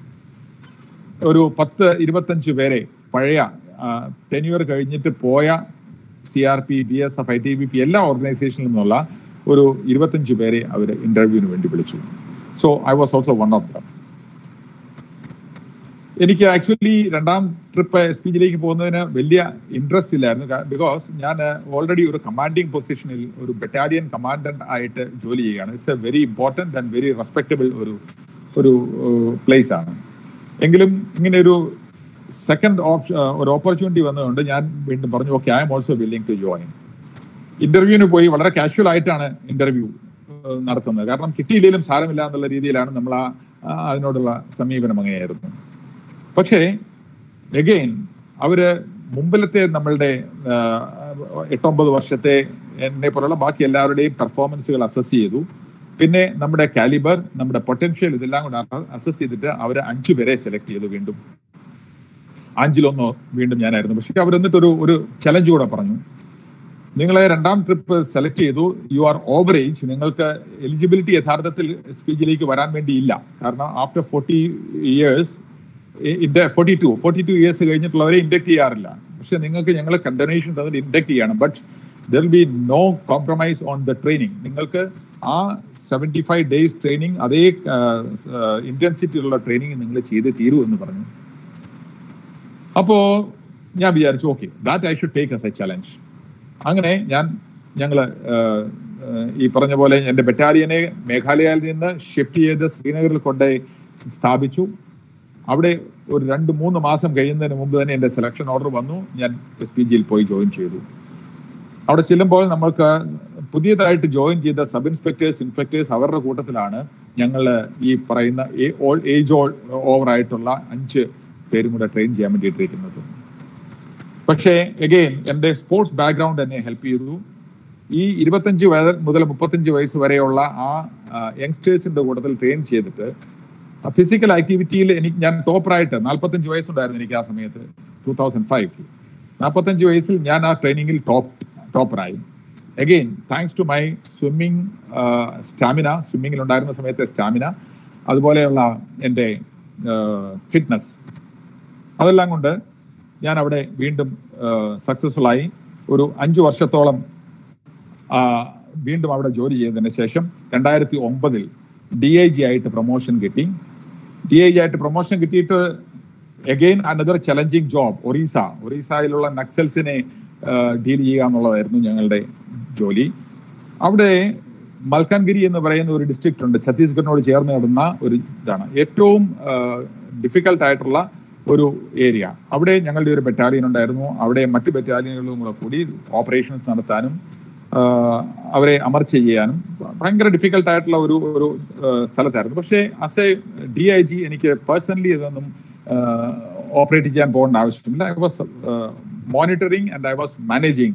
ഒരു പത്ത് ഇരുപത്തഞ്ച് പേരെ പഴയ ടെന്യൂർ കഴിഞ്ഞിട്ട് പോയ C R P B S F I T B P എല്ലാ ഓർഗനൈസേഷനിൽ നിന്നുള്ള ഒരു ഇരുപത്തഞ്ച് പേരെ അവർ ഇന്റർവ്യൂവിന് വേണ്ടി വിളിച്ചു so I was also one of them എനിക്ക് ആക്ച്വലി രണ്ടാം ട്രിപ്പ് എസ് പി ജിയിലേക്ക് പോകുന്നതിന് വലിയ ഇൻട്രസ്റ്റ് ഇല്ലായിരുന്നു ബിക്കോസ് ഞാൻ ഓൾറെഡി ഒരു കമാൻഡിങ് പൊസിഷനിൽ ഒരു ബറ്റാലിയൻ കമാൻഡന്റ് ആയിട്ട് ജോലി ചെയ്യുകയാണ് it's a very important and very respectable ഒരു ഒരു പ്ലേസ് ആണ് എങ്കിലും ഇങ്ങനെ ഒരു സെക്കൻഡ് ഓപ്ഷൻ ഒരു ഓപ്പർച്യൂണിറ്റി വന്നതുകൊണ്ട് ഞാൻ വീണ്ടും പറഞ്ഞു okay I'm also willing to join ഇന്റർവ്യൂവിന് പോയി വളരെ കാഷ്വൽ ആയിട്ടാണ് ഇന്റർവ്യൂ നടത്തുന്നത് കാരണം കിട്ടിയില്ലെങ്കിലും സാരമില്ല എന്നുള്ള രീതിയിലാണ് നമ്മൾ ആ ആ അതിനോടുള്ള സമീപനം അങ്ങനെയായിരുന്നു പക്ഷേ എഗെയിൻ അവര് മുമ്പിലത്തെ നമ്മളുടെ ആ, എട്ടൊമ്പത് വർഷത്തെ എന്നെ പോലുള്ള ബാക്കി എല്ലാവരുടെയും പെർഫോമൻസുകൾ അസസ് ചെയ്തു പിന്നെ നമ്മുടെ കാലിബർ നമ്മുടെ പൊട്ടൻഷ്യൽ ഇതെല്ലാം കൂടെ അസസ് ചെയ്തിട്ട് അവർ അഞ്ചു പേരെ സെലക്ട് ചെയ്തു വീണ്ടും അഞ്ചിലൊന്നോ വീണ്ടും ഞാനായിരുന്നു പക്ഷെ അവർ എന്നിട്ട് ഒരു ഒരു ചലഞ്ച് കൂടെ പറഞ്ഞു നിങ്ങളെ രണ്ടാം ട്രിപ്പ് സെലക്ട് ചെയ്തു യു ആർ ഓവർ ഏജ് നിങ്ങൾക്ക് എലിജിബിലിറ്റി യഥാർത്ഥത്തിൽ സ്പീച്ചിലേക്ക് വരാൻ വേണ്ടി ഇല്ല കാരണം after forty years forty two forty two years കഴിഞ്ഞിട്ടുള്ളവരെ ഇൻഡക്ട് ചെയ്യാറില്ല പക്ഷെ നിങ്ങൾക്ക് ഞങ്ങൾ കണ്ടനേഷൻ തന്നിട്ട് ഇൻഡക്ട് ചെയ്യണം but there be no compromise on the training നിങ്ങൾക്ക് ആ സെവൻറ്റി ഫൈവ് ഡേയ്സ് ട്രെയിനിങ് അതേ ഇന്റൻസിറ്റി ഉള്ള ട്രെയിനിങ് നിങ്ങൾ ചെയ്ത് തീരൂ എന്ന് പറഞ്ഞു അപ്പോ ഞാൻ വിചാരിച്ചു okay that I should take as A challenge അങ്ങനെ ഞാൻ ഞങ്ങൾ ഈ പറഞ്ഞ പോലെ എൻ്റെ ബറ്റാലിയനെ മേഘാലയയിൽ നിന്ന് ഷിഫ്റ്റ് ചെയ്ത് ശ്രീനഗറിൽ കൊണ്ടുപോയി സ്ഥാപിച്ചു അവിടെ ഒരു രണ്ട് മൂന്ന് മാസം കഴിയുന്നതിന് മുമ്പ് തന്നെ എൻ്റെ സെലക്ഷൻ ഓർഡർ വന്നു ഞാൻ എസ് പി ജിയിൽ പോയി ജോയിൻ ചെയ്തു അവിടെ ചെല്ലുമ്പോൾ നമ്മൾക്ക് പുതിയതായിട്ട് ജോയിൻ ചെയ്ത സബ് ഇൻസ്പെക്ടേഴ്സ് ഇൻസ്പെക്ടേഴ്സ് അവരുടെ കൂട്ടത്തിലാണ് ഞങ്ങൾ ഈ പറയുന്ന ഓൾ ഏജ് ഓൾ ഓവർ ആയിട്ടുള്ള അഞ്ച് പേരും കൂടെ ട്രെയിൻ ചെയ്യാൻ വേണ്ടിയിട്ടിരിക്കുന്നത് പക്ഷേ എഗെയിൻ എൻ്റെ സ്പോർട്സ് ബാക്ക്ഗ്രൗണ്ട് എന്നെ ഹെൽപ്പ് ചെയ്തു ഈ ഇരുപത്തഞ്ച് വയ മുതൽ മുപ്പത്തഞ്ച് വയസ്സ് വരെയുള്ള ആ യങ്സ്റ്റേഴ്സിന്റെ കൂട്ടത്തിൽ ട്രെയിൻ ചെയ്തിട്ട് ഫിസിക്കൽ ആക്ടിവിറ്റിയിൽ എനിക്ക് ഞാൻ ടോപ്പറായിട്ട് നാൽപ്പത്തഞ്ച് വയസ്സുണ്ടായിരുന്നു എനിക്ക് ആ സമയത്ത് ടൂ തൗസൻഡ് ഫൈവ് നാൽപ്പത്തഞ്ച് വയസ്സിൽ ഞാൻ ആ ട്രെയിനിങ്ങിൽ ടോപ്പ് ടോപ്പറായി again thanks to my swimming stamina സ്വിമ്മിങ്ങിൽ ഉണ്ടായിരുന്ന സമയത്തെ സ്റ്റാമിന അതുപോലെയുള്ള എൻ്റെ ഫിറ്റ്നസ് അതെല്ലാം കൊണ്ട് ഞാൻ അവിടെ വീണ്ടും സക്സസ്ഫുൾ ആയി ഒരു അഞ്ചു വർഷത്തോളം ആ, വീണ്ടും അവിടെ ജോലി ചെയ്തതിന് ശേഷം രണ്ടായിരത്തി ഒമ്പതിൽ ഡി ഐ ജി ആയിട്ട് പ്രൊമോഷൻ കിട്ടി ഡി ഐ ജി ആയിട്ട് പ്രൊമോഷൻ കിട്ടിയിട്ട് again another challenging job Orissa ഒറീസയിലുള്ള നക്സൽസിനെ ഡീൽ ചെയ്യുക എന്നുള്ളതായിരുന്നു ഞങ്ങളുടെ ജോലി അവിടെ മൽക്കാൻഗിരി എന്ന് പറയുന്ന ഒരു ഡിസ്ട്രിക്റ്റ് ഉണ്ട് ഛത്തീസ്ഗഡിനോട് ചേർന്ന് കിടന്ന ഒരു ഇതാണ് ഏറ്റവും ഡിഫിക്കൽട്ട് ആയിട്ടുള്ള ഒരു ഏരിയ അവിടെ ഞങ്ങളുടെ ഒരു ബറ്റാലിയൻ ഉണ്ടായിരുന്നു അവിടെ മറ്റ് ബറ്റാലിയനുകളും കൂടെ കൂടി ഓപ്പറേഷൻസ് നടത്താനും ആ, അവരെ അമർച്ച ചെയ്യാനും ഭയങ്കര ഡിഫിക്കൽട്ട് ആയിട്ടുള്ള ഒരു ഒരു ആ, സ്ഥലത്തായിരുന്നു പക്ഷേ as a D I G എനിക്ക് പേഴ്സണലി ഇതൊന്നും ഓപ്പറേറ്റ് ചെയ്യാൻ പോകേണ്ട ആവശ്യമില്ല I was monitoring and I was managing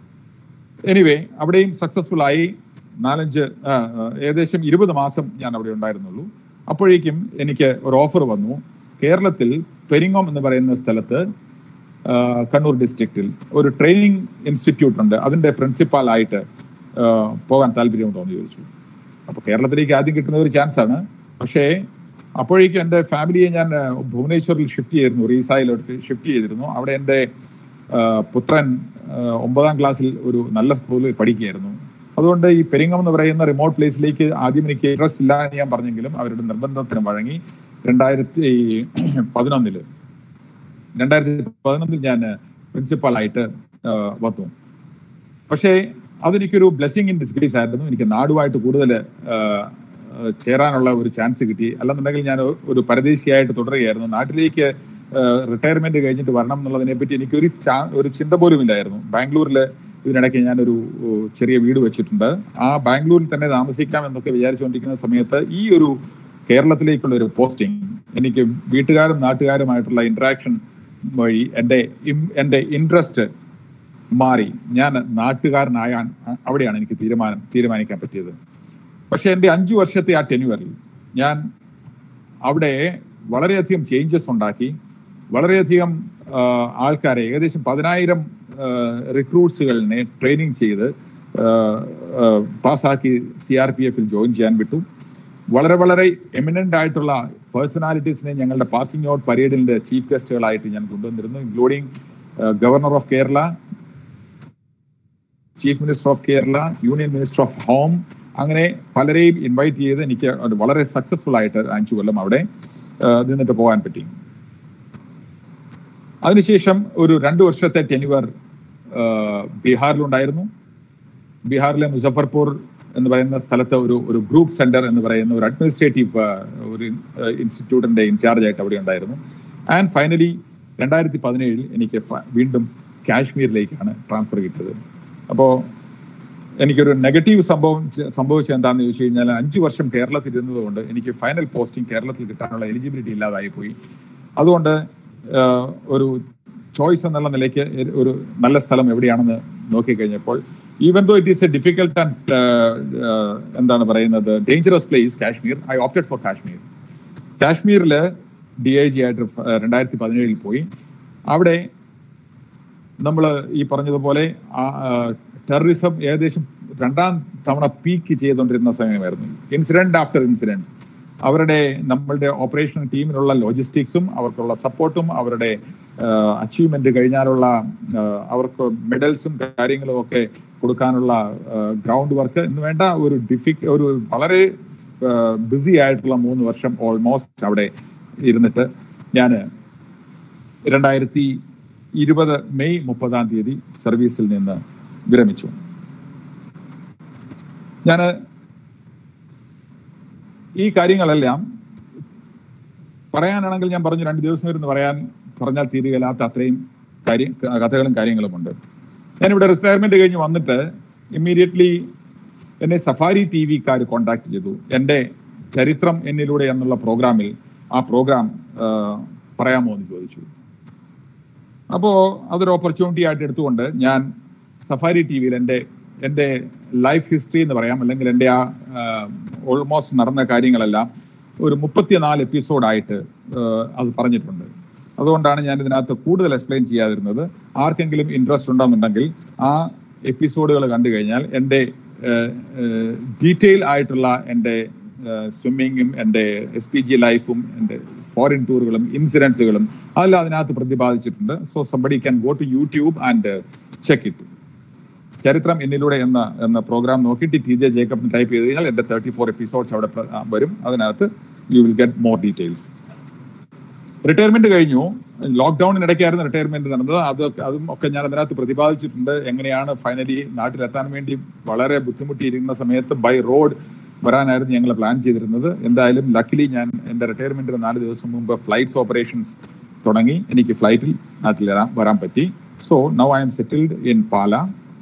anyway അവിടെയും സക്സസ്ഫുൾ ആയി നാലഞ്ച് ആ, ആ, ഏകദേശം ഇരുപത് മാസം ഞാൻ അവിടെ ഉണ്ടായിരുന്നുള്ളൂ അപ്പോഴേക്കും എനിക്ക് ഒരു ഓഫർ വന്നു കേരളത്തിൽ പെരിങ്ങോം എന്ന് പറയുന്ന സ്ഥലത്ത് ആ, കണ്ണൂർ ഡിസ്ട്രിക്റ്റിൽ ഒരു ട്രെയിനിങ് ഇൻസ്റ്റിറ്റ്യൂട്ട് ഉണ്ട് അതിന്റെ പ്രിൻസിപ്പാൾ ആയിട്ട് ആ, പോകാൻ താല്പര്യമുണ്ടോ എന്ന് ചോദിച്ചു അപ്പൊ കേരളത്തിലേക്ക് ആദ്യം കിട്ടുന്ന ഒരു ചാൻസ് ആണ് പക്ഷേ അപ്പോഴേക്കും എൻ്റെ ഫാമിലിയെ ഞാൻ ആ, ഭുവനേശ്വറിൽ ഷിഫ്റ്റ് ചെയ്തിരുന്നു റീസായിലോട്ട് ഷിഫ്റ്റ് ചെയ്തിരുന്നു അവിടെ എൻ്റെ ആ, പുത്രൻ ആ, ഒമ്പതാം ക്ലാസ്സിൽ ഒരു നല്ല സ്കൂളിൽ പഠിക്കുകയായിരുന്നു അതുകൊണ്ട് ഈ പെരിങ്ങം എന്ന് പറയുന്ന റിമോട്ട് പ്ലേസിലേക്ക് ആദ്യം എനിക്ക് ഇൻട്രസ്റ്റ് ഇല്ല എന്ന് ഞാൻ പറഞ്ഞെങ്കിലും അവരുടെ നിർബന്ധത്തിന് വഴങ്ങി രണ്ടായിരത്തി പതിനൊന്നില് രണ്ടായിരത്തി പതിനൊന്നിൽ ഞാൻ പ്രിൻസിപ്പാളായിട്ട് ആ, വന്നു പക്ഷേ അതെനിക്കൊരു ബ്ലെസ്സിങ് ഇൻ ഡിസ്ഗ്രേസ് ആയിരുന്നു എനിക്ക് നാടുമായിട്ട് കൂടുതൽ ചേരാനുള്ള ഒരു ചാൻസ് കിട്ടി അല്ലെന്നുണ്ടെങ്കിൽ ഞാൻ ഒരു പരദേശിയായിട്ട് തുടരുകയായിരുന്നു നാട്ടിലേക്ക് റിട്ടയർമെന്റ് കഴിഞ്ഞിട്ട് വരണം എന്നുള്ളതിനെ പറ്റി എനിക്കൊരു ചാ- ഒരു ചിന്ത പോലും ഇല്ലായിരുന്നു ബാംഗ്ലൂരിൽ ഇതിനിടയ്ക്ക് ഞാനൊരു ഏഹ്, ചെറിയ വീട് വെച്ചിട്ടുണ്ട് ആ ബാംഗ്ലൂരിൽ തന്നെ താമസിക്കാം എന്നൊക്കെ വിചാരിച്ചുകൊണ്ടിരിക്കുന്ന സമയത്ത് ഈ ഒരു കേരളത്തിലേക്കുള്ള ഒരു പോസ്റ്റിംഗ് എനിക്ക് വീട്ടുകാരും നാട്ടുകാരുമായിട്ടുള്ള ഇന്ററാക്ഷൻ വഴി എൻ്റെ ഇം- എൻ്റെ ഇൻട്രസ്റ്റ് മാറി ഞാൻ നാട്ടുകാരനായാൻ അവിടെയാണ് എനിക്ക് തീരുമാനം തീരുമാനിക്കാൻ പറ്റിയത് പക്ഷെ എൻ്റെ അഞ്ചു വർഷത്തെ ആ ടെന്യൂവറിൽ ഞാൻ അവിടെ വളരെയധികം ചേഞ്ചസ് ഉണ്ടാക്കി വളരെയധികം ആ, ആൾക്കാരെ ഏകദേശം പതിനായിരം റിക്രൂട്ട്സുകളിനെ ട്രെയിനിങ് ചെയ്ത് പാസ്സാക്കി സി ആർ പി എഫിൽ ജോയിൻ ചെയ്യാൻ വിട്ടു വളരെ വളരെ എമിനന്റ് ആയിട്ടുള്ള പേഴ്സണാലിറ്റീസിനെ ഞങ്ങളുടെ പാസിംഗ് ഔട്ട് പരേഡിന്റെ ചീഫ് ഗസ്റ്റുകളായിട്ട് ഞാൻ കൊണ്ടുവന്നിരുന്നു including governor of Kerala chief minister of Kerala union minister of home അങ്ങനെ പലരെയും ഇൻവൈറ്റ് ചെയ്ത് എനിക്ക് ഒരു വളരെ സക്സസ്ഫുൾ ആയിട്ട് അഞ്ചു കൊല്ലം അവിടെ ആ, നിന്നിട്ട് പോകാൻ പറ്റി അതിനുശേഷം ഒരു രണ്ട് വർഷത്തെ ടെന്യുവർ ബീഹാറിലുണ്ടായിരുന്നു ബീഹാറിലെ മുസഫർപൂർ എന്ന് പറയുന്ന സ്ഥലത്ത് ഒരു ഒരു ഗ്രൂപ്പ് സെന്റർ എന്ന് പറയുന്ന ഒരു അഡ്മിനിസ്ട്രേറ്റീവ് ഒരു ഇൻസ്റ്റിറ്റ്യൂട്ടിന്റെ ഇൻചാർജ് ആയിട്ട് അവിടെ ഉണ്ടായിരുന്നു ആൻഡ് ഫൈനലി രണ്ടായിരത്തി പതിനേഴിൽ എനിക്ക് ഫ- വീണ്ടും കാശ്മീരിലേക്കാണ് ട്രാൻസ്ഫർ കിട്ടിയത് അപ്പോൾ എനിക്കൊരു നെഗറ്റീവ് സംഭവം ചെ- സംഭവിച്ചത് എന്താണെന്ന് ചോദിച്ചു കഴിഞ്ഞാൽ അഞ്ചു വർഷം കേരളത്തിൽ ഇരുന്നതുകൊണ്ട് എനിക്ക് ഫൈനൽ പോസ്റ്റിംഗ് കേരളത്തിൽ കിട്ടാനുള്ള എലിജിബിലിറ്റി ഇല്ലാതായി പോയി അതുകൊണ്ട് ആഹ്, ഒരു ചോയ്സ് എന്നുള്ള നിലയ്ക്ക് എ- ഒരു നല്ല സ്ഥലം എവിടെയാണെന്ന് നോക്കിക്കഴിഞ്ഞപ്പോൾ even though it is a difficult and എന്താണ് പറയുന്നത് dangerous place Kashmir I opted for Kashmir കാശ്മീരിൽ ഡി ഐ ജി ആയിട്ട് ഫ- രണ്ടായിരത്തി പതിനേഴിൽ പോയി അവിടെ നമ്മൾ ഈ പറഞ്ഞതുപോലെ ടെററിസം ഏകദേശം രണ്ടാം തവണ പീക്ക് ചെയ്തുകൊണ്ടിരുന്ന സമയമായിരുന്നു ഇൻസിഡന്റ് ആഫ്റ്റർ ഇൻസിഡൻസ് അവരുടെ നമ്മളുടെ ഓപ്പറേഷൻ ടീമിനുള്ള ലോജിസ്റ്റിക്സും അവർക്കുള്ള സപ്പോർട്ടും അവരുടെ അച്ചീവ്മെന്റ് കഴിഞ്ഞാലുള്ള ആ, അവർക്ക് മെഡൽസും കാര്യങ്ങളും ഒക്കെ കൊടുക്കാനുള്ള ഗ്രൗണ്ട് വർക്ക് എന്ന് വേണ്ട ഒരു ഡിഫിക് ഒരു വളരെ ബിസി ആയിട്ടുള്ള മൂന്ന് വർഷം ഓൾമോസ്റ്റ് അവിടെ ഇരുന്നിട്ട് ഞാൻ രണ്ടായിരത്തി ഇരുപത് മെയ് മുപ്പതാം തീയതി സർവീസിൽ നിന്ന് വിരമിച്ചു ഞാൻ ഈ കാര്യങ്ങളെല്ലാം പറയാനാണെങ്കിൽ ഞാൻ പറഞ്ഞു രണ്ട് ദിവസം ഇരുന്ന് പറയാൻ പറഞ്ഞാൽ തീരുകയില്ലാത്ത അത്രയും കാര്യം കഥകളും കാര്യങ്ങളുമുണ്ട് ഞാനിവിടെ റിട്ടയർമെന്റ് കഴിഞ്ഞ് വന്നിട്ട് ഇമ്മീഡിയറ്റ്ലി എന്നെ സഫാരി ടി വിക്കാർ കോണ്ടാക്ട് ചെയ്തു എൻ്റെ ചരിത്രം എന്നിലൂടെ എന്നുള്ള പ്രോഗ്രാമിൽ ആ പ്രോഗ്രാം പറയാമോ എന്ന് ചോദിച്ചു അപ്പോൾ അതൊരു ഓപ്പർച്യൂണിറ്റി ആയിട്ട് എടുത്തുകൊണ്ട് ഞാൻ സഫാരി ടി വിയിൽ എൻ്റെ എൻ്റെ ലൈഫ് ഹിസ്റ്ററി എന്ന് പറയാം അല്ലെങ്കിൽ എൻ്റെ ആ ഓൾമോസ്റ്റ് നടന്ന കാര്യങ്ങളെല്ലാം ഒരു മുപ്പത്തിനാല് എപ്പിസോഡായിട്ട് അത് പറഞ്ഞിട്ടുണ്ട് അതുകൊണ്ടാണ് ഞാൻ ഇതിനകത്ത് കൂടുതൽ എക്സ്പ്ലെയിൻ ചെയ്യാതിരുന്നത് ആർക്കെങ്കിലും ഇൻട്രസ്റ്റ് ഉണ്ടെന്നുണ്ടെങ്കിൽ ആ എപ്പിസോഡുകൾ കണ്ടു കഴിഞ്ഞാൽ എൻ്റെ ഡീറ്റെയിൽ ആയിട്ടുള്ള എൻ്റെ സ്വിമ്മിങ്ങും എൻ്റെ എസ് പി ജി ലൈഫും എൻ്റെ ഫോറിൻ ടൂറുകളും ഇൻസിഡൻസുകളും അതെല്ലാം അതിനകത്ത് പ്രതിപാദിച്ചിട്ടുണ്ട് so somebody can go to YouTube and check it ചരിത്രം എന്നിലൂടെ എന്ന എന്ന പ്രോഗ്രാം നോക്കിയിട്ട് ടി ജെ ജേക്കബ് ടൈപ്പ് ചെയ്ത് കഴിഞ്ഞാൽ എൻ്റെ തേർട്ടി ഫോർ എപ്പിസോഡ്സ് അവിടെ പ്ര- ആ, വരും അതിനകത്ത് you will get more details retirement കഴിഞ്ഞു ലോക്ക്ഡൌണിനിടയ്ക്കായിരുന്നു റിട്ടയർമെന്റ് നടന്നത് അത് അതും ഒക്കെ ഞാൻ അതിനകത്ത് പ്രതിപാദിച്ചിട്ടുണ്ട് എങ്ങനെയാണ് ഫൈനലി നാട്ടിലെത്താൻ വേണ്ടി വളരെ ബുദ്ധിമുട്ടിയിരിക്കുന്ന സമയത്ത് ബൈ റോഡ് വരാനായിരുന്നു ഞങ്ങൾ പ്ലാൻ ചെയ്തിരുന്നത് എന്തായാലും ലക്കിലി ഞാൻ എൻ്റെ റിട്ടയർമെന്റിന് നാല് ദിവസം മുമ്പ് ഫ്ലൈറ്റ്സ് ഓപ്പറേഷൻസ് തുടങ്ങി എനിക്ക് ഫ്ലൈറ്റിൽ നാട്ടിൽ വരാൻ വരാൻ പറ്റി so now I'm settled in Pala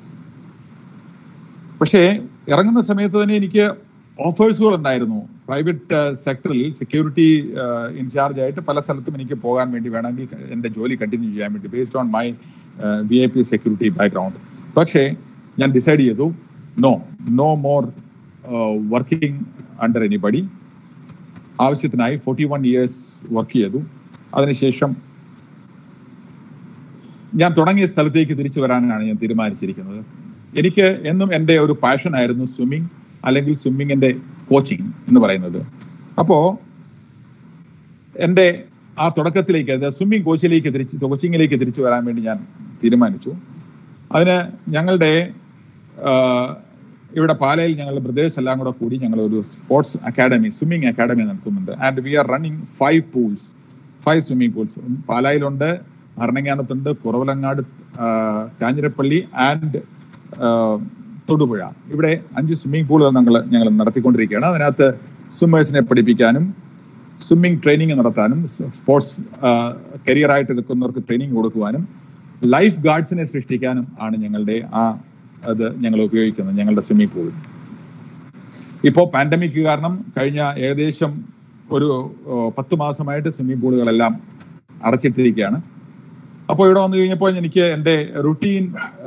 പക്ഷേ ഇറങ്ങുന്ന സമയത്ത് തന്നെ എനിക്ക് ഓഫേഴ്സുകൾ ഉണ്ടായിരുന്നു പ്രൈവറ്റ് സെക്ടറിൽ സെക്യൂരിറ്റി ഇൻചാർജ് ആയിട്ട് പല സ്ഥലത്തും എനിക്ക് പോകാൻ വേണ്ടി വേണമെങ്കിൽ എൻ്റെ ജോലി കണ്ടിന്യൂ ചെയ്യാൻ വേണ്ടി based on my V I P security background പക്ഷേ ഞാൻ ഡിസൈഡ് ചെയ്തു no no more working under anybody ആവശ്യത്തിനായി ഫോർട്ടി വൺ ഇയേഴ്സ് വർക്ക് ചെയ്തു അതിനുശേഷം ഞാൻ തുടങ്ങിയ സ്ഥലത്തേക്ക് തിരിച്ചു വരാനാണ് ഞാൻ തീരുമാനിച്ചിരിക്കുന്നത് എനിക്ക് എന്നും എൻ്റെ ഒരു പാഷൻ ആയിരുന്നു സ്വിമ്മിങ് അല്ലെങ്കിൽ സ്വിമ്മിങ്ങിന്റെ കോച്ചിങ് എന്ന് പറയുന്നത് അപ്പോ എൻ്റെ ആ തുടക്കത്തിലേക്ക് അതായത് സ്വിമ്മിങ് കോച്ചിലേക്ക് തിരിച്ച് കോച്ചിങ്ങിലേക്ക് തിരിച്ചു വരാൻ വേണ്ടി ഞാൻ തീരുമാനിച്ചു അതിന് ഞങ്ങളുടെ ആ, ഇവിടെ പാലയിൽ ഞങ്ങളുടെ ബ്രദേഴ്സ് എല്ലാം കൂടെ കൂടി ഞങ്ങൾ ഒരു സ്പോർട്സ് അക്കാഡമി സ്വിമ്മിങ് അക്കാഡമി നടത്തുന്നുണ്ട് and we are running five pools five swimming pools പാലായിലുണ്ട് ഭരണങ്ങാനത്തുണ്ട് കുറവലങ്ങാട് ആ, കാഞ്ഞിരപ്പള്ളി ആൻഡ് തൊടുപുഴ ഇവിടെ അഞ്ച് സ്വിമ്മിംഗ് പൂളുകൾ ഞങ്ങൾ ഞങ്ങൾ നടത്തിക്കൊണ്ടിരിക്കുകയാണ് അതിനകത്ത് സ്വിമ്മേഴ്സിനെ പഠിപ്പിക്കാനും സ്വിമ്മിംഗ് ട്രെയിനിങ് നടത്താനും സ്പോർട്സ് കരിയറായിട്ട് എടുക്കുന്നവർക്ക് ട്രെയിനിങ് കൊടുക്കുവാനും ലൈഫ് ഗാർഡ്സിനെ സൃഷ്ടിക്കാനും ആണ് ഞങ്ങളുടെ ആ അത് ഞങ്ങൾ ഉപയോഗിക്കുന്നത് ഞങ്ങളുടെ സ്വിമ്മിംഗ് പൂൾ ഇപ്പോൾ പാൻഡമിക് കാരണം കഴിഞ്ഞ ഏകദേശം ഒരു ഓ, പത്ത് മാസമായിട്ട് സ്വിമ്മിംഗ് പൂളുകളെല്ലാം അടച്ചിട്ടിരിക്കുകയാണ് അപ്പോൾ ഇവിടെ വന്നു കഴിഞ്ഞപ്പോൾ എനിക്ക് എൻ്റെ റുട്ടീൻ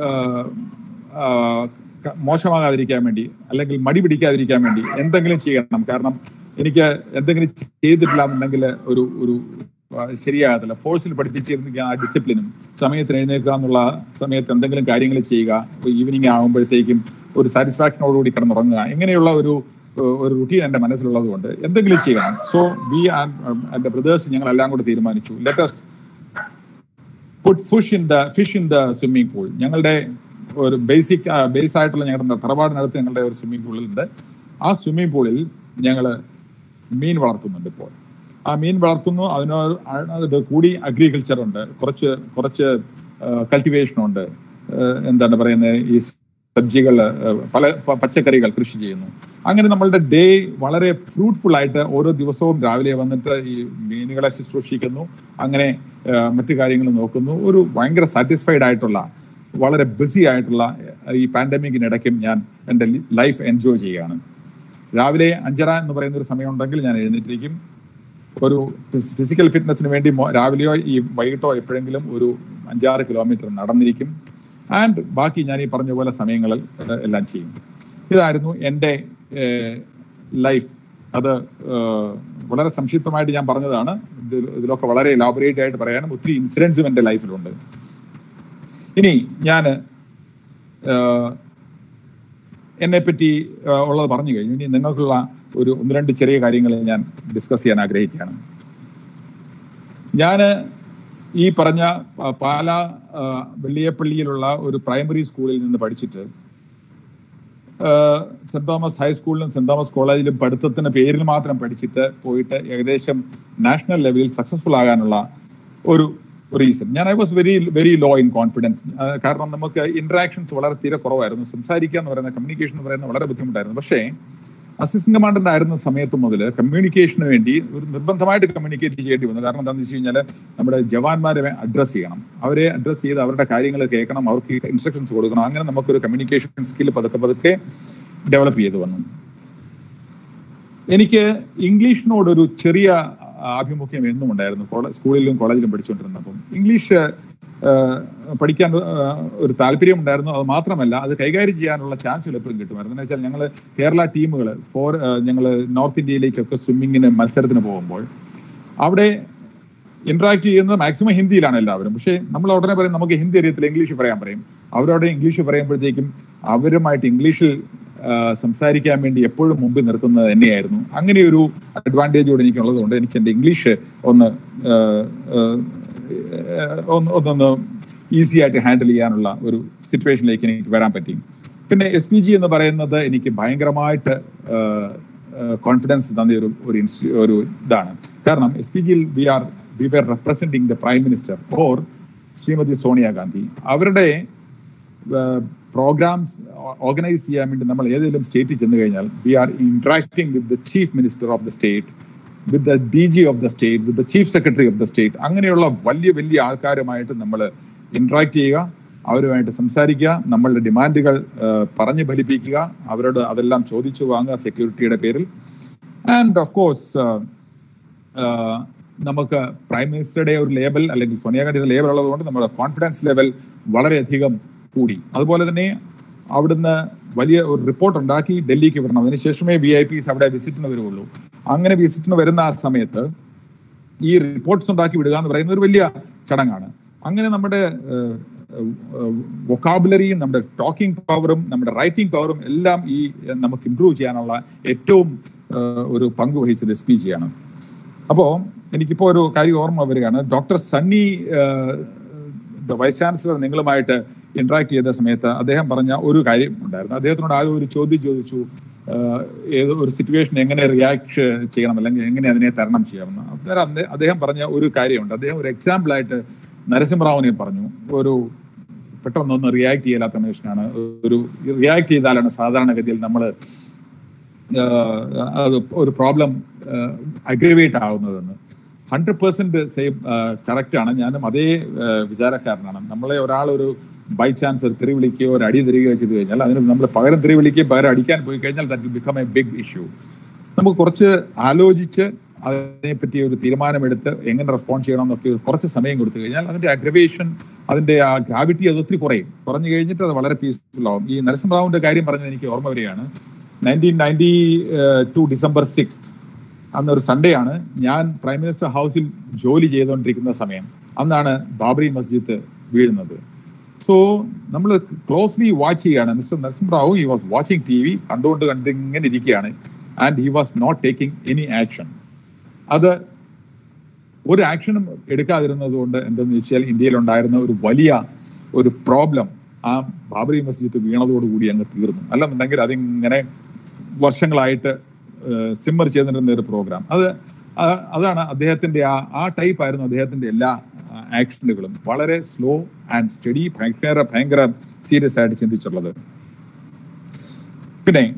മോശമാകാതിരിക്കാൻ വേണ്ടി അല്ലെങ്കിൽ മടി പിടിക്കാതിരിക്കാൻ വേണ്ടി എന്തെങ്കിലും ചെയ്യണം കാരണം എനിക്ക് എന്തെങ്കിലും ചെയ്തിട്ടില്ല എന്നുണ്ടെങ്കിൽ ഒരു ഒരു ആ, ശരിയാകത്തില്ല ഫോഴ്സിൽ പഠിപ്പിച്ചിരുന്നെങ്കിൽ ആ ഡിസിപ്ലിനും സമയത്തിന് എഴുന്നേൽക്കുക എന്നുള്ള സമയത്ത് എന്തെങ്കിലും കാര്യങ്ങൾ ചെയ്യുക ഈവനിങ് ആകുമ്പോഴത്തേക്കും ഒരു സാറ്റിസ്ഫാക്ഷനോടുകൂടി കിടന്നുറങ്ങുക ഇങ്ങനെയുള്ള ഒരു ഏഹ്, ഒരു റുട്ടീൻ എൻ്റെ മനസ്സിലുള്ളത് കൊണ്ട് എന്തെങ്കിലും ചെയ്യണം സോ വി ആൻഡ് എൻ്റെ ബ്രദേഴ്സ് ഞങ്ങൾ എല്ലാം കൂടെ തീരുമാനിച്ചു let's put fish in the fish in the swimming pool ഞങ്ങളുടെ ഒരു ബേസിക് ബേസ് ആയിട്ടുള്ള ഞങ്ങളുടെ തറവാടിനടുത്ത് ഞങ്ങളുടെ ഒരു സ്വിമ്മിംഗ് പൂളിലുണ്ട് ആ സ്വിമ്മിംഗ് പൂളിൽ ഞങ്ങൾ മീൻ വളർത്തുന്നുണ്ട് ഇപ്പോൾ ആ മീൻ വളർത്തുന്നു അതിനോട് അത് കൂടി അഗ്രികൾച്ചർ ഉണ്ട് കുറച്ച് കുറച്ച് കൾട്ടിവേഷൻ ഉണ്ട് ഏഹ് എന്താണ് പറയുന്നത് ഈ സബ്ജികൾ പല പ- പച്ചക്കറികൾ കൃഷി ചെയ്യുന്നു അങ്ങനെ നമ്മളുടെ ഡേ വളരെ ഫ്രൂട്ട്ഫുൾ ആയിട്ട് ഓരോ ദിവസവും രാവിലെ വന്നിട്ട് ഈ മീനുകളെ ശുശ്രൂഷിക്കുന്നു അങ്ങനെ ഏഹ് മറ്റു കാര്യങ്ങൾ നോക്കുന്നു ഒരു ഭയങ്കര സാറ്റിസ്ഫൈഡ് ആയിട്ടുള്ള വളരെ ബിസി ആയിട്ടുള്ള ഈ പാൻഡമിക്കിനിടയ്ക്കും ഞാൻ എൻ്റെ ലൈഫ് എൻജോയ് ചെയ്യുകയാണ് രാവിലെ അഞ്ചര എന്ന് പറയുന്ന ഒരു സമയം ഉണ്ടെങ്കിൽ ഞാൻ എഴുന്നേറ്റിരിക്കും ഒരു ഫിസിക്കൽ ഫിറ്റ്നസിന് വേണ്ടി മോ- രാവിലെയോ ഈ വൈകിട്ടോ എപ്പോഴെങ്കിലും ഒരു അഞ്ചാറ് കിലോമീറ്റർ നടന്നിരിക്കും ആൻഡ് ബാക്കി ഞാൻ ഈ പറഞ്ഞ പോലെ സമയങ്ങളിൽ ഏഹ്, എല്ലാം ചെയ്യും ഇതായിരുന്നു എൻ്റെ ലൈഫ് അത് ഏഹ്, വളരെ സംക്ഷിപ്തമായിട്ട് ഞാൻ പറഞ്ഞതാണ് ഇതിൽ ഇതിലൊക്കെ വളരെ എലാബറേറ്റ് ആയിട്ട് പറയാനും ഒത്തിരി ഇൻസിഡൻസും എൻ്റെ ലൈഫിലുണ്ട് ഇനി ഞാൻ എന്നെ പറ്റി ആ, ഉള്ളത് പറഞ്ഞു കഴിഞ്ഞു ഇനി നിങ്ങൾക്കുള്ള ഒരു ഒന്ന് രണ്ട് ചെറിയ കാര്യങ്ങൾ ഞാൻ ഡിസ്കസ് ചെയ്യാൻ ആഗ്രഹിക്കുകയാണ് ഞാൻ ഈ പറഞ്ഞ ആ, പാല ആ, വെള്ളിയപ്പള്ളിയിലുള്ള ഒരു പ്രൈമറി സ്കൂളിൽ നിന്ന് പഠിച്ചിട്ട് ആ, സെന്റ് തോമസ് ഹൈസ്കൂളിലും സെന്റ് തോമസ് കോളേജിലും പഠിത്തത്തിന് പേരിൽ മാത്രം പഠിച്ചിട്ട് പോയിട്ട് ഏകദേശം നാഷണൽ ലെവലിൽ സക്സസ്ഫുൾ ആകാനുള്ള ഒരു റീസൺ ഞാൻ I was very very low in confidence കാരണം നമുക്ക് ഇന്ററാക്ഷൻസ് വളരെ തീരെ കുറവായിരുന്നു സംസാരിക്കുക എന്ന് പറയുന്ന കമ്മ്യൂണിക്കേഷൻ എന്ന് പറയുന്നത് വളരെ ബുദ്ധിമുട്ടായിരുന്നു പക്ഷേ അസിസ്റ്റന്റ് കമാൻഡന്റ് ആയിരുന്ന സമയത്ത് മുതൽ കമ്മ്യൂണിക്കേഷന് വേണ്ടി ഒരു നിർബന്ധമായിട്ട് കമ്മ്യൂണിക്കേറ്റ് ചെയ്യേണ്ടി വന്നു കാരണം എന്താണെന്ന് വെച്ച് കഴിഞ്ഞാൽ നമ്മുടെ ജവാന്മാരെ അഡ്രസ്സ് ചെയ്യണം അവരെ അഡ്രസ്സ് ചെയ്ത് അവരുടെ കാര്യങ്ങൾ കേൾക്കണം അവർക്ക് ഇൻസ്ട്രക്ഷൻസ് കൊടുക്കണം അങ്ങനെ നമുക്കൊരു കമ്മ്യൂണിക്കേഷൻ സ്കിൽ പതുക്കെ പതുക്കെ ഡെവലപ്പ് ചെയ്തു വന്നു എനിക്ക് ഇംഗ്ലീഷിനോടൊരു ചെറിയ ആഭിമുഖ്യം എന്നും ഉണ്ടായിരുന്നു കോള- സ്കൂളിലും കോളേജിലും പഠിച്ചുകൊണ്ടിരുന്നപ്പം ഇംഗ്ലീഷ് ആ, പഠിക്കാൻ ആ, ഒരു താല്പര്യം ഉണ്ടായിരുന്നു അത് മാത്രമല്ല അത് കൈകാര്യം ചെയ്യാനുള്ള ചാൻസുകൾ എപ്പോഴും കിട്ടുമായിരുന്നു എന്ന് വെച്ചാൽ ഞങ്ങൾ കേരള ടീമുകൾ ഫോർ ഞങ്ങൾ നോർത്ത് ഇന്ത്യയിലേക്കൊക്കെ സ്വിമ്മിങ്ങിന് മത്സരത്തിന് പോകുമ്പോൾ അവിടെ ഇന്ററാക്ട് ചെയ്യുന്നത് മാക്സിമം ഹിന്ദിയിലാണ് എല്ലാവരും പക്ഷേ നമ്മൾ ഉടനെ പറയും നമുക്ക് ഹിന്ദി അറിയത്തില്ല ഇംഗ്ലീഷ് പറയാൻ പറയും അവരവിടെ ഇംഗ്ലീഷ് പറയുമ്പോഴത്തേക്കും അവരുമായിട്ട് ഇംഗ്ലീഷിൽ ആ, സംസാരിക്കാൻ വേണ്ടി എപ്പോഴും മുമ്പിൽ നിർത്തുന്നത് തന്നെയായിരുന്നു അങ്ങനെ ഒരു അഡ്വാൻറ്റേജ് കൂടെ എനിക്കുള്ളത് കൊണ്ട് എനിക്ക് എൻ്റെ ഇംഗ്ലീഷ് ഒന്ന് ആ, ആ, ഒന്ന് ഒന്നൊന്ന് ഈസി ആയിട്ട് ഹാൻഡിൽ ചെയ്യാനുള്ള ഒരു സിറ്റുവേഷനിലേക്ക് എനിക്ക് വരാൻ പറ്റി പിന്നെ എസ് പി ജി എന്ന് പറയുന്നത് എനിക്ക് ഭയങ്കരമായിട്ട് കോൺഫിഡൻസ് തന്ന ഒരു ഒരു ഇൻസ്റ്റി- ഒരു ഇതാണ് കാരണം എസ് പി ജിയിൽ V R we were representing the prime minister or Shrimati Sonia Gandhi അവരുടെ പ്രോഗ്രാംസ് ഓർഗനൈസ് ചെയ്യാൻ വേണ്ടി നമ്മൾ ഏതെങ്കിലും സ്റ്റേറ്റിൽ ചെന്ന് കഴിഞ്ഞാൽ we are interacting with the chief minister of the state with the D G of the state with the chief secretary of the state അങ്ങനെയുള്ള വലിയ വലിയ ആൾക്കാരുമായിട്ട് നമ്മൾ ഇന്ററാക്ട് ചെയ്യുക അവരുമായിട്ട് സംസാരിക്കുക നമ്മളുടെ ഡിമാൻഡുകൾ പറഞ്ഞു ഫലിപ്പിക്കുക അവരോട് അതെല്ലാം ചോദിച്ചു വാങ്ങുക സെക്യൂരിറ്റിയുടെ പേരിൽ ആൻഡ് ഓഫ് കോഴ്സ് നമുക്ക് പ്രൈം മിനിസ്റ്ററുടെ ഒരു ലേബൽ അല്ലെങ്കിൽ സോണിയാഗാന്ധിയുടെ ലേബൽ ഉള്ളതുകൊണ്ട് നമ്മുടെ കോൺഫിഡൻസ് ലെവൽ വളരെയധികം കൂടി അതുപോലെ തന്നെ അവിടുന്ന് വലിയ ഒരു റിപ്പോർട്ട് ഉണ്ടാക്കി ഡൽഹിക്ക് വരണം അതിനുശേഷമേ വി ഐ പിസ് അവിടെ വിസിറ്റിന് വരുള്ളൂ അങ്ങനെ വിസിറ്റിന് വരുന്ന ആ സമയത്ത് ഈ റിപ്പോർട്ട്സ് ഉണ്ടാക്കി വിടുക എന്ന് പറയുന്നത് ഒരു വലിയ ചടങ്ങാണ് അങ്ങനെ നമ്മുടെ വൊക്കാബുലറിയും നമ്മുടെ ടോക്കിംഗ് പവറും നമ്മുടെ റൈറ്റിംഗ് പവറും എല്ലാം ഈ ഏഹ്, നമുക്ക് ഇംപ്രൂവ് ചെയ്യാനുള്ള ഏറ്റവും ഏഹ്, ഒരു പങ്ക് വഹിച്ചത് എസ് പി ജി ആണ് അപ്പോ എനിക്കിപ്പോ ഒരു കാര്യം ഓർമ്മ വരികയാണ് ഡോക്ടർ സണ്ണി വൈസ് ചാൻസലർ നിങ്ങളുമായിട്ട് ഇന്ററാക്ട് ചെയ്ത സമയത്ത് അദ്ദേഹം പറഞ്ഞ ഒരു കാര്യം ഉണ്ടായിരുന്നു അദ്ദേഹത്തിനോട് ആരും ഒരു ചോദ്യം ചോദിച്ചു ആഹ് ഏത് ഒരു സിറ്റുവേഷൻ എങ്ങനെ റിയാക്ട് ചെയ്യണം അല്ലെങ്കിൽ എങ്ങനെ അതിനെ തരണം ചെയ്യണമെന്ന് അന്നേരം അദ്ദേ- അദ്ദേഹം പറഞ്ഞ ഒരു കാര്യമുണ്ട് അദ്ദേഹം ഒരു എക്സാമ്പിൾ ആയിട്ട് നരസിംഹറാവുവിനെ പറഞ്ഞു ഒരു പെട്ടെന്നൊന്ന് റിയാക്ട് ചെയ്യാത്ത മനുഷ്യനാണ് ഒരു റിയാക്ട് ചെയ്താലാണ് സാധാരണഗതിയിൽ നമ്മൾ അത് ഒരു പ്രോബ്ലം അഗ്രിവേറ്റ് ആവുന്നതെന്ന് ഹൺഡ്രഡ് പെർസെന്റ് സെയിം കറക്റ്റ് ആണ് ഞാനും അതേ ആ, വിചാരക്കാരനാണ് നമ്മളെ ഒരാൾ ഒരു ബൈ ചാൻസ് ഒരു തെറി വിളിക്കുകയോ ഒരു അടി തരികയോ ചെയ്തു കഴിഞ്ഞാൽ അതിന് നമ്മൾ പകരം തെറി വിളിക്കുകയും പകരം അടിക്കാൻ പോയി കഴിഞ്ഞാൽ that will become a big issue നമുക്ക് കുറച്ച് ആലോചിച്ച് അതിനെപ്പറ്റി ഒരു തീരുമാനമെടുത്ത് എങ്ങനെ റെസ്പോണ്ട് ചെയ്യണം എന്നൊക്കെ ഒരു കുറച്ച് സമയം കൊടുത്തു കഴിഞ്ഞാൽ അതിന്റെ അഗ്രവേഷൻ അതിന്റെ ആ ഗ്രാവിറ്റി അത് ഒത്തിരി കുറയും കുറഞ്ഞു കഴിഞ്ഞിട്ട് അത് വളരെ പീസ്ഫുൾ ആവും ഈ നരസിംഹറാവുവിന്റെ കാര്യം പറഞ്ഞത് എനിക്ക് ഓർമ്മ വരികയാണ് nineteen ninety two December six അന്ന് ഒരു സൺഡേ ആണ് ഞാൻ പ്രൈം മിനിസ്റ്റർ ഹൗസിൽ ജോലി ചെയ്തുകൊണ്ടിരിക്കുന്ന സമയം അന്നാണ് ബാബറി മസ്ജിദ് വീഴുന്നത് സോ നമ്മൾ ക്ലോസ്ലി വാച്ച് ചെയ്യാണ് mister Narasimha Rao he was watching T V കണ്ടുകൊണ്ട് കണ്ടിങ്ങനെ ഇരിക്കുകയാണ് and he was not taking any action അത് ഒരു ആക്ഷനും എടുക്കാതിരുന്നത് കൊണ്ട് എന്തെന്ന് വെച്ചാൽ ഇന്ത്യയിൽ ഉണ്ടായിരുന്ന ഒരു വലിയ ഒരു പ്രോബ്ലം ആ ബാബറി മസ്ജിദ് വീണതോടുകൂടി അങ്ങ് തീർന്നു അല്ലെന്നുണ്ടെങ്കിൽ അതിങ്ങനെ വർഷങ്ങളായിട്ട് സിമ്മർ ചെയ്തിരുന്ന ഒരു പ്രോഗ്രാം അത് ആ- അതാണ് അദ്ദേഹത്തിന്റെ ആ ആ ടൈപ്പ് ആയിരുന്നു അദ്ദേഹത്തിന്റെ എല്ലാ ആക്ഷനുകളും വളരെ സ്ലോ ആൻഡ് സ്റ്റഡി ഭയങ്കര ഭയങ്കര സീരിയസ് ആയിട്ട് ചിന്തിച്ചുള്ളത് പിന്നെ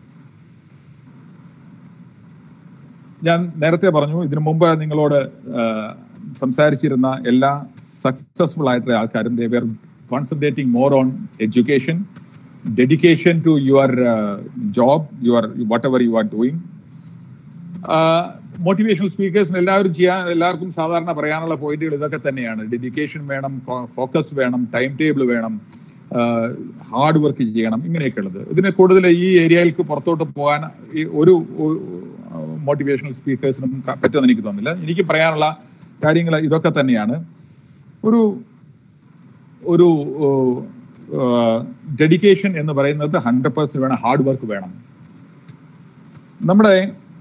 ഞാൻ നേരത്തെ പറഞ്ഞു ഇതിനു മുമ്പ് നിങ്ങളോട് ആ, സംസാരിച്ചിരുന്ന എല്ലാ സക്സസ്ഫുൾ ആയിട്ടുള്ള ആൾക്കാരും they were concentrating more on education dedication to your job your whatever you are doing motivational സ്പീക്കേഴ്സിന് എല്ലാവരും ചെയ്യാൻ എല്ലാവർക്കും സാധാരണ പറയാനുള്ള പോയിന്റുകൾ ഇതൊക്കെ തന്നെയാണ് ഡെഡിക്കേഷൻ വേണം ഫോക്കസ് വേണം ടൈം ടേബിൾ വേണം ഹാർഡ് വർക്ക് ചെയ്യണം ഇങ്ങനെയൊക്കെ ഉള്ളത് ഇതിന് കൂടുതൽ ഈ ഏരിയയിലേക്ക് പുറത്തോട്ട് പോകാൻ ഈ ഒരു മോട്ടിവേഷണൽ സ്പീക്കേഴ്സിനും ക- പറ്റുമെന്ന് എനിക്ക് തോന്നുന്നില്ല എനിക്ക് പറയാനുള്ള കാര്യങ്ങൾ ഇതൊക്കെ തന്നെയാണ് ഒരു ഒരു ഡെഡിക്കേഷൻ എന്ന് പറയുന്നത് ഹൺഡ്രഡ് പേഴ്സെന്റ് വേണം ഹാർഡ് വർക്ക് വേണം നമ്മുടെ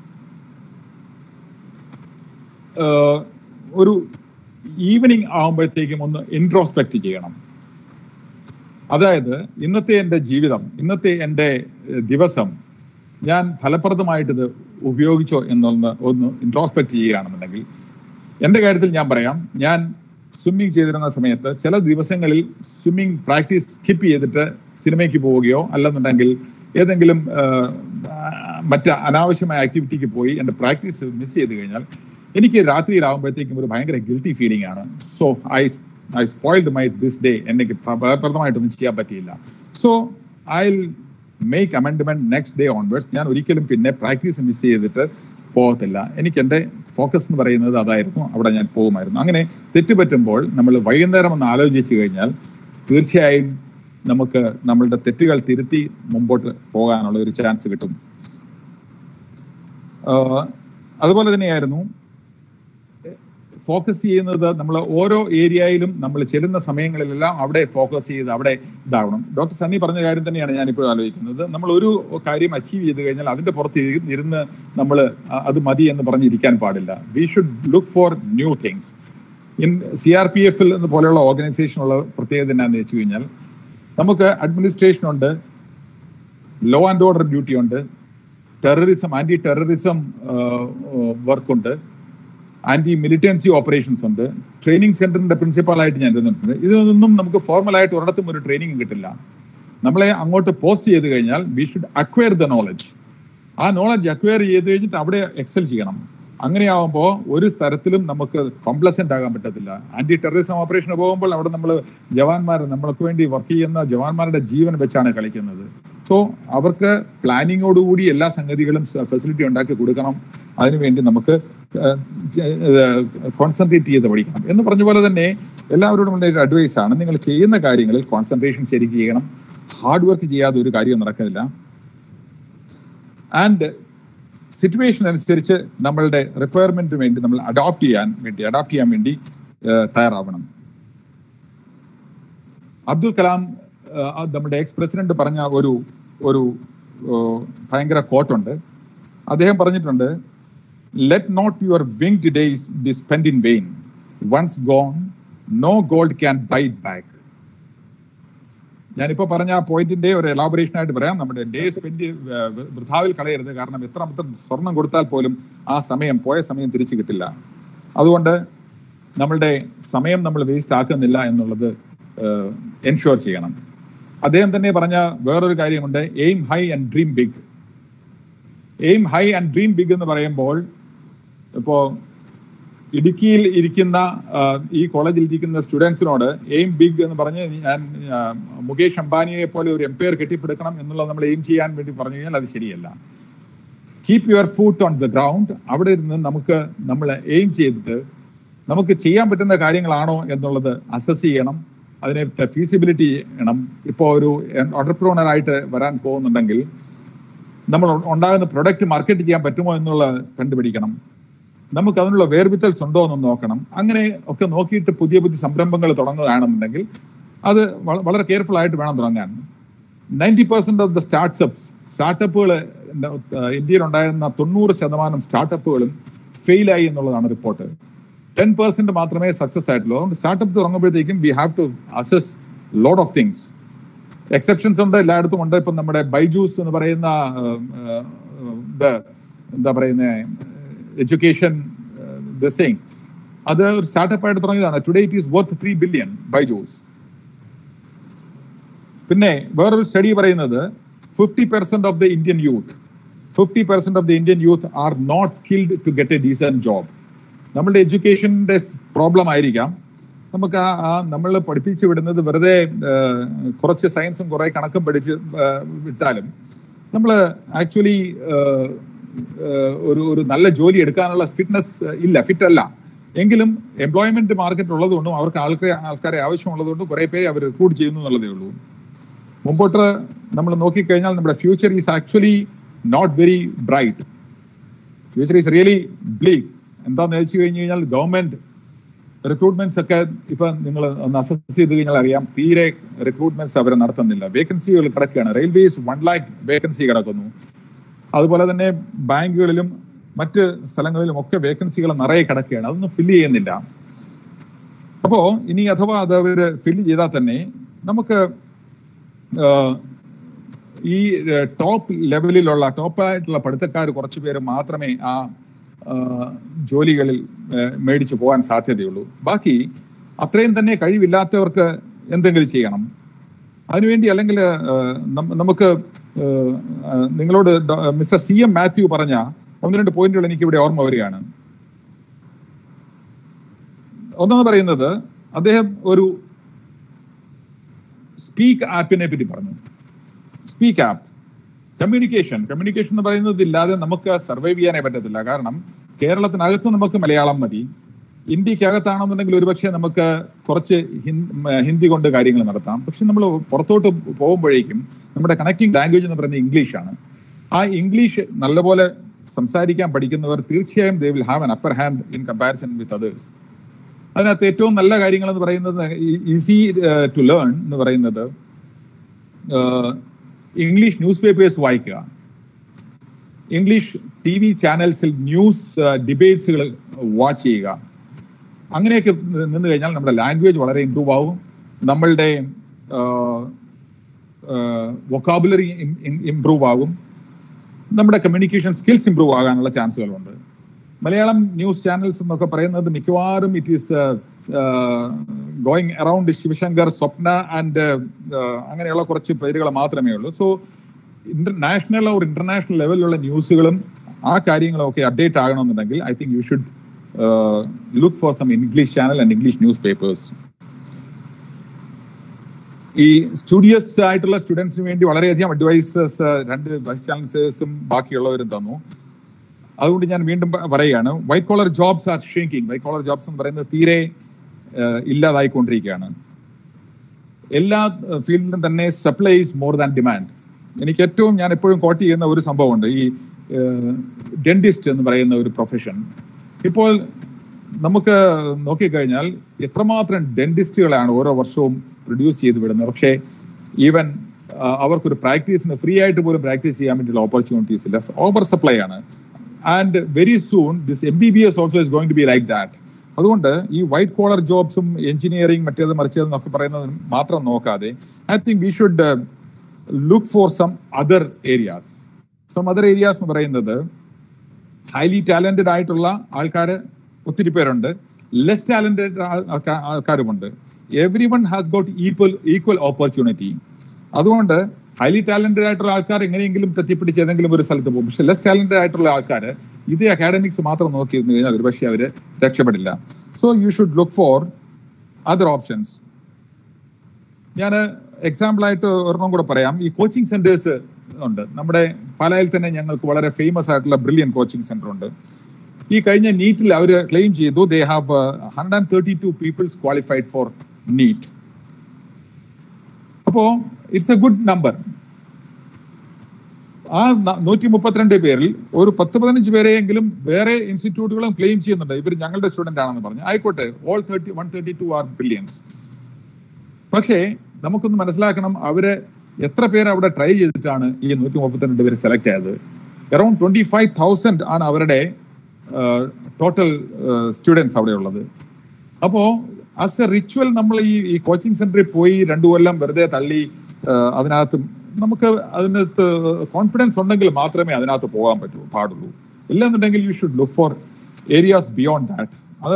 ആഹ്, ഒരു ഈവനിങ് ആകുമ്പോഴത്തേക്കും ഒന്ന് ഇൻട്രോസ്പെക്ട് ചെയ്യണം അതായത് ഇന്നത്തെ എൻ്റെ ജീവിതം ഇന്നത്തെ എൻ്റെ ഏഹ്, ദിവസം ഞാൻ ഫലപ്രദമായിട്ട് ഇത് ഉപയോഗിച്ചോ എന്നൊന്ന് ഒന്ന് ഇൻട്രോസ്പെക്ട് ചെയ്യുകയാണെന്നുണ്ടെങ്കിൽ എൻ്റെ കാര്യത്തിൽ ഞാൻ പറയാം ഞാൻ സ്വിമ്മിങ് ചെയ്തിരുന്ന സമയത്ത് ചില ദിവസങ്ങളിൽ സ്വിമ്മിങ് പ്രാക്ടീസ് സ്കിപ്പ് ചെയ്തിട്ട് സിനിമയ്ക്ക് പോവുകയോ അല്ലെന്നുണ്ടെങ്കിൽ ഏതെങ്കിലും ആഹ്, മറ്റ് അനാവശ്യമായ ആക്ടിവിറ്റിക്ക് പോയി എൻ്റെ പ്രാക്ടീസ് മിസ് ചെയ്ത് കഴിഞ്ഞാൽ എനിക്ക് രാത്രിയിലാവുമ്പോഴത്തേക്കും ഒരു ഭയങ്കര ഗിൽറ്റി ഫീലിംഗ് ആണ് so I I spoiled my this day എനിക്ക് ഫലപ്രദമായിട്ടൊന്നും ചെയ്യാൻ പറ്റിയില്ല so I make amendment next day onwards ഞാൻ ഒരിക്കലും പിന്നെ പ്രാക്ടീസ് മിസ് ചെയ്തിട്ട് പോകത്തില്ല എനിക്ക് എൻ്റെ ഫോക്കസ് എന്ന് പറയുന്നത് അതായിരുന്നു അവിടെ ഞാൻ പോകുമായിരുന്നു അങ്ങനെ തെറ്റ് പറ്റുമ്പോൾ നമ്മൾ വൈകുന്നേരം ഒന്ന് ആലോചിച്ച് കഴിഞ്ഞാൽ തീർച്ചയായും നമുക്ക് നമ്മളുടെ തെറ്റുകൾ തിരുത്തി മുമ്പോട്ട് പോകാനുള്ള ഒരു ചാൻസ് കിട്ടും ആഹ് അതുപോലെ തന്നെയായിരുന്നു ഫോക്കസ് ചെയ്യുന്നത് നമ്മൾ ഓരോ ഏരിയയിലും നമ്മൾ ചെല്ലുന്ന സമയങ്ങളിലെല്ലാം അവിടെ ഫോക്കസ് ചെയ്ത് അവിടെ ഇതാവണം ഡോക്ടർ സണ്ണി പറഞ്ഞ കാര്യം തന്നെയാണ് ഞാൻ ഇപ്പോൾ ആലോചിക്കുന്നത് നമ്മൾ ഒരു കാര്യം അച്ചീവ് ചെയ്ത് കഴിഞ്ഞാൽ അതിന്റെ പുറത്ത് ഇരി- ഇരുന്ന് നമ്മൾ അത് മതി എന്ന് പറഞ്ഞിരിക്കാൻ പാടില്ല we should look for new things in C R P എഫിൽ എന്ന് പോലെയുള്ള ഓർഗനൈസേഷനുള്ള പ്രത്യേകത എന്നാന്ന് വെച്ച് കഴിഞ്ഞാൽ നമുക്ക് അഡ്മിനിസ്ട്രേഷൻ ഉണ്ട് ലോ ആൻഡ് ഓർഡർ ഡ്യൂട്ടി ഉണ്ട് ടെററിസം ആന്റി ടെററിസം വർക്കുണ്ട് ആന്റി മിലിറ്റൻസി ഓപ്പറേഷൻസ് ഉണ്ട് ട്രെയിനിങ് സെന്ററിന്റെ പ്രിൻസിപ്പാളായിട്ട് ഞാൻ ഇരുന്നിട്ടുണ്ട് ഇതിനൊന്നും നമുക്ക് ഫോർമലായിട്ട് ഒരിടത്തും ഒരു ട്രെയിനിങ് കിട്ടില്ല നമ്മളെ അങ്ങോട്ട് പോസ്റ്റ് ചെയ്ത് കഴിഞ്ഞാൽ we should acquire the knowledge ആ നോളജ് അക്വയർ ചെയ്ത് കഴിഞ്ഞിട്ട് അവിടെ എക്സൽ ചെയ്യണം അങ്ങനെയാവുമ്പോൾ ഒരു സ്ഥലത്തിലും നമുക്ക് കോംപ്ലസന്റ് ആകാൻ പറ്റത്തില്ല ആന്റി ടെററിസം ഓപ്പറേഷന് പോകുമ്പോൾ അവിടെ നമ്മൾ ജവാന്മാർ നമ്മൾക്ക് വേണ്ടി വർക്ക് ചെയ്യുന്ന ജവാന്മാരുടെ ജീവൻ വെച്ചാണ് കളിക്കുന്നത് സോ അവർക്ക് പ്ലാനിങ്ങോടുകൂടി എല്ലാ സംഗതികളും ഫെസിലിറ്റി ഉണ്ടാക്കി കൊടുക്കണം അതിനുവേണ്ടി നമുക്ക് കോൺസെൻട്രേറ്റ് ചെയ്ത് പഠിക്കണം എന്ന് പറഞ്ഞ പോലെ തന്നെ എല്ലാവരോടും ഉള്ള ഒരു അഡ്വൈസ് ആണ് നിങ്ങൾ ചെയ്യുന്ന കാര്യങ്ങളിൽ കോൺസെൻട്രേഷൻ ശരിക്കും ചെയ്യണം ഹാർഡ് വർക്ക് ചെയ്യാതെ ഒരു കാര്യവും നടക്കുന്നില്ല ആൻഡ് സിറ്റുവേഷൻ അനുസരിച്ച് നമ്മളുടെ റിക്വയർമെന്റിന് വേണ്ടി നമ്മൾ അഡോപ്റ്റ് ചെയ്യാൻ വേണ്ടി അഡോപ്റ്റ് ചെയ്യാൻ വേണ്ടി ഏഹ്, തയ്യാറാവണം അബ്ദുൽ കലാം ഏഹ്, നമ്മുടെ എക്സ് പ്രസിഡന്റ് പറഞ്ഞ ഒരു ഒരു ഏഹ്, ഭയങ്കര കോട്ടുണ്ട് അദ്ദേഹം പറഞ്ഞിട്ടുണ്ട് let not your winged days be spend in vain once gone no gold can bite back ഞാനിപ്പോ പറഞ്ഞ ആ പോയിന്റിന്റെ ഒരു എലാബറേഷൻ ആയിട്ട് പറയാം നമ്മുടെ ഡേ സ്പെൻഡ് വൃഥാവിൽ കളയരുത് കാരണം എത്ര മാത്രം സ്വർണം കൊടുത്താൽ പോലും ആ സമയം പോയ സമയം തിരിച്ചു കിട്ടില്ല അതുകൊണ്ട് നമ്മളുടെ സമയം നമ്മൾ വേസ്റ്റ് ആക്കുന്നില്ല എന്നുള്ളത് എൻഷുർ ചെയ്യണം അദ്ദേഹം തന്നെ പറഞ്ഞ വേറൊരു കാര്യമുണ്ട് aim high and dream big aim high and dream big എന്ന് പറയുമ്പോൾ ഇപ്പോ ഇടുക്കിയിൽ ഇരിക്കുന്ന ആ, ഈ കോളേജിൽ ഇരിക്കുന്ന സ്റ്റുഡൻസിനോട് എയിം ബിഗ് എന്ന് പറഞ്ഞ് ഞാൻ ആ, മുകേഷ് അംബാനിയെ പോലെ ഒരു എംപയർ കെട്ടിപ്പടുക്കണം എന്നുള്ളത് നമ്മൾ എയിം ചെയ്യാൻ വേണ്ടി പറഞ്ഞു കഴിഞ്ഞാൽ അത് ശരിയല്ല keep your foot on the ground അവിടെ ഇരുന്ന് നമുക്ക് നമ്മൾ എയിം ചെയ്തിട്ട് നമുക്ക് ചെയ്യാൻ പറ്റുന്ന കാര്യങ്ങളാണോ എന്നുള്ളത് അസസ് ചെയ്യണം അതിനെ ഫീസിബിലിറ്റി ചെയ്യണം ഇപ്പോൾ ഒരു ഓണ്ടർപ്രോണർ ആയിട്ട് വരാൻ പോകുന്നുണ്ടെങ്കിൽ നമ്മൾ ഉണ്ടാകുന്ന പ്രൊഡക്റ്റ് മാർക്കറ്റ് ചെയ്യാൻ പറ്റുമോ എന്നുള്ളത് കണ്ടുപിടിക്കണം നമുക്ക് അതിനുള്ള വേർവിത്തൽസ് ഉണ്ടോ എന്ന് നോക്കണം അങ്ങനെ ഒക്കെ നോക്കിയിട്ട് പുതിയ പുതിയ സംരംഭങ്ങൾ തുടങ്ങുകയാണെന്നുണ്ടെങ്കിൽ അത് വള- വളരെ കെയർഫുൾ ആയിട്ട് വേണം തുടങ്ങാൻ ninety percent of the startups സ്റ്റാർട്ടപ്പുകൾ ഇന്ത്യയിൽ ഉണ്ടായിരുന്ന തൊണ്ണൂറ് ശതമാനം സ്റ്റാർട്ടപ്പുകളും ഫെയിലായി എന്നുള്ളതാണ് റിപ്പോർട്ട് ടെൻ പെർസെന്റ് മാത്രമേ സക്സസ് ആയിട്ടുള്ളൂ അതുകൊണ്ട് സ്റ്റാർട്ടപ്പ് തുടങ്ങുമ്പോഴത്തേക്കും we have to assess lot of things exceptions ഉണ്ട് എല്ലായിടത്തും ഉണ്ട് ഇപ്പം നമ്മുടെ ബൈജൂസ് എന്ന് പറയുന്ന ഉം, ഉം, ഇത് എന്താ പറയുന്ന എഡ്യൂക്കേഷൻ ദിസിങ് അത് ഒരു സ്റ്റാർട്ടപ്പ് ആയിട്ട് തുടങ്ങിയതാണ് today it is worth three billion Byju's പിന്നെ വേറൊരു സ്റ്റഡി പറയുന്നത് fifty percent of the Indian youth fifty percent of the Indian youth are not skilled to get a decent job നമ്മളുടെ എഡ്യൂക്കേഷന്റെ പ്രോബ്ലം ആയിരിക്കാം നമുക്ക് ആ ആ നമ്മൾ പഠിപ്പിച്ചു വിടുന്നത് വെറുതെ ആ, കുറച്ച് സയൻസും കുറെ കണക്കും പഠിച്ച് ആ, വിട്ടാലും നമ്മൾ ആക്ച്വലി ഒരു ഒരു നല്ല ജോലി എടുക്കാനുള്ള ഫിറ്റ്നസ് ഇല്ല ഫിറ്റ് അല്ല എങ്കിലും എംപ്ലോയ്മെന്റ് മാർക്കറ്റ് ഉള്ളതുകൊണ്ടും അവർക്ക് ആൾക്കാരെ ആൾക്കാരെ ആവശ്യമുള്ളതുകൊണ്ടും കുറെ പേരെ അവർ റിക്രൂട്ട് ചെയ്യുന്നു എന്നുള്ളതേ ഉള്ളൂ മുമ്പോട്ട് നമ്മൾ നോക്കിക്കഴിഞ്ഞാൽ നമ്മുടെ future is actually not very bright future is really bleak എന്താന്ന് വെച്ച് കഴിഞ്ഞ് കഴിഞ്ഞാൽ ഗവൺമെന്റ് റിക്രൂട്ട്മെന്റ്സ് ഒക്കെ ഇപ്പൊ നിങ്ങൾ ഒന്ന് അസസ് ചെയ്ത് കഴിഞ്ഞാൽ അറിയാം തീരെ റിക്രൂട്ട്മെന്റ്സ് അവർ നടത്തുന്നില്ല വേക്കൻസികൾ കിടക്കുകയാണ് റെയിൽവേസ് വൺ ലാക്ക് വേക്കൻസി കിടക്കുന്നു അതുപോലെ തന്നെ ബാങ്കുകളിലും മറ്റ് സ്ഥലങ്ങളിലും ഒക്കെ വേക്കൻസികൾ നിറയെ കിടക്കുകയാണ് അതൊന്നും ഫില്ല് ചെയ്യുന്നില്ല അപ്പോ ഇനി അഥവാ അത് അവര് ഫില്ല് ചെയ്താൽ തന്നെ നമുക്ക് ആഹ്, ഈ ടോപ്പ് ലെവലിലുള്ള ടോപ്പായിട്ടുള്ള പഠിത്തക്കാർ കുറച്ച് പേര് മാത്രമേ ആ ആഹ്, ജോലികളിൽ ആഹ്, മേടിച്ചു പോകാൻ സാധ്യതയുള്ളൂ ബാക്കി അത്രയും തന്നെ കഴിവില്ലാത്തവർക്ക് എന്തെങ്കിലും ചെയ്യണം അതിനുവേണ്ടി അല്ലെങ്കിൽ ആഹ്, നം- നമുക്ക് ആഹ്, ആഹ്, നിങ്ങളോട് ഡോ- മിസ്റ്റർ സി എം മാത്യു പറഞ്ഞ ഒന്ന് രണ്ട് പോയിന്റുകൾ എനിക്ക് ഇവിടെ ഓർമ്മ വരികയാണ് ഒന്നെന്ന് പറയുന്നത് അദ്ദേഹം ഒരു സ്പീക്ക് ആപ്പിനെ പറ്റി പറഞ്ഞു സ്പീക്ക് ആപ്പ് കമ്മ്യൂണിക്കേഷൻ കമ്മ്യൂണിക്കേഷൻ എന്ന് പറയുന്നത് ഇല്ലാതെ നമുക്ക് സർവൈവ് ചെയ്യാനേ പറ്റത്തില്ല കാരണം കേരളത്തിനകത്ത് നമുക്ക് മലയാളം മതി ഇന്ത്യക്കകത്താണെന്നുണ്ടെങ്കിൽ ഒരുപക്ഷെ നമുക്ക് കുറച്ച് ഹിൻ- മ- ഹിന്ദി കൊണ്ട് കാര്യങ്ങൾ നടത്താം പക്ഷെ നമ്മൾ പുറത്തോട്ട് പോകുമ്പോഴേക്കും നമ്മുടെ കണക്റ്റിംഗ് ലാംഗ്വേജ് എന്ന് പറയുന്നത് ഇംഗ്ലീഷാണ് ആ ഇംഗ്ലീഷ് നല്ലപോലെ സംസാരിക്കാൻ പഠിക്കുന്നവർ തീർച്ചയായും they will have an upper hand in comparison with others അതിനകത്ത് ഏറ്റവും നല്ല കാര്യങ്ങൾ എന്ന് പറയുന്നത് ഈസി ടു ലേൺ എന്ന് പറയുന്നത് ഇംഗ്ലീഷ് ന്യൂസ് പേപ്പേഴ്സ് വായിക്കുക ഇംഗ്ലീഷ് ടി വി ചാനൽസിൽ ന്യൂസ് ഡിബേറ്റ്സുകൾ വാച്ച് ചെയ്യുക അങ്ങനെയൊക്കെ നി- നിന്ന് കഴിഞ്ഞാൽ നമ്മുടെ ലാംഗ്വേജ് വളരെ ഇമ്പ്രൂവ് ആവും നമ്മളുടെ വൊക്കാബുലറി ഇമ്പ്രൂവ് ആകും നമ്മുടെ കമ്മ്യൂണിക്കേഷൻ സ്കിൽസ് ഇമ്പ്രൂവ് ആകാനുള്ള ചാൻസുകളുണ്ട് മലയാളം ന്യൂസ് ചാനൽസ് എന്നൊക്കെ പറയുന്നത് മിക്കവാറും it is going around Sivasankar Swapna and അങ്ങനെയുള്ള കുറച്ച് പേരുകൾ മാത്രമേ ഉള്ളൂ സോ നാഷണൽ ഓർ ഇന്റർനാഷണൽ ലെവലിലുള്ള ന്യൂസുകളും ആ കാര്യങ്ങളും ഒക്കെ അപ്ഡേറ്റ് ആകണമെന്നുണ്ടെങ്കിൽ I think you should look for some English channel and English news papers ഈ സ്റ്റുഡിയസ് ആയിട്ടുള്ള സ്റ്റുഡൻസിന് വേണ്ടി വളരെയധികം അഡ്വൈസസ് രണ്ട് വൈസ് ചാൻസലേഴ്സും ബാക്കിയുള്ളവരും തന്നു അതുകൊണ്ട് ഞാൻ വീണ്ടും പ- പറയുകയാണ് white collar jobs are shrinking white collar jobs എന്ന് പറയുന്നത് തീരെ ഏഹ്, ഇല്ലാതായിക്കൊണ്ടിരിക്കുകയാണ് എല്ലാ ഫീൽഡിലും തന്നെ supply is more than demand എനിക്ക് ഏറ്റവും ഞാൻ എപ്പോഴും കോട്ട് ചെയ്യുന്ന ഒരു സംഭവമുണ്ട് ഈ ഡെന്റിസ്റ്റ് എന്ന് പറയുന്ന ഒരു പ്രൊഫഷൻ ഇപ്പോൾ നമുക്ക് നോക്കിക്കഴിഞ്ഞാൽ എത്രമാത്രം ഡെന്റിസ്റ്റുകളാണ് ഓരോ വർഷവും പ്രൊഡ്യൂസ് ചെയ്ത് വിടുന്നത് പക്ഷേ ഈവൻ അവർക്കൊരു പ്രാക്ടീസിന് ഫ്രീ ആയിട്ട് പോലും പ്രാക്ടീസ് ചെയ്യാൻ വേണ്ടിയുള്ള ഓപ്പർച്യൂണിറ്റീസ് ഇല്ല ഓവർ സപ്ലൈ ആണ് and very soon this M B B S also is going to be like that അതുകൊണ്ട് ഈ വൈറ്റ് കോളർ ജോബ്സും എഞ്ചിനീയറിംഗ് മറ്റേത് മറിച്ചത് എന്നൊക്കെ പറയുന്നത് മാത്രം നോക്കാതെ I think we should look for some other areas some other areas എന്ന് പറയുന്നത് ഹൈലി ടാലന്റഡ് ആയിട്ടുള്ള ആൾക്കാർ ഒത്തിരി പേരുണ്ട് ലെസ് ടാലന്റഡ് ആൾക്കാരുമുണ്ട് every one has got equal equal opportunity അതുകൊണ്ട് ഹൈലി ടാലന്റഡ് ആയിട്ടുള്ള ആൾക്കാർ എങ്ങനെയെങ്കിലും തെറ്റിപ്പിടിച്ച് ഏതെങ്കിലും ഒരു സ്ഥലത്ത് പോകും പക്ഷെ ലെസ് ടാലന്റഡ് ആയിട്ടുള്ള ആൾക്കാർ ഇത് അക്കാഡമിക്സ് മാത്രം നോക്കി ഇരുന്ന് കഴിഞ്ഞാൽ ഒരുപക്ഷെ അവർ രക്ഷപ്പെടില്ല so you should look for other options ഞാൻ എക്സാമ്പിൾ ആയിട്ട് ഒരെണ്ണം കൂടെ പറയാം ഈ കോച്ചിങ് സെന്റേഴ്സ് ഉണ്ട് നമ്മുടെ പാലായിൽ തന്നെ ഞങ്ങൾക്ക് വളരെ ഫേമസ് ആയിട്ടുള്ള ബ്രില്യൻ കോച്ചിങ് സെന്റർ ഉണ്ട് ഈ കഴിഞ്ഞ നീറ്റിൽ അവർ ക്ലെയിം ചെയ്തു they have hundred and thirty two peoples qualified for NEET അപ്പോ ഇറ്റ്സ് എ ഗുഡ് നമ്പർ ആ നൂറ്റി മുപ്പത്തിരണ്ട് പേരിൽ ഒരു പത്ത് പതിനഞ്ച് പേരെയെങ്കിലും വേറെ ഇൻസ്റ്റിറ്റ്യൂട്ടുകളും ക്ലെയിം ചെയ്യുന്നുണ്ട് ഇവർ ഞങ്ങളുടെ സ്റ്റുഡന്റ് ആണെന്ന് പറഞ്ഞു ആയിക്കോട്ടെ all thirty one thirty two are billions പക്ഷേ നമുക്കൊന്ന് മനസ്സിലാക്കണം അവര് എത്ര പേര് അവിടെ ട്രൈ ചെയ്തിട്ടാണ് ഈ നൂറ്റി മുപ്പത്തിരണ്ട് പേര് സെലക്ട് ആയത് അറൌണ്ട് ട്വന്റി ഫൈവ് തൗസൻഡ് ആണ് അവരുടെ ടോട്ടൽ സ്റ്റുഡൻസ് അവിടെ ഉള്ളത് അപ്പോ ആസ് എ റിച്വൽ നമ്മൾ ഈ ഈ കോച്ചിങ് സെന്ററിൽ പോയി രണ്ടു കൊല്ലം വെറുതെ തള്ളി ആ, അതിനകത്ത് നമുക്ക് അതിനകത്ത് കോൺഫിഡൻസ് ഉണ്ടെങ്കിൽ മാത്രമേ അതിനകത്ത് പോകാൻ പറ്റൂ പാടുള്ളൂ ഇല്ലെന്നുണ്ടെങ്കിൽ you should look for areas beyond that അത്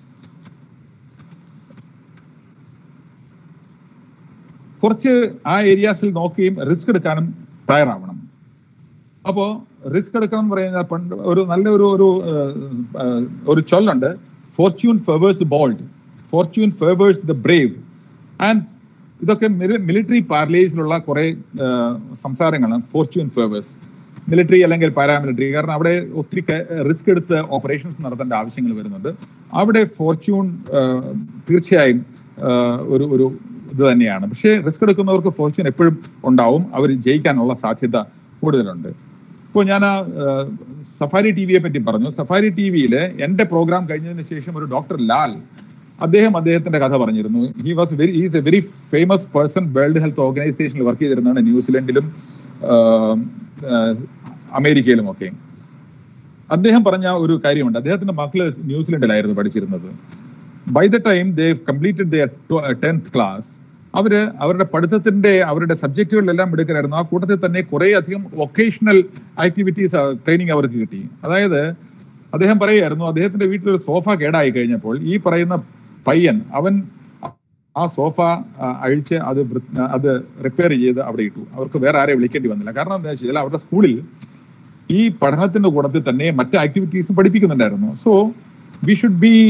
കുറച്ച് ആ ഏരിയാസിൽ നോക്കുകയും റിസ്ക് എടുക്കാനും തയ്യാറാവണം അപ്പോ റിസ്ക് എടുക്കണം എന്ന് പറയുന്നത് പണ്ട് ഒരു നല്ല ഒരു ഒരു ഏഹ്, ഏഹ്, ഒരു ചൊല്ലുണ്ട് fortune favours bold fortune favours the brave and ഇതൊക്കെ മിലിറ്ററി പാർലേസിലുള്ള കുറെ ഏഹ്, സംസാരങ്ങളാണ് ഫോർച്യൂൺ ഫേവേഴ്സ് മിലിറ്ററി അല്ലെങ്കിൽ പാരാമിലിറ്ററി കാരണം അവിടെ ഒത്തിരി റിസ്ക് എടുത്ത് ഓപ്പറേഷൻസ് നടത്തേണ്ട ആവശ്യങ്ങൾ വരുന്നുണ്ട് അവിടെ ഫോർച്യൂൺ ഏഹ്, തീർച്ചയായും ഏഹ്, ഒരു ഒരു ഇത് തന്നെയാണ് പക്ഷേ റിസ്ക് എടുക്കുന്നവർക്ക് ഫോർച്യൂൺ എപ്പോഴും ഉണ്ടാവും അവർ ജയിക്കാനുള്ള സാധ്യത കൂടുതലുണ്ട് ഇപ്പോൾ ഞാൻ ആ, ഏഹ്, സഫാരി ടി വിയെ പറ്റി പറഞ്ഞു സഫാരി ടി വിയിൽ എൻ്റെ പ്രോഗ്രാം കഴിഞ്ഞതിന് ശേഷം ഒരു ഡോക്ടർ ലാൽ അദ്ദേഹം അദ്ദേഹത്തിന്റെ കഥ പറഞ്ഞിരുന്നു he was very is a very famous person world health ഓർഗനൈസേഷനിൽ വർക്ക് ചെയ്തിരുന്നതാണ് ന്യൂസിലൻഡിലും ആഹ്, ആഹ്, അമേരിക്കയിലും ഒക്കെ അദ്ദേഹം പറഞ്ഞ ഒരു കാര്യമുണ്ട് അദ്ദേഹത്തിന്റെ മക്കള് ന്യൂസിലൻഡിലായിരുന്നു പഠിച്ചിരുന്നത് by the time they completed the tenth class അവര് അവരുടെ പഠിത്തത്തിന്റെ അവരുടെ സബ്ജക്റ്റുകളിലെല്ലാം എടുക്കലായിരുന്നു ആ കൂട്ടത്തിൽ തന്നെ കുറെ അധികം വൊക്കേഷണൽ ആക്ടിവിറ്റീസ് ട്രെയിനിങ് അവർക്ക് കിട്ടി അതായത് അദ്ദേഹം പറയുമായിരുന്നു അദ്ദേഹത്തിന്റെ വീട്ടിൽ ഒരു സോഫ കേടായി കഴിഞ്ഞപ്പോൾ ഈ പറയുന്ന പയ്യൻ അവൻ ആ സോഫ ആ, അഴിച്ച് അത് വൃ- അത് റിപ്പയർ ചെയ്ത് അവിടെ ഇട്ടു അവർക്ക് വേറെ ആരെ വിളിക്കേണ്ടി വന്നില്ല കാരണം എന്താ വെച്ചാൽ അവരുടെ സ്കൂളിൽ ഈ പഠനത്തിന്റെ കൂടത്തിൽ തന്നെ മറ്റ് ആക്ടിവിറ്റീസും പഠിപ്പിക്കുന്നുണ്ടായിരുന്നു so we should be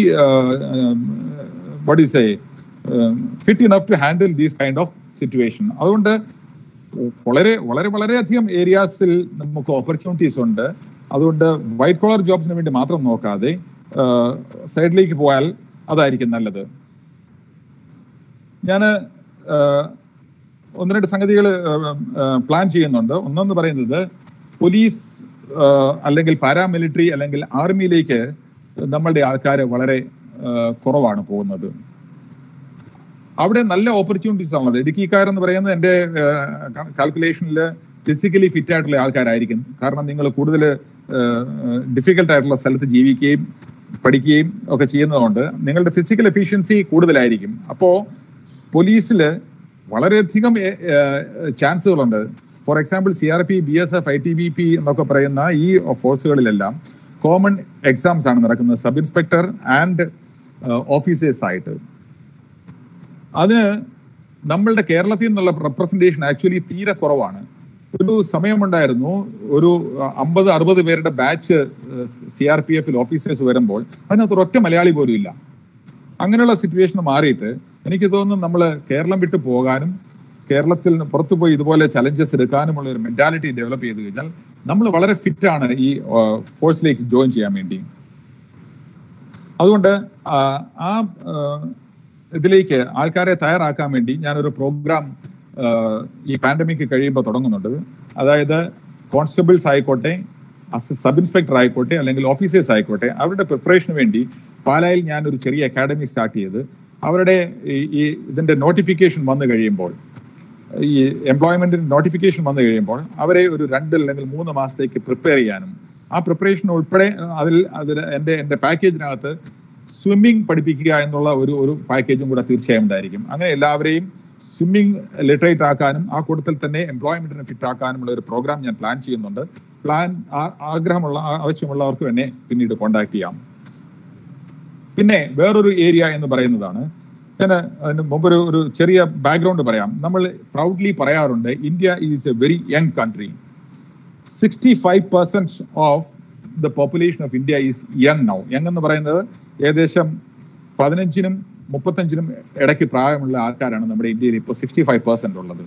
what is a fit enough to handle these kind of situation അതുകൊണ്ട് വളരെ വളരെ വളരെയധികം ഏരിയാസിൽ നമുക്ക് ഓപ്പർച്യൂണിറ്റീസ് ഉണ്ട് അതുകൊണ്ട് വൈറ്റ് കോളർ ജോബ്സിന് വേണ്ടി മാത്രം നോക്കാതെ സൈഡിലേക്ക് പോയാൽ അതായിരിക്കും നല്ലത് ഞാൻ ഒന്ന് രണ്ട് സംഗതികൾ പ്ലാൻ ചെയ്യുന്നുണ്ട് ഒന്നെന്ന് പറയുന്നത് പോലീസ് ആ, അല്ലെങ്കിൽ പാരാമിലിറ്ററി അല്ലെങ്കിൽ ആർമിയിലേക്ക് നമ്മളുടെ ആൾക്കാർ വളരെ ആ, കുറവാണ് പോകുന്നത് അവിടെ നല്ല ഓപ്പർച്യൂണിറ്റീസ് ആണുള്ളത് ഇടുക്കിക്കാരെന്ന് പറയുന്നത് എൻ്റെ കാൽക്കുലേഷനിൽ ഫിസിക്കലി ഫിറ്റ് ആയിട്ടുള്ള ആൾക്കാരായിരിക്കും കാരണം നിങ്ങൾ കൂടുതൽ ഡിഫിക്കൽട്ട് ആയിട്ടുള്ള സ്ഥലത്ത് ജീവിക്കുകയും പഠിക്കുകയും ഒക്കെ ചെയ്യുന്നതുകൊണ്ട് നിങ്ങളുടെ ഫിസിക്കൽ എഫിഷ്യൻസി കൂടുതലായിരിക്കും അപ്പോൾ പോലീസിൽ വളരെയധികം ചാൻസുകളുണ്ട് for example C R P B S F I T B P എന്നൊക്കെ പറയുന്ന ഈ ഫോഴ്സുകളിലെല്ലാം കോമൺ എക്സാംസ് ആണ് നടക്കുന്നത് സബ് ഇൻസ്പെക്ടർ ആൻഡ് ഓഫീസേഴ്സ് ആയിട്ട് അതിന് നമ്മളുടെ കേരളത്തിൽ നിന്നുള്ള റെപ്രസെന്റേഷൻ ആക്ച്വലി തീരെ കുറവാണ് ഒരു സമയമുണ്ടായിരുന്നു ഒരു അമ്പത് അറുപത് പേരുടെ ബാച്ച് സി ആർ പി എഫിൽ ഓഫീസേഴ്സ് വരുമ്പോൾ അതിനകത്ത് ഒരൊറ്റ മലയാളി പോലും ഇല്ല അങ്ങനെയുള്ള സിറ്റുവേഷൻ മാറിയിട്ട് എനിക്ക് തോന്നുന്നു നമ്മൾ കേരളം വിട്ട് പോകാനും കേരളത്തിൽ നിന്ന് പുറത്തു പോയി ഇതുപോലെ ചലഞ്ചസ് എടുക്കാനുമുള്ള ഒരു മെന്റാലിറ്റി ഡെവലപ്പ് ചെയ്ത് കഴിഞ്ഞാൽ നമ്മൾ വളരെ ഫിറ്റ് ആണ് ഈ ഫോഴ്സിലേക്ക് ജോയിൻ ചെയ്യാൻ വേണ്ടി അതുകൊണ്ട് ആ, ആ ആ, ഇതിലേക്ക് ആൾക്കാരെ തയ്യാറാക്കാൻ വേണ്ടി ഞാനൊരു പ്രോഗ്രാം ഈ പാൻഡമിക് കഴിയുമ്പോൾ തുടങ്ങുന്നുണ്ട് അതായത് കോൺസ്റ്റബിൾസ് ആയിക്കോട്ടെ സബ് ഇൻസ്പെക്ടർ ആയിക്കോട്ടെ അല്ലെങ്കിൽ ഓഫീസേഴ്സ് ആയിക്കോട്ടെ അവരുടെ പ്രിപ്പറേഷന് വേണ്ടി പാലായിൽ ഞാൻ ഒരു ചെറിയ അക്കാഡമി സ്റ്റാർട്ട് ചെയ്ത് അവരുടെ ഈ- ഈ ഇതിന്റെ നോട്ടിഫിക്കേഷൻ വന്നു കഴിയുമ്പോൾ ഈ എംപ്ലോയ്മെന്റിന് നോട്ടിഫിക്കേഷൻ വന്നു കഴിയുമ്പോൾ അവരെ ഒരു രണ്ട് അല്ലെങ്കിൽ മൂന്ന് മാസത്തേക്ക് പ്രിപ്പയർ ചെയ്യാനും ആ പ്രിപ്പറേഷൻ ഉൾപ്പെടെ അതിൽ അതിൽ എൻ്റെ എൻ്റെ പാക്കേജിനകത്ത് സ്വിമ്മിംഗ് പഠിപ്പിക്കുക എന്നുള്ള ഒരു ഒരു പാക്കേജും കൂടെ തീർച്ചയായും ഉണ്ടായിരിക്കും അങ്ങനെ എല്ലാവരെയും സ്വിമ്മിംഗ് ലിറ്ററേറ്റ് ആക്കാനും ആ കൂട്ടത്തിൽ തന്നെ എംപ്ലോയ്മെന്റിന് ഫിറ്റ് ആക്കാനുമുള്ള ഒരു പ്രോഗ്രാം ഞാൻ പ്ലാൻ ചെയ്യുന്നുണ്ട് പ്ലാൻ ആ- ആഗ്രഹമുള്ള ആ- ആവശ്യമുള്ളവർക്ക് എന്നെ പിന്നീട് കോൺടാക്ട് ചെയ്യാം പിന്നെ വേറൊരു ഏരിയ എന്ന് പറയുന്നതാണ് ഞാൻ അതിന് മുമ്പ് ഒരു ഒരു ചെറിയ ബാക്ക്ഗ്രൗണ്ട് പറയാം നമ്മൾ പ്രൗഡ്ലി പറയാറുണ്ട് India is a very young country sixty five percent of the population of India is young now young എന്ന് പറയുന്നത് ഏകദേശം പതിനഞ്ചിനും മുപ്പത്തഞ്ചിനും ഇടയ്ക്ക് പ്രായമുള്ള ആൾക്കാരാണ് നമ്മുടെ ഇന്ത്യയിൽ ഇപ്പോൾ സിക്സ്റ്റി ഫൈവ് പെർസെന്റ് ഉള്ളത്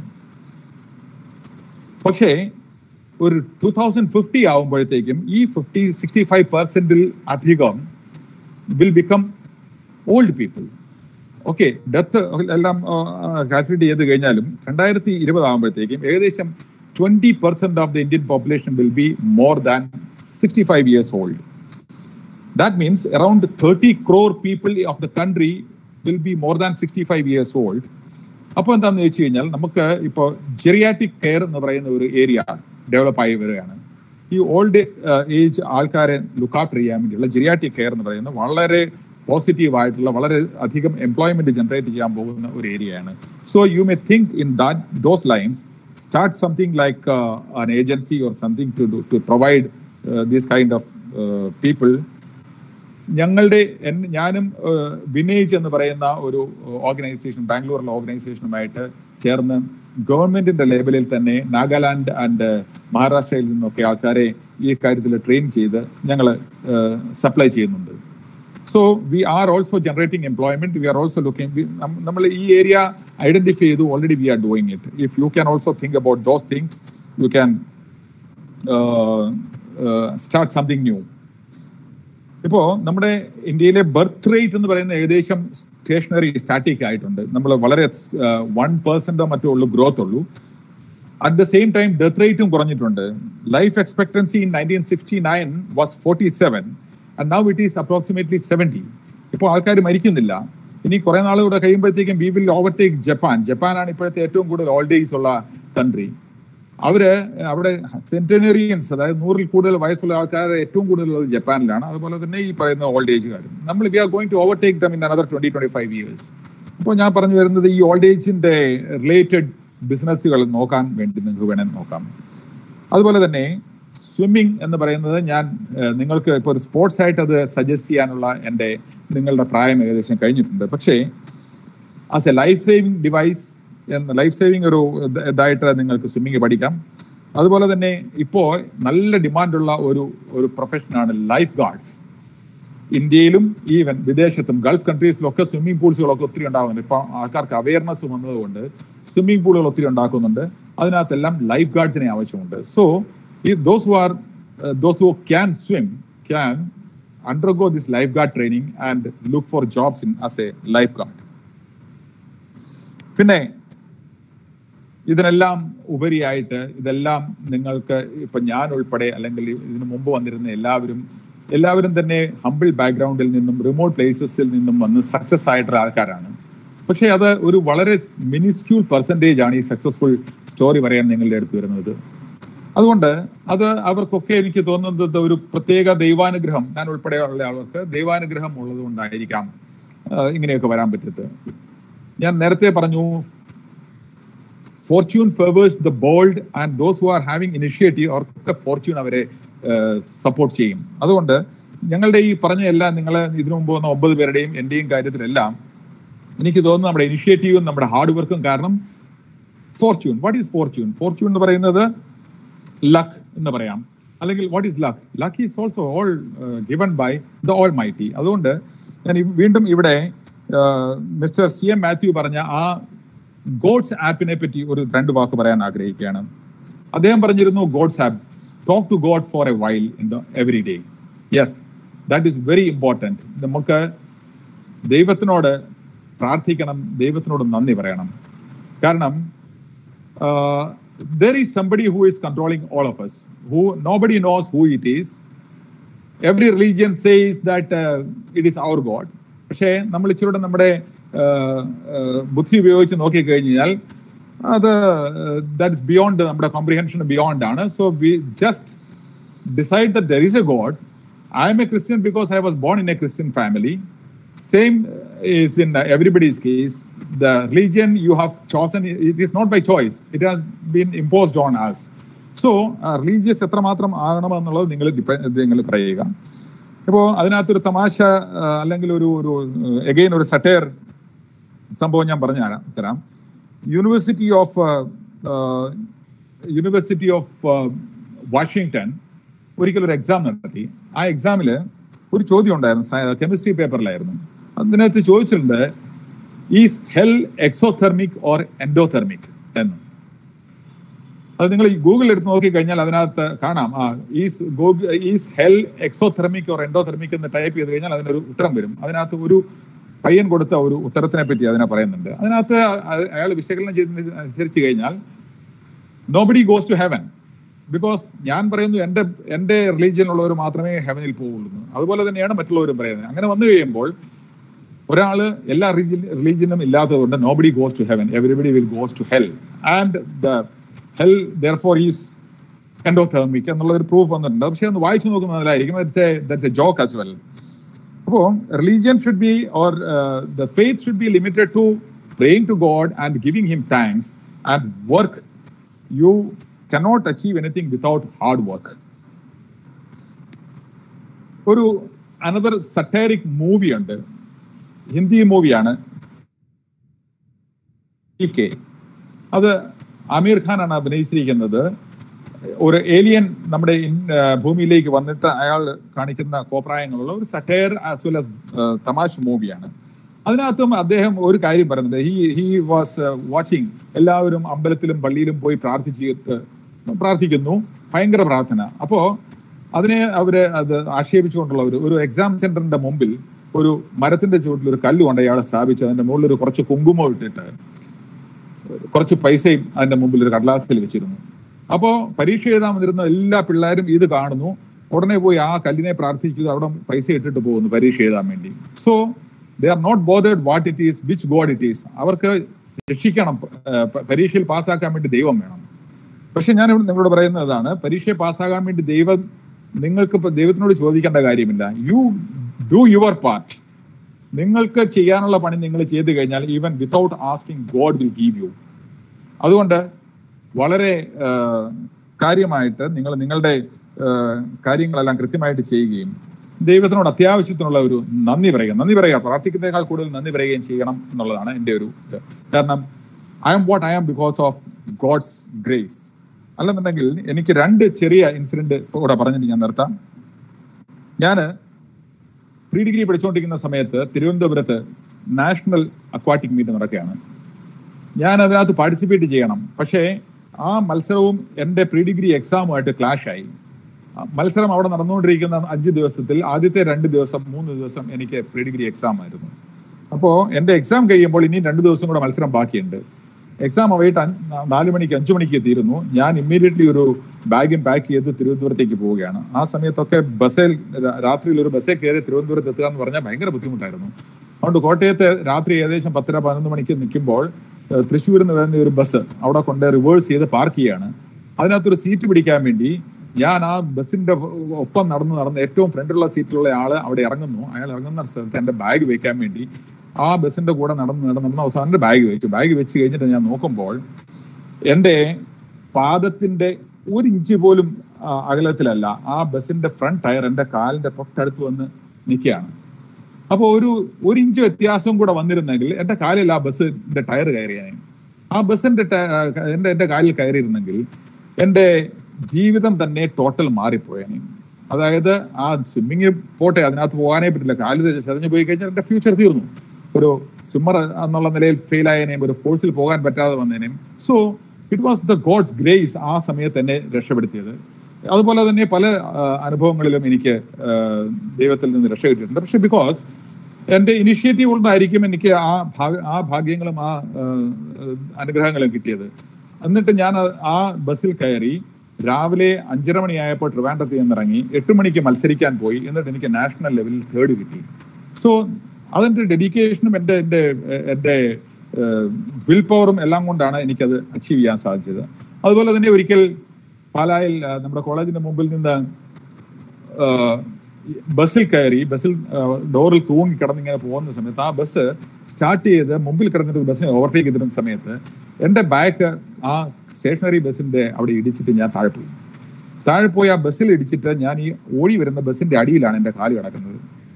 പക്ഷേ ഒരു ടൂ തൗസൻഡ് ഫിഫ്റ്റി ആവുമ്പോഴത്തേക്കും ഈ ഫിഫ്റ്റി സിക്സ്റ്റി ഫൈവ് പെർസെന്റിൽ അധികം will become old people okay death എല്ലാം കാൽക്കുലേറ്റ് ചെയ്ത് കഴിഞ്ഞാലും രണ്ടായിരത്തി ഇരുപത് ആകുമ്പോഴത്തേക്കും ഏകദേശം twenty percent of the Indian population will be more than sixty five years old that means around thirty crore people of the country will be more than sixty five years old അപ്പോൾ എന്താണെന്ന് വെച്ച് കഴിഞ്ഞാൽ നമുക്ക് ഇപ്പോൾ ജെറിയാറ്റിക് കെയർ എന്ന് പറയുന്ന ഒരു area develop ആയി വരികയാണ് ഈ ഓൾഡ് ഏജ് ആൾക്കാരെ ലുക്ക് ആഫ്റ്റർ ചെയ്യാൻ വേണ്ടിയുള്ള ജെറിയാറ്റിക് കെയർ എന്ന് പറയുന്നത് വളരെ പോസിറ്റീവ് ആയിട്ടുള്ള വളരെ അധികം എംപ്ലോയ്മെന്റ് ജനറേറ്റ് ചെയ്യാൻ പോകുന്ന ഒരു ഏരിയയാണ് so you may think in that those lines start something like an agency or something to to provide these kind of people ഞങ്ങളുടെ എൻ- ഞാനും ഏഹ്, വിനേജ് എന്ന് പറയുന്ന ഒരു ഓർഗനൈസേഷൻ ബാംഗ്ലൂരിലെ ഓർഗനൈസേഷനുമായിട്ട് ചേർന്ന് ഗവൺമെന്റിന്റെ ലേബലിൽ തന്നെ നാഗാലാൻഡ് ആൻഡ് മഹാരാഷ്ട്രയിൽ നിന്നൊക്കെ ആൾക്കാരെ ഈ കാര്യത്തിൽ ട്രെയിൻ ചെയ്ത് ഞങ്ങൾ സപ്ലൈ ചെയ്യുന്നുണ്ട് so we are also generating employment we are also looking നമ്മൾ ഈ ഏരിയ ഐഡന്റിഫൈ ചെയ്തു already we are doing it if you can also think about those things you can start something new ഇപ്പോ നമ്മുടെ ഇന്ത്യയിലെ birth rate എന്ന് പറയുന്ന ഏകദേശം stationery static ആയിട്ടുണ്ട് നമ്മൾ വളരെ വൺ പെർസെന്റോ മറ്റോ ഉള്ളൂ ഗ്രോത്ത് ഉള്ളൂ at the same time death റേറ്റും കുറഞ്ഞിട്ടുണ്ട് life expectancy in nineteen sixty nine was forty seven and now it is approximately seventy ഇപ്പോൾ ആൾക്കാർ മരിക്കുന്നില്ല ഇനി കുറെ നാളുകൂടെ കഴിയുമ്പോഴത്തേക്കും വി വിൽ ഓവർടേക്ക് ജപ്പാൻ ജപ്പാനാണ് ഇപ്പോഴത്തെ ഏറ്റവും കൂടുതൽ ഓൾഡ് ഏജ് ഉള്ള കൺട്രി അവര് അവിടെ സെന്റിനറിയൻസ് അതായത് നൂറിൽ കൂടുതൽ വയസ്സുള്ള ആൾക്കാർ ഏറ്റവും കൂടുതൽ ഉള്ളത് ജപ്പാനിലാണ് അതുപോലെ തന്നെ ഈ പറയുന്ന ഓൾഡ് ഏജുകാരും നമ്മൾ we are going to overtake them in another twenty twenty five years അപ്പോൾ ഞാൻ പറഞ്ഞു വരുന്നത് ഈ ഓൾഡ് ഏജിന്റെ റിലേറ്റഡ് ബിസിനസ്സുകൾ നോക്കാൻ വേണ്ടി നിങ്ങൾക്ക് വേണമെങ്കിൽ നോക്കാം അതുപോലെ തന്നെ സ്വിമ്മിങ് എന്ന് പറയുന്നത് ഞാൻ ഏഹ്, നിങ്ങൾക്ക് ഇപ്പോൾ ഒരു സ്പോർട്സ് ആയിട്ട് അത് സജസ്റ്റ് ചെയ്യാനുള്ള എൻ്റെ നിങ്ങളുടെ പ്രായം ഏകദേശം കഴിഞ്ഞിട്ടുണ്ട് പക്ഷേ as a life saving device എന്ന ലൈഫ് സേവിങ് ഒരു ഇത് ഇതായിട്ട് നിങ്ങൾക്ക് സ്വിമ്മിങ് പഠിക്കാം അതുപോലെ തന്നെ ഇപ്പോൾ നല്ല ഡിമാൻഡുള്ള ഒരു ഒരു പ്രൊഫഷനാണ് ലൈഫ് ഗാർഡ്സ് ഇന്ത്യയിലും ഈവൻ വിദേശത്തും ഗൾഫ് കൺട്രീസിലൊക്കെ സ്വിമ്മിംഗ് പൂൾസുകളൊക്കെ ഒത്തിരി ഉണ്ടാകുന്നുണ്ട് ഇപ്പൊ ആൾക്കാർക്ക് അവയർനെസ് വന്നതുകൊണ്ട് സ്വിമ്മിംഗ് പൂളുകൾ ഒത്തിരി ഉണ്ടാക്കുന്നുണ്ട് അതിനകത്തെല്ലാം ലൈഫ് ഗാർഡ്സിനെ ആവശ്യമുണ്ട് സോ ഈ those who are those who can swim can undergo this life guard training and look for jobs in as a life guard പിന്നെ ഇതിനെല്ലാം ഉപരിയായിട്ട് ഇതെല്ലാം നിങ്ങൾക്ക് ഇപ്പൊ ഞാൻ ഉൾപ്പെടെ അല്ലെങ്കിൽ ഇതിനു മുമ്പ് വന്നിരുന്ന എല്ലാവരും എല്ലാവരും തന്നെ ഹമ്പിൾ ബാക്ക്ഗ്രൗണ്ടിൽ നിന്നും റിമോട്ട് പ്ലേസസിൽ നിന്നും വന്ന് സക്സസ് ആയിട്ടുള്ള ആൾക്കാരാണ് പക്ഷേ അത് ഒരു വളരെ മിനിസ്ക്യൂൾ പെർസെൻറ്റേജ് ആണ് ഈ സക്സസ്ഫുൾ സ്റ്റോറി പറയാൻ നിങ്ങളുടെ അടുത്ത് വരുന്നത് അതുകൊണ്ട് അത് അവർക്കൊക്കെ എനിക്ക് തോന്നുന്നത് ഒരു പ്രത്യേക ദൈവാനുഗ്രഹം ഞാൻ ഉൾപ്പെടെയുള്ള ആൾക്ക് ദൈവാനുഗ്രഹം ഉള്ളത് കൊണ്ടായിരിക്കാം ആ, ഇങ്ങനെയൊക്കെ വരാൻ പറ്റത്ത് ഞാൻ നേരത്തെ പറഞ്ഞു fortune favours the bold and those who are having initiative അവർക്കൊക്കെ ഫോർച്യൂൺ അവരെ സപ്പോർട്ട് ചെയ്യും അതുകൊണ്ട് ഞങ്ങളുടെ ഈ പറഞ്ഞ എല്ലാം നിങ്ങളെ ഇതിനു മുമ്പ് വന്ന ഒമ്പത് പേരുടെയും എന്റെയും കാര്യത്തിലെല്ലാം എനിക്ക് തോന്നുന്നു നമ്മുടെ ഇനിഷ്യേറ്റീവും നമ്മുടെ ഹാർഡ് വർക്കും കാരണം fortune what is fortune fortune എന്ന് പറയുന്നത് ലക്ക് എന്ന് പറയാം അല്ലെങ്കിൽ what is luck luck is also all given by the all mighty അതുകൊണ്ട് ഞാൻ ഇ- വീണ്ടും ഇവിടെ മിസ്റ്റർ സി എം മാത്യു പറഞ്ഞ ആ ഗോഡ്സ് ആപ്പിനെ പറ്റി ഒരു രണ്ട് വാക്ക് പറയാൻ ആഗ്രഹിക്കുകയാണ് അദ്ദേഹം പറഞ്ഞിരുന്നു God's app talk to God for a while in the every day yes that is very important നമുക്ക് ദൈവത്തിനോട് പ്രാർത്ഥിക്കണം ദൈവത്തിനോട് നന്ദി പറയണം കാരണം uh, there is somebody who is controlling all of us who nobody knows who it is every religion says that uh, it is our god പക്ഷേ നമ്മൾ ഇച്ചിരൂടെ നമ്മുടെ uh, uh, ബുദ്ധി ഉപയോഗിച്ച് നോക്കിക്കഴിഞ്ഞാൽ അത് ദാറ്റ് ഇസ് ബിയോണ്ട് നമ്മുടെ കോംപ്രിഹെൻഷൻ ബിയോണ്ട് ആണ് so we just decide that there is a God. I am a Christian because I was born in a Christian family. Same is in uh, everybody's case. The religion you have chosen, it is not by choice. It has been imposed on us. So religious എത്രമാത്രം ആകണമെന്നുള്ളത് നിങ്ങൾ നിങ്ങൾ പറയുക ഇപ്പോൾ അതിനകത്തൊരു തമാശ ആ, അല്ലെങ്കിൽ ഒരു ഒരു എഗെയിൻ ഒരു സറ്റയർ സംഭവം ഞാൻ പറഞ്ഞു തരാം തരാം university of university of Washington ഒരിക്കൽ ഒരു എക്സാം നടത്തി ആ എക്സാമിൽ ഒരു ചോദ്യം ഉണ്ടായിരുന്നു കെമിസ്ട്രി പേപ്പറിലായിരുന്നു അതിനകത്ത് ചോദിച്ചിട്ടുണ്ട് is hell exothermic or endothermic എന്ന് അത് നിങ്ങൾ ഈ ഗൂഗിൾ എടുത്ത് നോക്കി കഴിഞ്ഞാൽ അതിനകത്ത് കാണാം ആ is is hell exothermic or endothermic എന്ന് ടൈപ്പ് ചെയ്ത് കഴിഞ്ഞാൽ അതിനൊരു ഉത്തരം വരും അതിനകത്ത് ഒരു പയ്യൻ കൊടുത്ത ഒരു ഉത്തരത്തിനെ പറ്റി അതിനെ പറയുന്നുണ്ട് അതിനകത്ത് അയാൾ വിശകലനം ചെയ്തതിന് അനുസരിച്ച് കഴിഞ്ഞാൽ nobody goes to heaven because ഞാൻ പറയുന്നു എൻ്റെ എൻ്റെ റിലീജിയനിലുള്ളവർ മാത്രമേ ഹെവനിൽ പോകുള്ളൂ അതുപോലെ തന്നെയാണ് മറ്റുള്ളവരും പറയുന്നത് അങ്ങനെ വന്നു കഴിയുമ്പോൾ ഒരാള് എല്ലാ റിലീജിയനും ഇല്ലാത്തതുകൊണ്ട് nobody goes to heaven everybody will goes to hell and the hell therefore is endothermic എന്നുള്ള ഒരു പ്രൂഫ് വന്നിട്ടുണ്ട് പക്ഷെ ഒന്ന് വായിച്ചു നോക്കുന്നതിലായിരിക്കും that's a joke as well അപ്പോൾ religion should be or the faith should be limited to praying to God and giving him thanks and work you cannot achieve anything without hard work ഒരു another satiric movie ഉണ്ട് ഹിന്ദി മൂവിയാണ് K അത് ആമീർ ഖാനാണ് അഭിനയിച്ചിരിക്കുന്നത് ഒരു alien നമ്മുടെ in- ആ, ഭൂമിയിലേക്ക് വന്നിട്ട് അയാൾ കാണിക്കുന്ന കോപ്രായങ്ങളുള്ള ഒരു സട്ടയർ ആസ് വെൽ ആസ് തമാശ മൂവിയാണ് അതിനകത്തും അദ്ദേഹം ഒരു കാര്യം പറയുന്നുണ്ട് ഹി ഹി വാസ് വാച്ചിങ് എല്ലാവരും അമ്പലത്തിലും പള്ളിയിലും പോയി പ്രാർത്ഥിച്ചിട്ട് പ്രാർത്ഥിക്കുന്നു ഭയങ്കര പ്രാർത്ഥന അപ്പോ അതിനെ അവര് അത് ആക്ഷേപിച്ചുകൊണ്ടുള്ള ഒരു ഒരു എക്സാം സെന്ററിന്റെ മുമ്പിൽ ഒരു മരത്തിന്റെ ചുവട്ടിൽ ഒരു കല്ല് കൊണ്ട് അയാളെ സ്ഥാപിച്ച് അതിന്റെ മുകളിൽ ഒരു കുറച്ച് കുങ്കുമം ഇട്ടിട്ട് കുറച്ച് പൈസയും അതിന്റെ മുമ്പിൽ ഒരു കടലാസിൽ വെച്ചിരുന്നു അപ്പോ പരീക്ഷ എഴുതാൻ വന്നിരുന്ന എല്ലാ പിള്ളേരും ഇത് കാണുന്നു ഉടനെ പോയി ആ കല്ലിനെ പ്രാർത്ഥിക്കുക അവിടെ പൈസ ഇട്ടിട്ട് പോകുന്നു പരീക്ഷ എഴുതാൻ വേണ്ടി so they are not bothered what it is which God it is അവർക്ക് രക്ഷിക്കണം ഏഹ്, പ- പരീക്ഷയിൽ പാസ്സാക്കാൻ വേണ്ടി ദൈവം വേണം പക്ഷെ ഞാൻ ഇവിടെ നിങ്ങളോട് പറയുന്നതാണ് പരീക്ഷയെ പാസ്സാകാൻ വേണ്ടി ദൈവം നിങ്ങൾക്ക് ഇപ്പൊ ദൈവത്തിനോട് ചോദിക്കേണ്ട കാര്യമില്ല യു ഡു യുവർ പാർട്ട് നിങ്ങൾക്ക് ചെയ്യാനുള്ള പണി നിങ്ങൾ ചെയ്തു കഴിഞ്ഞാൽ even without asking God will give you അതുകൊണ്ട് വളരെ ആ, കാര്യമായിട്ട് നിങ്ങൾ നിങ്ങളുടെ ആ, കാര്യങ്ങളെല്ലാം കൃത്യമായിട്ട് ചെയ്യുകയും ദൈവത്തിനോട് അത്യാവശ്യത്തിനുള്ള ഒരു നന്ദി പറയുക നന്ദി പറയുക പ്രാർത്ഥിക്കുന്നതിനേക്കാൾ കൂടുതൽ നന്ദി പറയുകയും ചെയ്യണം എന്നുള്ളതാണ് എൻ്റെ ഒരു ഇത് കാരണം I am what I am because of God's grace അല്ലെന്നുണ്ടെങ്കിൽ എനിക്ക് രണ്ട് ചെറിയ ഇൻസിഡന്റ് കൂടെ പറഞ്ഞിട്ട് ഞാൻ നിർത്താം ഞാന് പ്രീ ഡിഗ്രി പഠിച്ചുകൊണ്ടിരിക്കുന്ന സമയത്ത് തിരുവനന്തപുരത്ത് നാഷണൽ അക്വാട്ടിക് മീറ്റ് നടക്കുകയാണ് ഞാൻ അതിനകത്ത് പാർട്ടിസിപ്പേറ്റ് ചെയ്യണം പക്ഷേ ആ മത്സരവും എൻ്റെ പ്രീ ഡിഗ്രി എക്സാമുമായിട്ട് ക്ലാഷ് ആയി ആ മത്സരം അവിടെ നടന്നുകൊണ്ടിരിക്കുന്ന അഞ്ച് ദിവസത്തിൽ ആദ്യത്തെ രണ്ട് ദിവസം മൂന്ന് ദിവസം എനിക്ക് പ്രീ ഡിഗ്രി എക്സാം ആയിരുന്നു അപ്പോൾ എൻ്റെ എക്സാം കഴിയുമ്പോൾ ഇനി രണ്ട് ദിവസം കൂടെ മത്സരം ബാക്കിയുണ്ട് എക്സാം വൈകിട്ട് അഞ്ച് നാല് മണിക്ക് അഞ്ചു മണിക്ക് തീരുന്നു ഞാൻ ഇമ്മീഡിയറ്റ്ലി ഒരു ബാഗും പാക്ക് ചെയ്ത് തിരുവനന്തപുരത്തേക്ക് പോവുകയാണ് ആ സമയത്തൊക്കെ ബസ്സിൽ രാ- രാത്രിയിൽ ഒരു ബസ്സിൽ കയറി തിരുവനന്തപുരത്ത് എത്തുക എന്ന് പറഞ്ഞാൽ ഭയങ്കര ബുദ്ധിമുട്ടായിരുന്നു അതുകൊണ്ട് കോട്ടയത്ത് രാത്രി ഏകദേശം പത്തര പതിനൊന്ന് മണിക്ക് നിൽക്കുമ്പോൾ ഏഹ്, തൃശ്ശൂരിൽ നിന്ന് വരുന്ന ഒരു ബസ് അവിടെ കൊണ്ട് റിവേഴ്സ് ചെയ്ത് പാർക്ക് ചെയ്യാണ് അതിനകത്തൊരു സീറ്റ് പിടിക്കാൻ വേണ്ടി ഞാൻ ആ ബസ്സിന്റെ ഒപ്പം നടന്ന് നടന്ന് ഏറ്റവും ഫ്രണ്ടിലുള്ള സീറ്റിലുള്ള ആള് അവിടെ ഇറങ്ങുന്നു അയാൾ ഇറങ്ങുന്ന സ്ഥലത്ത് എന്റെ ബാഗ് വെക്കാൻ വേണ്ടി ആ ബസ്സിന്റെ കൂടെ നടന്ന് നടന്ന് നടന്ന് അവസാനം എന്റെ ബാഗ് വെച്ചു ബാഗ് വെച്ച് കഴിഞ്ഞിട്ട് ഞാൻ നോക്കുമ്പോൾ എന്റെ പാദത്തിന്റെ ഒരു ഇഞ്ച് പോലും ആ, അകലത്തിലല്ല ആ ബസ്സിന്റെ ഫ്രണ്ട് ടയർ എന്റെ കാലിന്റെ തൊട്ടടുത്ത് വന്ന് നിൽക്കുകയാണ് അപ്പോൾ ഒരു ഒരു ഇഞ്ച് വ്യത്യാസവും കൂടെ വന്നിരുന്നെങ്കിൽ എന്റെ കാലിൽ ആ ബസ്സിന്റെ ടയർ കയറിയാനെ ആ ബസ്സിന്റെ ട- എന്റെ എന്റെ കാലിൽ കയറിയിരുന്നെങ്കിൽ എന്റെ ജീവിതം തന്നെ ടോട്ടൽ മാറിപ്പോയേനെ അതായത് ആ സ്വിമ്മിങ് പോട്ടെ അതിനകത്ത് പോകാനേ പറ്റില്ല കാല് ചതഞ്ഞു പോയി കഴിഞ്ഞാൽ എന്റെ ഫ്യൂച്ചർ തീർന്നു ഒരു സ്വിമ്മർ എന്നുള്ള നിലയിൽ ഫെയിൽ ആയതിനെയും ഒരു ഫോഴ്സിൽ പോകാൻ പറ്റാതെ വന്നതിനെയും so it was the God's grace ആ സമയത്ത് എന്നെ രക്ഷപ്പെടുത്തിയത് അതുപോലെ തന്നെ പല ആ, അനുഭവങ്ങളിലും എനിക്ക് ആ, ദൈവത്തിൽ നിന്ന് രക്ഷ കിട്ടിയിട്ടുണ്ട് പക്ഷെ ബിക്കോസ് എന്റെ ഇനിഷ്യേറ്റീവ് കൊണ്ടായിരിക്കും എനിക്ക് ആ ഭാഗ- ആ ഭാഗ്യങ്ങളും ആ ആ, അനുഗ്രഹങ്ങളും കിട്ടിയത് എന്നിട്ട് ഞാൻ ആ- ആ ബസ്സിൽ കയറി രാവിലെ അഞ്ചര മണിയായപ്പോൾ ട്രിവാൻഡ്രത്ത് നിന്നിറങ്ങി എട്ട് മണിക്ക് മത്സരിക്കാൻ പോയി എന്നിട്ട് എനിക്ക് നാഷണൽ ലെവലിൽ തേർഡ് കിട്ടി സോ അതിന്റെ ഡെഡിക്കേഷനും എൻ്റെ എൻ്റെ എൻ്റെ വിൽ പവറും എല്ലാം കൊണ്ടാണ് എനിക്കത് അച്ചീവ് ചെയ്യാൻ സാധിച്ചത് അതുപോലെ തന്നെ ഒരിക്കൽ പാലായിൽ ആ, നമ്മുടെ കോളേജിന്റെ മുമ്പിൽ നിന്ന് ആ, ബസ്സിൽ കയറി ബസ്സിൽ ആ, ഡോറിൽ തൂങ്ങി കിടന്നിങ്ങനെ പോകുന്ന സമയത്ത് ആ ബസ് സ്റ്റാർട്ട് ചെയ്ത് മുമ്പിൽ കിടന്നിട്ട് ബസ്സിനെ ഓവർടേക്ക് ചെയ്തിരുന്ന സമയത്ത് എന്റെ ബാക്ക് ആ സ്റ്റേഷനറി ബസ്സിന്റെ അവിടെ ഇടിച്ചിട്ട് ഞാൻ താഴെ പോയി താഴെ പോയി ആ ബസ്സിൽ ഇടിച്ചിട്ട് ഞാൻ ഈ ഓടി വരുന്ന ബസ്സിന്റെ അടിയിലാണ് എന്റെ കാല് കിടക്കുന്നത്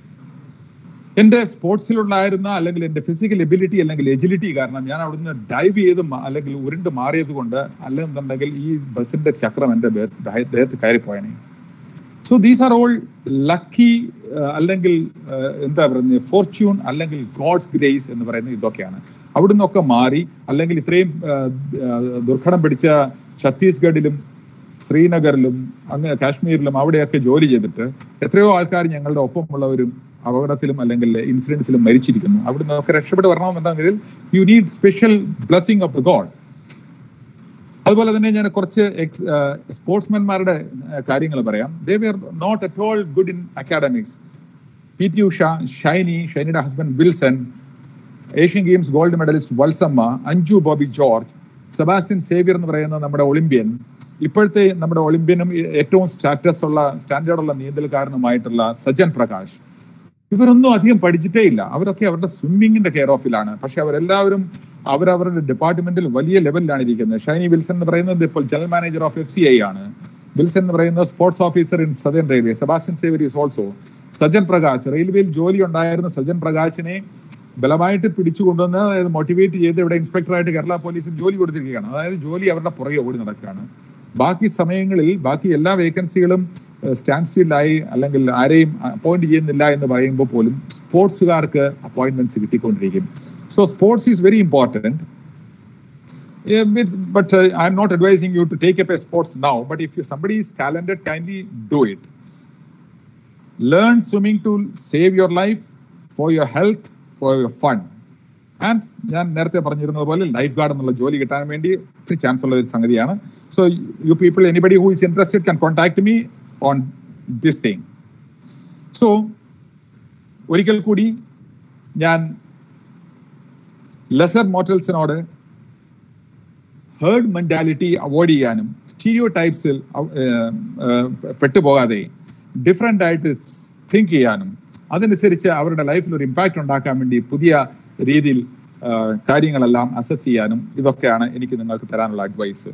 എന്റെ സ്പോർട്സിലുണ്ടായിരുന്ന അല്ലെങ്കിൽ എന്റെ ഫിസിക്കൽ എബിലിറ്റി അല്ലെങ്കിൽ എജിലിറ്റി കാരണം ഞാൻ അവിടുന്ന് ഡൈവ് ചെയ്ത് മ- അല്ലെങ്കിൽ ഉരുണ്ട് മാറിയത് കൊണ്ട് അല്ലെന്നുണ്ടെങ്കിൽ ഈ ബസ്സിന്റെ ചക്രം എന്റെ ദേ- ദേ- ദേഹത്ത് കയറിപ്പോയനെ so these are all lucky അല്ലെങ്കിൽ uh, എന്താ പറയുന്നത് ഫോർച്യൂൺ അല്ലെങ്കിൽ ഗോഡ്സ് ഗ്രേസ് എന്ന് പറയുന്നത് ഇതൊക്കെയാണ് അവിടുന്നൊക്കെ മാറി അല്ലെങ്കിൽ ഇത്രയും uh, uh, ദുർഘടം പിടിച്ച ഛത്തീസ്ഗഡിലും ശ്രീനഗറിലും അങ്ങനെ കാശ്മീരിലും അവിടെയൊക്കെ ജോലി ചെയ്തിട്ട് എത്രയോ ആൾക്കാർ ഞങ്ങളുടെ ഒപ്പമുള്ളവരും അപകടത്തിലും അല്ലെങ്കിൽ ഇൻസിഡൻസിലും മരിച്ചിരിക്കുന്നു അവിടുന്ന് ഒക്കെ രക്ഷപ്പെട്ട് വരണമെന്നുണ്ടെങ്കിൽ you need special blessing of the God അതുപോലെ തന്നെ ഞാൻ കുറച്ച് എക്സ് സ്പോർട്സ്മാൻമാരുടെ കാര്യങ്ങൾ പറയാം they were not at all good in academics P T Usha Shiny ഷൈനിയുടെ husband Wilson Asian games gold medallist Valsamma Anju Bobby George Sebastian Xavier എന്ന് പറയുന്ന നമ്മുടെ ഒളിമ്പ്യൻ ഇപ്പോഴത്തെ നമ്മുടെ ഒളിമ്പ്യനും ഏറ്റവും സ്റ്റാറ്റസ് ഉള്ള സ്റ്റാൻഡേർഡ് ഉള്ള നീന്തൽക്കാരനുമായിട്ടുള്ള സജൻ പ്രകാശ് ഇവരൊന്നും അധികം പഠിച്ചിട്ടേ ഇല്ല അവരൊക്കെ അവരുടെ സ്വിമ്മിങ്ങിന്റെ കെയർ ഓഫിലാണ് പക്ഷെ അവരെല്ലാവരും അവരവരുടെ ഡിപ്പാർട്ട്മെന്റിൽ വലിയ ലെവലിലാണ് ഇരിക്കുന്നത് ഷൈനി വിൽസൺ എന്ന് പറയുന്നത് ഇപ്പോൾ general manager of F C I ആണ് വിൽസൺ എന്ന് പറയുന്നത് sports officer in southern railway Sebastian Xavier is also Sajan Prakash റെയിൽവേയിൽ ജോലി ഉണ്ടായിരുന്ന സജൻ പ്രകാശിനെ ബലമായിട്ട് പിടിച്ചു കൊണ്ടുവന്ന് അതായത് മോട്ടിവേറ്റ് ചെയ്ത് ഇവിടെ ഇൻസ്പെക്ടറായിട്ട് കേരള പോലീസിൽ ജോലി കൊടുത്തിരിക്കുകയാണ് അതായത് ജോലി അവരുടെ പുറകെ ഓടി നടക്കുകയാണ് ബാക്കി സമയങ്ങളിൽ ബാക്കി എല്ലാ വേക്കൻസികളും സ്റ്റാൻഡ് സ്റ്റില്ലായി അല്ലെങ്കിൽ ആരെയും അപ്പോയിന്റ് ചെയ്യുന്നില്ല എന്ന് പറയുമ്പോൾ പോലും സ്പോർട്സുകാർക്ക് അപ്പോയിന്റ്മെന്റ്സ് കിട്ടിക്കൊണ്ടിരിക്കും so sports is very important but uh, I'm not advising you to take up a sports now. But if you, somebody is talented, kindly do it. Learn swimming to save your life, for your health, for your fun. And ഞാൻ നേരത്തെ പറഞ്ഞിരുന്നത് പോലെ life guard എന്നുള്ള ജോലി കിട്ടാൻ വേണ്ടി ഒത്തിരി chance ഉള്ള ഒരു സംഗതിയാണ് so you people anybody who is interested can contact me on this thing so ഒരിക്കൽ കൂടി ഞാൻ ലെസർ മോട്ടൽസിനോട് ഹേർഡ് മെന്റാലിറ്റി അവോയ്ഡ് ചെയ്യാനും സ്റ്റീരിയോ ടൈപ്സിൽ പെട്ടുപോകാതെ ഡിഫറെൻ്റ് ആയിട്ട് തിങ്ക് ചെയ്യാനും അതനുസരിച്ച് അവരുടെ ലൈഫിൽ ഒരു ഇമ്പാക്റ്റ് ഉണ്ടാക്കാൻ വേണ്ടി പുതിയ രീതിയിൽ ആ, കാര്യങ്ങളെല്ലാം അസസ് ചെയ്യാനും ഇതൊക്കെയാണ് എനിക്ക് നിങ്ങൾക്ക് തരാനുള്ള അഡ്വൈസ്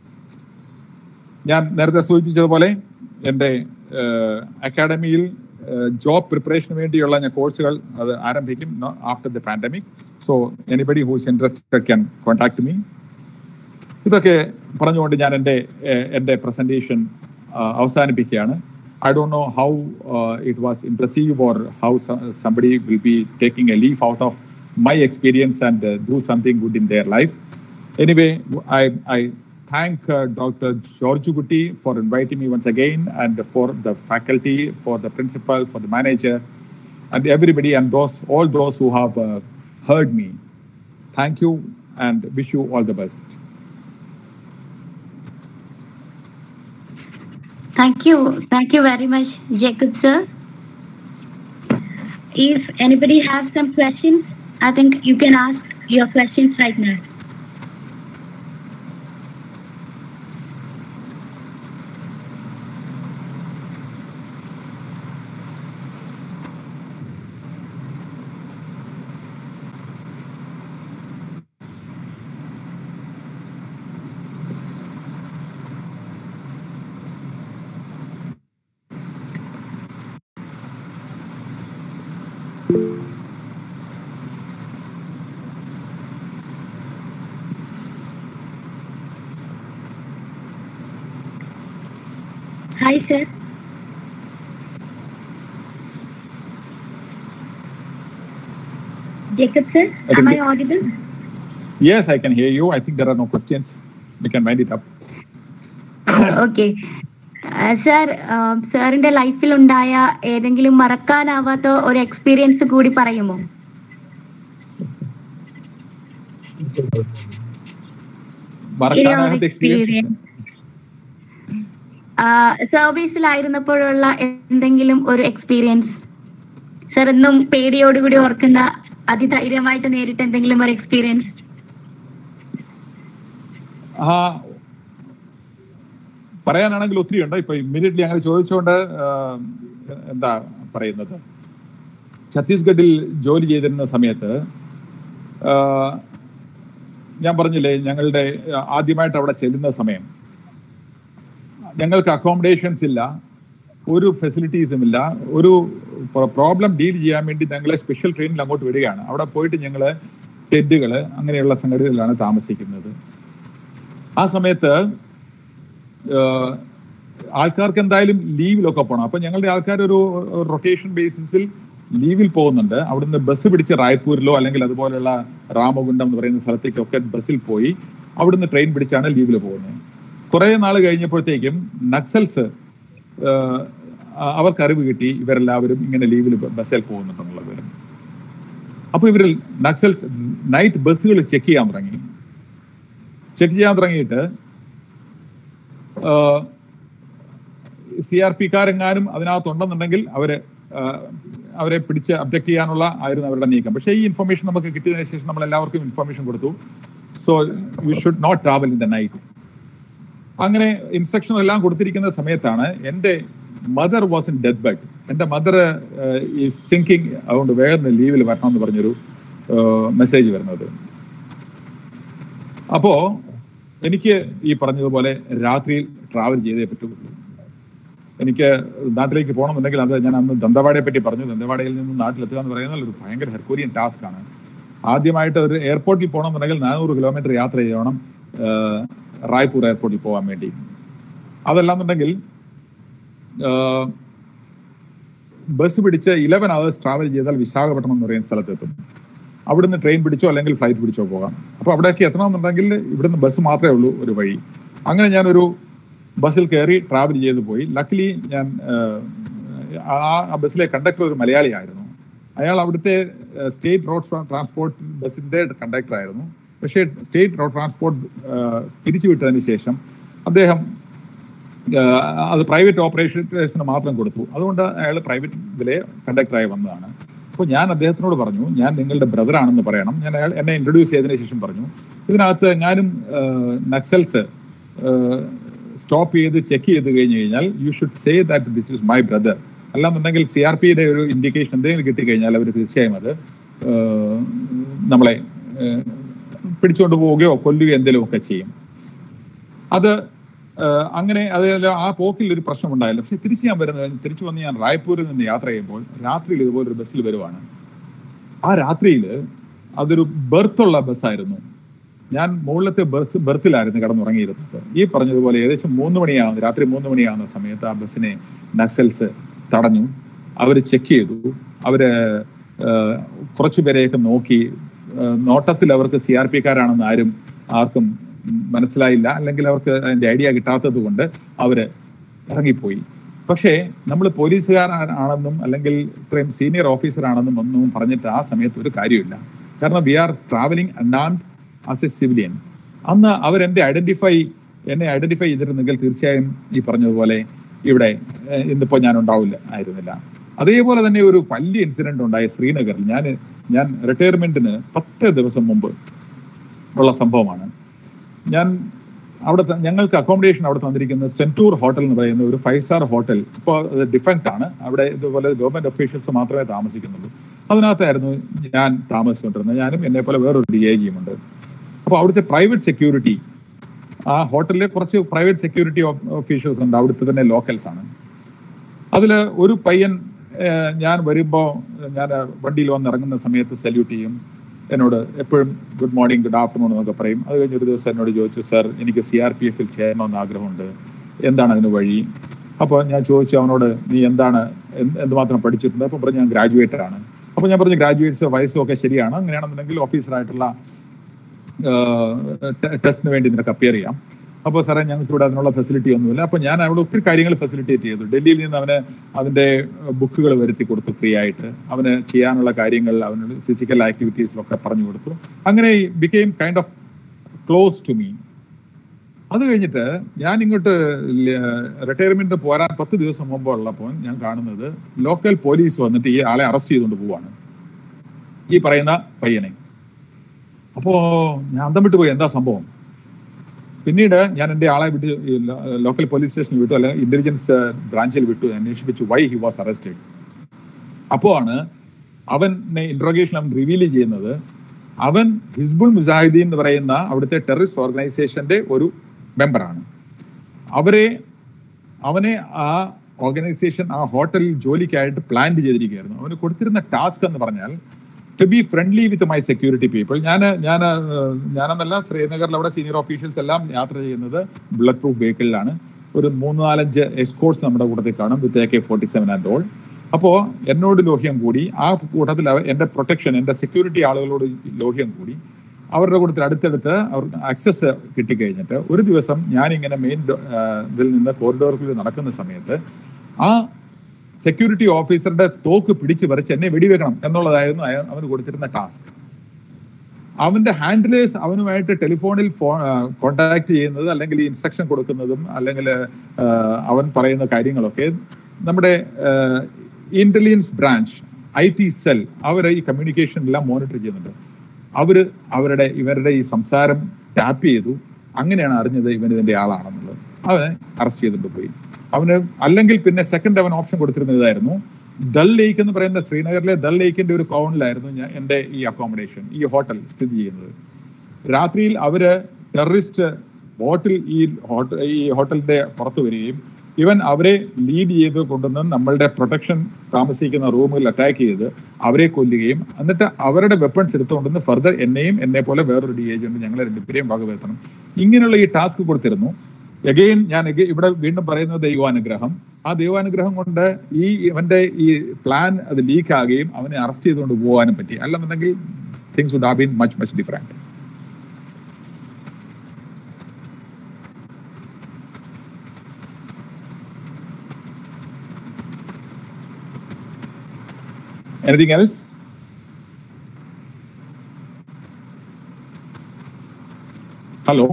ഞാൻ നേരത്തെ സൂചിപ്പിച്ചതുപോലെ എൻ്റെ അക്കാഡമിയിൽ ജോബ് പ്രിപ്പറേഷന് വേണ്ടിയുള്ള ഞാൻ കോഴ്സുകൾ അത് ആരംഭിക്കും after the pandemic so anybody who's interested can contact me ഇതൊക്കെ പറഞ്ഞുകൊണ്ട് ഞാൻ എൻ്റെ ഏഹ്, എൻ്റെ പ്രസന്റേഷൻ അവസാനിപ്പിക്കുകയാണ് I don't know how it was impressive or how somebody will be taking a leaf out of my experience and do something good in their life anyway I I thank uh, Dr. George Gutti for inviting me once again and for the faculty, for the principal, for the manager, and everybody and those all those who have uh, heard me. Thank you and wish you all the best. Thank you. Thank you very much, Jacob, sir. If anybody has some questions, I think you can ask your questions right now. Hi, sir. Jacob, sir, I am think I the- audible? Yes, I can hear you. I think there are no questions. We can wind it up. Okay sir സാറിന്റെ ലൈഫിൽ ഉണ്ടായ ഏതെങ്കിലും മറക്കാനാവാത്ത ഒരു experience കൂടി പറയുമോ മറക്കാനാകാത്ത experience സർവീസിലായിരുന്നപ്പോഴുള്ള എന്തെങ്കിലും ഒരു എക്സ്പീരിയൻസ് സാർ എന്നും പേടിയോടുകൂടി ഓർക്കുന്ന അതിധൈര്യമായിട്ട് നേരിട്ട് എന്തെങ്കിലും ഒരു എക്സ്പീരിയൻസ് ആ പറയാനാണെങ്കിൽ ഒത്തിരി ഉണ്ട് ഇപ്പൊ ഇമ്മീഡിയറ്റ്ലി അങ്ങനെ ചോദിച്ചുകൊണ്ട് ആ, എന്താ പറയുന്നത് ഛത്തീസ്ഗഡിൽ ജോലി ചെയ്തിരുന്ന സമയത്ത് ആ, ഞാൻ പറഞ്ഞില്ലേ ഞങ്ങളുടെ ആ, ആദ്യമായിട്ട് അവിടെ ചെല്ലുന്ന സമയം ഞങ്ങൾക്ക് അക്കോമഡേഷൻസ് ഇല്ല ഒരു ഫെസിലിറ്റീസും ഇല്ല ഒരു പ്രോബ്ലം ഡീൽ ചെയ്യാൻ വേണ്ടി ഞങ്ങളെ സ്പെഷ്യൽ ട്രെയിനിൽ അങ്ങോട്ട് വിടുകയാണ് അവിടെ പോയിട്ട് ഞങ്ങൾ ടെന്റുകൾ അങ്ങനെയുള്ള സംഗതികളിലാണ് താമസിക്കുന്നത് ആ സമയത്ത് ആഹ്, ആൾക്കാർക്ക് എന്തായാലും ലീവിലൊക്കെ പോകണം അപ്പൊ ഞങ്ങളുടെ ആൾക്കാർ ഒരു റൊട്ടേഷൻ ബേസിസിൽ ലീവിൽ പോകുന്നുണ്ട് അവിടുന്ന് ബസ് പിടിച്ച് റായ്പൂരിലോ അല്ലെങ്കിൽ അതുപോലെയുള്ള രാമകുണ്ടം എന്ന് പറയുന്ന സ്ഥലത്തേക്കൊക്കെ ബസ്സിൽ പോയി അവിടുന്ന് ട്രെയിൻ പിടിച്ചാണ് ലീവിൽ പോകുന്നത് കുറെ നാൾ കഴിഞ്ഞപ്പോഴത്തേക്കും നക്സൽസ് ആഹ്, അവർക്ക് അറിവ് കിട്ടി ഇവരെല്ലാവരും ഇങ്ങനെ ലീവിൽ ബസ്സിൽ പോകുന്നുണ്ടെന്നുള്ള വിവരം അപ്പൊ ഇവരിൽ നക്സൽസ് നൈറ്റ് ബസ്സുകൾ ചെക്ക് ചെയ്യാൻ തുടങ്ങി ചെക്ക് ചെയ്യാൻ തുടങ്ങിയിട്ട് സി ആർ പിക്കാരെങ്ങാനും അതിനകത്തുണ്ടെന്നുണ്ടെങ്കിൽ അവര് ആ, അവരെ പിടിച്ച് അബ്ജക്ട് ചെയ്യാനുള്ള ആയിരുന്നു അവരുടെ നീക്കം പക്ഷേ ഈ ഇൻഫർമേഷൻ നമുക്ക് കിട്ടിയതിനു ശേഷം നമ്മൾ എല്ലാവർക്കും ഇൻഫർമേഷൻ കൊടുത്തു so you should not travel in the night അങ്ങനെ ഇൻസ്ട്രക്ഷൻ എല്ലാം കൊടുത്തിരിക്കുന്ന സമയത്താണ് എൻ്റെ mother was in death bed എൻ്റെ മദർ ഈ സിങ്കിങ് അതുകൊണ്ട് വേഗം ലീവിൽ വരണം എന്ന് പറഞ്ഞൊരു മെസ്സേജ് വരുന്നത് അപ്പോ എനിക്ക് ഈ പറഞ്ഞതുപോലെ രാത്രിയിൽ ട്രാവൽ ചെയ്തേ പറ്റുള്ളൂ എനിക്ക് നാട്ടിലേക്ക് പോകണമെന്നുണ്ടെങ്കിൽ അത് ഞാൻ അന്ന് ദന്തവാടയെ പറ്റി പറഞ്ഞു ദന്തവാടയിൽ നിന്ന് നാട്ടിലെത്തുക എന്ന് പറയുന്നത് ഒരു ഭയങ്കര ഹെർക്കൂരിയൻ ടാസ്ക് ആണ് ആദ്യമായിട്ട് ഒരു എയർപോർട്ടിൽ പോകണമെന്നുണ്ടെങ്കിൽ നാനൂറ് കിലോമീറ്റർ യാത്ര ചെയ്യണം ആഹ്, റായ്പൂർ എയർപോർട്ടിൽ പോകാൻ വേണ്ടി അതല്ലാന്നുണ്ടെങ്കിൽ ആഹ്, ബസ് പിടിച്ച് ഇലവൻ അവേഴ്സ് ട്രാവൽ ചെയ്താൽ വിശാഖപട്ടണം എന്ന് പറയുന്ന സ്ഥലത്തെത്തും അവിടുന്ന് ട്രെയിൻ പിടിച്ചോ അല്ലെങ്കിൽ ഫ്ലൈറ്റ് പിടിച്ചോ പോകാം അപ്പൊ അവിടേക്ക് എത്തണമെന്നുണ്ടെങ്കിൽ ഇവിടുന്ന് ബസ് മാത്രമേ ഉള്ളൂ ഒരു വഴി അങ്ങനെ ഞാനൊരു ബസ്സിൽ കയറി ട്രാവൽ ചെയ്ത് പോയി ലക്കിലി ഞാൻ ആ ആ ബസ്സിലെ കണ്ടക്ടർ ഒരു മലയാളിയായിരുന്നു അയാൾ അവിടുത്തെ സ്റ്റേറ്റ് റോഡ് ട്രാൻസ്പോർട്ട് ബസ്സിന്റെ കണ്ടക്ടർ ആയിരുന്നു പക്ഷേ സ്റ്റേറ്റ് റോഡ് ട്രാൻസ്പോർട്ട് പിരിച്ചുവിട്ടതിന് ശേഷം അദ്ദേഹം ആഹ് അത് പ്രൈവറ്റ് ഓപ്പറേഷൻസിന് മാത്രം കൊടുത്തു അതുകൊണ്ട് അയാൾ പ്രൈവറ്റ് ഇതിലെ കണ്ടക്ടറായി വന്നതാണ് അപ്പോൾ ഞാൻ അദ്ദേഹത്തിനോട് പറഞ്ഞു ഞാൻ നിങ്ങളുടെ ബ്രദർ ആണെന്ന് പറയണം ഞാൻ അയാൾ എന്നെ ഇൻട്രൊഡ്യൂസ് ചെയ്തതിനു ശേഷം പറഞ്ഞു ഇതിനകത്ത് എങ്ങാനും നക്സൽസ് സ്റ്റോപ്പ് ചെയ്ത് ചെക്ക് ചെയ്ത് കഴിഞ്ഞ് കഴിഞ്ഞാൽ you should say that this is my brother അല്ലാന്നുണ്ടെങ്കിൽ സി ആർ പിയുടെ ഒരു ഇൻഡിക്കേഷൻ എന്തെങ്കിലും കിട്ടിക്കഴിഞ്ഞാൽ അവർ തീർച്ചയായും അത് ഏഹ്, നമ്മളെ ഏഹ്, പിടിച്ചുകൊണ്ട് പോവുകയോ കൊല്ലുകയോ എന്തെങ്കിലും ഒക്കെ ചെയ്യും അത് ഏഹ്, അങ്ങനെ അത് ആ പോക്കിൽ ഒരു പ്രശ്നം ഉണ്ടായില്ല പക്ഷെ തിരിച്ച് ഞാൻ വരുന്നത് തിരിച്ചു വന്ന് ഞാൻ റായ്പൂരിൽ നിന്ന് യാത്ര ചെയ്യുമ്പോൾ രാത്രിയിൽ ഇതുപോലെ ഒരു ബസ്സിൽ വരുവാണ് ആ രാത്രിയിൽ അതൊരു ബെർത്തുള്ള ബസ്സായിരുന്നു ഞാൻ മുകളിലത്തെ ബസ് ബെർത്തിലായിരുന്നു കിടന്നുറങ്ങിയിരുന്നത് ഈ പറഞ്ഞതുപോലെ ഏകദേശം മൂന്ന് മണിയാവുന്ന രാത്രി മൂന്ന് മണിയാവുന്ന സമയത്ത് ആ ബസ്സിനെ നക്സൽസ് തടഞ്ഞു അവർ ചെക്ക് ചെയ്തു അവര് ഏഹ്, കുറച്ചു പേരെയൊക്കെ നോക്കി ഏഹ്, നോട്ടത്തിൽ അവർക്ക് സി ആർ പിക്കാരാണെന്ന് ആരും ആർക്കും മനസ്സിലായില്ല അല്ലെങ്കിൽ അവർക്ക് അതിന്റെ ഐഡിയ കിട്ടാത്തത് കൊണ്ട് അവര് ഇറങ്ങിപ്പോയി പക്ഷേ നമ്മൾ പോലീസുകാരാണെന്നും അല്ലെങ്കിൽ ഇത്രയും സീനിയർ ഓഫീസർ ആണെന്നും ഒന്നും പറഞ്ഞിട്ട് ആ സമയത്ത് ഒരു കാര്യമില്ല കാരണം we are travelling unarmed as a civilian അന്ന് അവരെന്റെ ഐഡന്റിഫൈ എന്നെ ഐഡന്റിഫൈ ചെയ്തിരുന്നെങ്കിൽ തീർച്ചയായും ഈ പറഞ്ഞതുപോലെ ഇവിടെ ഏഹ്, ഇന്നിപ്പോ ഞാൻ ഉണ്ടാവില്ല ആയിരുന്നില്ല അതേപോലെ തന്നെ ഒരു വലിയ ഇൻസിഡന്റ് ഉണ്ടായ ശ്രീനഗറിൽ ഞാൻ ഞാൻ റിട്ടയർമെന്റിന് പത്ത് ദിവസം മുമ്പ് ഉള്ള സംഭവമാണ് ഞാൻ അവിടെ ത- ഞങ്ങൾക്ക് അക്കോമഡേഷൻ അവിടെ തന്നിരിക്കുന്നത് സെന്റൂർ ഹോട്ടൽ എന്ന് പറയുന്ന ഒരു ഫൈവ് സ്റ്റാർ ഹോട്ടൽ ഇപ്പോൾ അത് ഡിഫക്റ്റ് ആണ് അവിടെ ഇതുപോലെ ഗവൺമെന്റ് ഒഫീഷ്യൽസ് മാത്രമേ താമസിക്കുന്നുള്ളൂ അതിനകത്തായിരുന്നു ഞാൻ താമസിച്ചുകൊണ്ടിരുന്നത് ഞാനും എന്നെ പോലെ വേറൊരു ഡി ഐ ജിയും ഉണ്ട് അപ്പോൾ അവിടുത്തെ പ്രൈവറ്റ് സെക്യൂരിറ്റി ആ ഹോട്ടലിലെ കുറച്ച് പ്രൈവറ്റ് സെക്യൂരിറ്റി ഓഫീഷ്യൽസ് ഉണ്ട് അവിടുത്തെ തന്നെ ലോക്കൽസ് ആണ് അതിൽ ഒരു പയ്യൻ ഏഹ്, ഞാൻ വരുമ്പോൾ ഞാൻ വണ്ടിയിൽ വന്ന് ഇറങ്ങുന്ന സമയത്ത് സല്യൂട്ട് ചെയ്യും എന്നോട് എപ്പോഴും ഗുഡ് മോർണിംഗ് ഗുഡ് ആഫ്റ്റർനൂൺ എന്നൊക്കെ പറയും അത് കഴിഞ്ഞ് ഒരു ദിവസം എന്നോട് ചോദിച്ചു സർ എനിക്ക് സി ആർ പി എഫിൽ ചേരണമെന്ന് ആഗ്രഹമുണ്ട് എന്താണ് അതിന് വഴി അപ്പോൾ ഞാൻ ചോദിച്ചു അവനോട് നീ എന്താണ് എന്ത് എന്തുമാത്രം പഠിച്ചിട്ടുണ്ട് അപ്പോൾ പറഞ്ഞു ഞാൻ ഗ്രാജുവേറ്റഡ് ആണ് അപ്പോൾ ഞാൻ പറഞ്ഞു ഗ്രാജുവേറ്റ്സ് വയസ്സും ഒക്കെ ശരിയാണ് അങ്ങനെയാണെന്നുണ്ടെങ്കിൽ ഓഫീസറായിട്ടുള്ള ടെസ്റ്റിന് വേണ്ടി നിനക്ക് അപ്പിയർ ചെയ്യാം അപ്പോൾ സാറേ ഞങ്ങൾക്ക് ഇവിടെ അതിനുള്ള ഫെസിലിറ്റി ഒന്നുമില്ല അപ്പോൾ ഞാൻ അവിടെ ഒത്തിരി കാര്യങ്ങൾ ഫെസിലിറ്റേറ്റ് ചെയ്തു ഡൽഹിയിൽ നിന്ന് അവന് അതിന്റെ ബുക്കുകൾ വരുത്തി കൊടുത്തു ഫ്രീ ആയിട്ട് അവന് ചെയ്യാനുള്ള കാര്യങ്ങൾ അവന് ഫിസിക്കൽ ആക്ടിവിറ്റീസിലൊക്കെ പറഞ്ഞു കൊടുത്തു അങ്ങനെ became kind of close to me അത് കഴിഞ്ഞിട്ട് ഞാൻ ഇങ്ങോട്ട് റിട്ടയർമെന്റ് പോരാൻ പത്ത് ദിവസം മുമ്പ് ഉള്ളപ്പോൾ ഞാൻ കാണുന്നത് ലോക്കൽ പോലീസ് വന്നിട്ട് ഈ ആളെ അറസ്റ്റ് ചെയ്തുകൊണ്ട് പോവാണ് ഈ പറയുന്ന പയ്യനെ അപ്പോ ഞാൻ അന്തം വിട്ടു പോയി എന്താ സംഭവം പിന്നീട് ഞാൻ എൻ്റെ ആളെ വിട്ട് ഈ ലോ- ലോക്കൽ പോലീസ് സ്റ്റേഷനിൽ വിട്ടു അല്ലെങ്കിൽ ഇന്റലിജൻസ് ബ്രാഞ്ചിൽ വിട്ടു അന്വേഷിപ്പിച്ചു വൈ ഹി വാസ് അറസ്റ്റഡ് അപ്പോൾ ആണ് അവനെ ഇൻട്രോഗേഷൻ അവൻ റിവീൽ ചെയ്യുന്നത് അവൻ ഹിസ്ബുൾ മുജാഹിദീൻ എന്ന് പറയുന്ന അവിടുത്തെ ടെററിസ്റ്റ് ഓർഗനൈസേഷന്റെ ഒരു മെമ്പറാണ് അവരെ അവനെ ആ ഓർഗനൈസേഷൻ ആ ഹോട്ടലിൽ ജോലിക്കായിട്ട് പ്ലാൻ ചെയ്തിരിക്കുകയായിരുന്നു അവന് കൊടുത്തിരുന്ന ടാസ്ക് എന്ന് പറഞ്ഞാൽ to be friendly with my security people ഞാൻ ഞാൻ ഞാനെന്നല്ല ശ്രീനഗറിൽ അവിടെ സീനിയർ ഓഫീഷ്യൽസ് എല്ലാം യാത്ര ചെയ്യുന്നത് ബുള്ളറ്റ് പ്രൂഫ് വെഹിക്കിളിലാണ് ഒരു മൂന്ന് നാലഞ്ച് എസ്കോർട്സ് നമ്മുടെ കൂട്ടത്തിൽ കാണും with A K forty seven and all അപ്പോൾ എന്നോട് ലോഹ്യം കൂടി ആ കൂട്ടത്തിൽ അവ- എൻ്റെ പ്രൊട്ടക്ഷൻ എൻ്റെ സെക്യൂരിറ്റി ആളുകളോട് ലോഹ്യം കൂടി അവരുടെ കൂട്ടത്തിൽ അടുത്തടുത്ത് അവർക്ക് ആക്സസ് കിട്ടിക്കഴിഞ്ഞിട്ട് ഒരു ദിവസം ഞാൻ ഇങ്ങനെ മെയിൻ ഇതിൽ നിന്ന് കോറിഡോറിൽ നടക്കുന്ന സമയത്ത് ആ സെക്യൂരിറ്റി ഓഫീസറുടെ തോക്ക് പിടിച്ചു പറിച്ച് എന്നെ വെടിവെക്കണം എന്നുള്ളതായിരുന്നു അയ- അവന് കൊടുത്തിരുന്ന ടാസ്ക് അവന്റെ ഹാൻഡിലേഴ്സ് അവനുമായിട്ട് ടെലിഫോണിൽ ഫോ കോണ്ടാക്ട് ചെയ്യുന്നത് അല്ലെങ്കിൽ ഈ ഇൻസ്ട്രക്ഷൻ കൊടുക്കുന്നതും അല്ലെങ്കിൽ ആ, അവൻ പറയുന്ന കാര്യങ്ങളൊക്കെ നമ്മുടെ intelligence branch I T cell അവർ ഈ കമ്മ്യൂണിക്കേഷൻ എല്ലാം മോണിറ്റർ ചെയ്യുന്നുണ്ട് അവര് അവരുടെ ഇവരുടെ ഈ സംസാരം ടാപ്പ് ചെയ്തു അങ്ങനെയാണ് അറിഞ്ഞത് ഇവൻ ഇതിന്റെ ആളാണെന്നുള്ളത് അവനെ അറസ്റ്റ് ചെയ്തിട്ട് പോയി അവന് അല്ലെങ്കിൽ പിന്നെ സെക്കൻഡ് അവൻ ഓപ്ഷൻ കൊടുത്തിരുന്നത് ഇതായിരുന്നു ദൽ ലേക്ക് എന്ന് പറയുന്ന ശ്രീനഗറിലെ ദൽ ലേക്കിന്റെ ഒരു കോണിലായിരുന്നു ഞാൻ എന്റെ ഈ അക്കോമഡേഷൻ ഈ ഹോട്ടൽ സ്ഥിതി ചെയ്യുന്നത് രാത്രിയിൽ അവര് ടെററിസ്റ്റ് ബോട്ടിൽ ഈ ഹോട്ടൽ ഈ ഹോട്ടലിന്റെ പുറത്ത് വരികയും ഇവൻ അവരെ ലീഡ് ചെയ്ത് കൊണ്ടുവന്ന് നമ്മളുടെ പ്രൊട്ടക്ഷൻ താമസിക്കുന്ന റൂമിൽ അറ്റാക്ക് ചെയ്ത് അവരെ കൊല്ലുകയും എന്നിട്ട് അവരുടെ വെപ്പൺസ് എടുത്തുകൊണ്ടുവന്ന് ഫർദർ എന്നെയും എന്നെ പോലെ വേറൊരു ഡി ഏജന്റ് ഞങ്ങളെ രണ്ടുപേരെയും വകവരുത്തണം ഇങ്ങനെയുള്ള ഈ ടാസ്ക് കൊടുത്തിരുന്നു എഗെയിൻ ഞാൻ again ഇവിടെ വീണ്ടും പറയുന്നത് ദൈവാനുഗ്രഹം ആ ദൈവാനുഗ്രഹം കൊണ്ട് ഈ ഇവന്റെ ഈ പ്ലാൻ അത് ലീക്ക് ആകുകയും അവനെ അറസ്റ്റ് ചെയ്തുകൊണ്ട് പോകാനും പറ്റി അല്ലെന്നുണ്ടെങ്കിൽ things would have been much much different Anything else? Hello.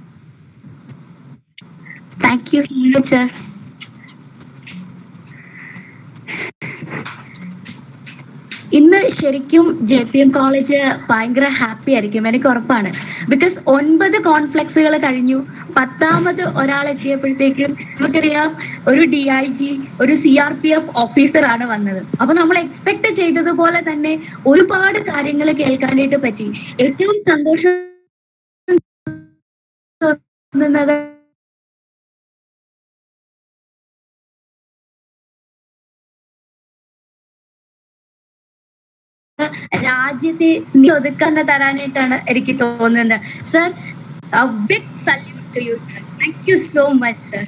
Thank you so much, sir. ഇന്ന് ശരിക്കും ജെ പി എം കോളേജ് ഭയങ്കര ഹാപ്പി ആയിരിക്കും എനിക്ക് ഉറപ്പാണ് ബിക്കോസ് ഒൻപത് കോൺഫ്ലെക്സുകൾ കഴിഞ്ഞു പത്താമത് ഒരാൾ എത്തിയപ്പോഴത്തേക്കും നമുക്കറിയാം ഒരു ഡി ഐ ജി ഒരു സി ആർ പി എഫ് ഓഫീസറാണ് വന്നത് അപ്പൊ നമ്മൾ എക്സ്പെക്ട് ചെയ്തതുപോലെ തന്നെ ഒരുപാട് കാര്യങ്ങൾ കേൾക്കാനായിട്ട് പറ്റി ഏറ്റവും സന്തോഷം തോന്നുന്നത് രാജ്യത്തെ സ്നേഹം ഒതുക്കാൻ തരാനായിട്ടാണ് എനിക്ക് തോന്നുന്നത് sir big salute to you sir thank you so much sir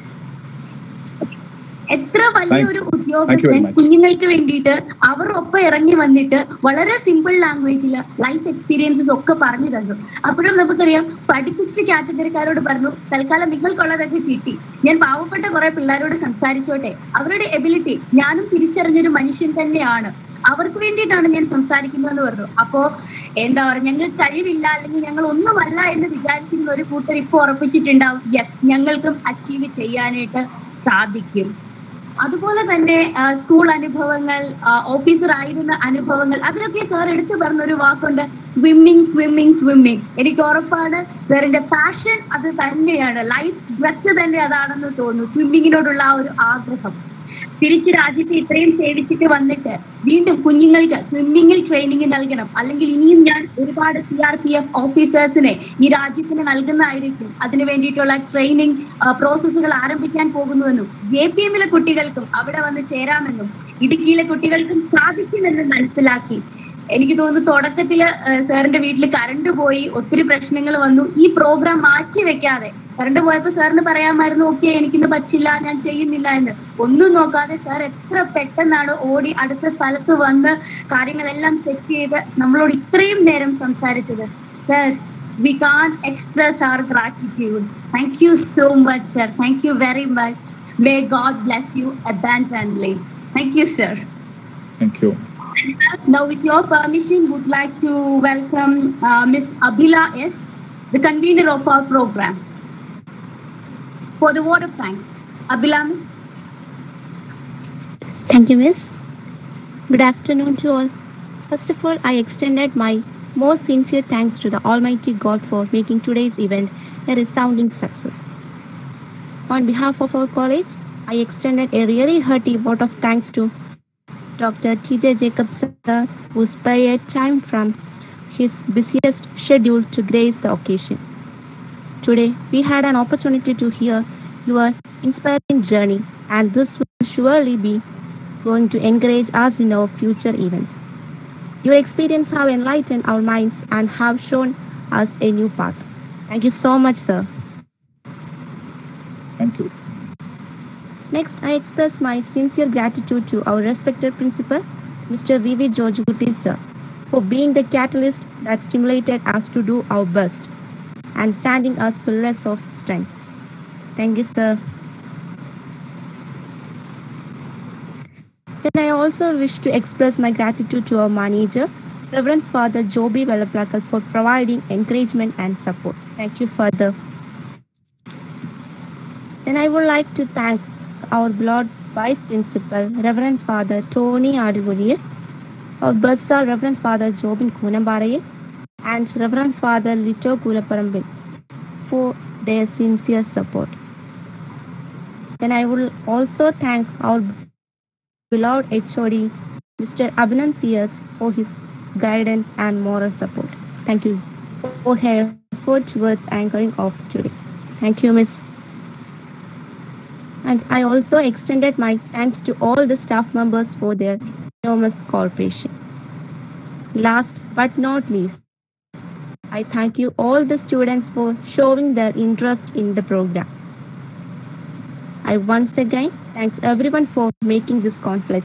എത്ര വലിയൊരു Thank you very ഉദ്യോഗസ്ഥൻ much. കുഞ്ഞുങ്ങൾക്ക് വേണ്ടിയിട്ട് അവർ ഒപ്പം ഇറങ്ങി വന്നിട്ട് വളരെ സിമ്പിൾ ലാംഗ്വേജിൽ ലൈഫ് എക്സ്പീരിയൻസസ് ഒക്കെ പറഞ്ഞു തന്നു അപ്പോഴും നമുക്കറിയാം പഠിപ്പിസ്റ്റ് കാറ്റഗറിക്കാരോട് പറഞ്ഞു തൽക്കാലം നിങ്ങൾക്കുള്ളതൊക്കെ കിട്ടി ഞാൻ പാവപ്പെട്ട കുറെ പിള്ളേരോട് സംസാരിച്ചോട്ടെ അവരുടെ എബിലിറ്റി ഞാനും തിരിച്ചറിഞ്ഞൊരു മനുഷ്യൻ തന്നെയാണ് അവർക്ക് വേണ്ടിയിട്ടാണ് ഞാൻ സംസാരിക്കുന്നതെന്ന് പറഞ്ഞു അപ്പോ എന്താ പറയുക ഞങ്ങൾ കഴിവില്ല അല്ലെങ്കിൽ ഞങ്ങൾ ഒന്നുമല്ല എന്ന് വിചാരിച്ചിരുന്ന ഒരു കൂട്ടർ ഇപ്പൊ ഉറപ്പിച്ചിട്ടുണ്ടാവും യെസ് ഞങ്ങൾക്കും അച്ചീവ് ചെയ്യാനായിട്ട് സാധിക്കും അതുപോലെ തന്നെ ആ, സ്കൂൾ അനുഭവങ്ങൾ ആ, ഓഫീസർ ആയിരുന്ന അനുഭവങ്ങൾ അതിലൊക്കെ സാർ എടുത്തു പറഞ്ഞ ഒരു വാക്കുണ്ട് സ്വിമ്മിങ് സ്വിമ്മിങ് സ്വിമ്മിങ് എനിക്ക് ഉറപ്പാണ് സാറിന്റെ പാഷൻ അത് തന്നെയാണ് ലൈഫ് ബ്രത്ത് തന്നെ അതാണെന്ന് തോന്നുന്നു സ്വിമ്മിങ്ങിനോടുള്ള ആ ഒരു ആഗ്രഹം തിരിച്ച് രാജ്യത്തെ ഇത്രയും സേവിച്ചിട്ട് വന്നിട്ട് വീണ്ടും കുഞ്ഞുങ്ങൾക്ക് സ്വിമ്മിങ്ങിൽ ട്രെയിനിങ് നൽകണം അല്ലെങ്കിൽ ഇനിയും ഞാൻ ഒരുപാട് സി ആർ പി എഫ് ഓഫീസേഴ്സിനെ ഈ രാജ്യത്തിന് നൽകുന്നതായിരിക്കും അതിനു വേണ്ടിയിട്ടുള്ള ട്രെയിനിങ് പ്രോസസ്സുകൾ ആരംഭിക്കാൻ പോകുന്നുവെന്നും ജെ പി എമ്മിലെ കുട്ടികൾക്കും അവിടെ വന്ന് ചേരാമെന്നും ഇടുക്കിയിലെ കുട്ടികൾക്കും സാധിക്കുമെന്നും മനസ്സിലാക്കി എനിക്ക് തോന്നുന്നു തുടക്കത്തില് സാറിന്റെ വീട്ടിൽ കറണ്ട് പോയി ഒത്തിരി പ്രശ്നങ്ങൾ വന്നു ഈ പ്രോഗ്രാം മാറ്റി വെക്കാതെ കറണ്ട് പോയപ്പോ സാറിന് പറയാമായിരുന്നു ഓക്കെ എനിക്കിന്ന് പറ്റില്ല ഞാൻ ചെയ്യുന്നില്ല എന്ന് ഒന്നും നോക്കാതെ സാർ എത്ര പെട്ടെന്നാണ് ഓടി അടുത്ത സ്ഥലത്ത് വന്ന് കാര്യങ്ങളെല്ലാം സെറ്റ് ചെയ്ത് നമ്മളോട് ഇത്രയും നേരം സംസാരിച്ചത് sir we can express our gratitude thank you so much sir thank you very much may God bless you abundantly thank you sir thank you Now, with your permission, would like to welcome uh, Ms. Abhila S., the convener of our program, for the word of thanks. Abhila, Miss. Thank you, Miss. Good afternoon to all. First of all, I extended my most sincere thanks to the Almighty God for making today's event a resounding success. On behalf of our college, I extended a really hearty vote of thanks to Dr. T.J. Jacobs, sir, who spared time from his busiest schedule to grace the occasion. Today, we had an opportunity to hear your inspiring journey, and this will surely be going to encourage us in our future events. Your experience have enlightened our minds and have shown us a new path. Thank you so much, sir. Thank you Next, I express my sincere gratitude to our respected principal, Mr. V.V. George Gutti, sir, for being the catalyst that stimulated us to do our best and standing us pillars of strength. Thank you, sir. Then I also wish to express my gratitude to our manager, Reverend Father Joby Vellaplakal, for providing encouragement and support. Thank you, Father. Then I would like to thank our beloved Vice Principal, Reverend Father Tony Adivuriye, our Bursar Reverend Father Jobin Kunambarayil, and Reverend Father Lito Kulaparambil for their sincere support. Then I will also thank our beloved HOD, Mr. Abhinan CS, for his guidance and moral support. Thank you for her effort towards anchoring of today. Thank you, Miss. And I also extended my thanks to all the staff members for their enormous cooperation. Last but not least, I thank you all the students for showing their interest in the program. I once again thanks everyone for making this conflict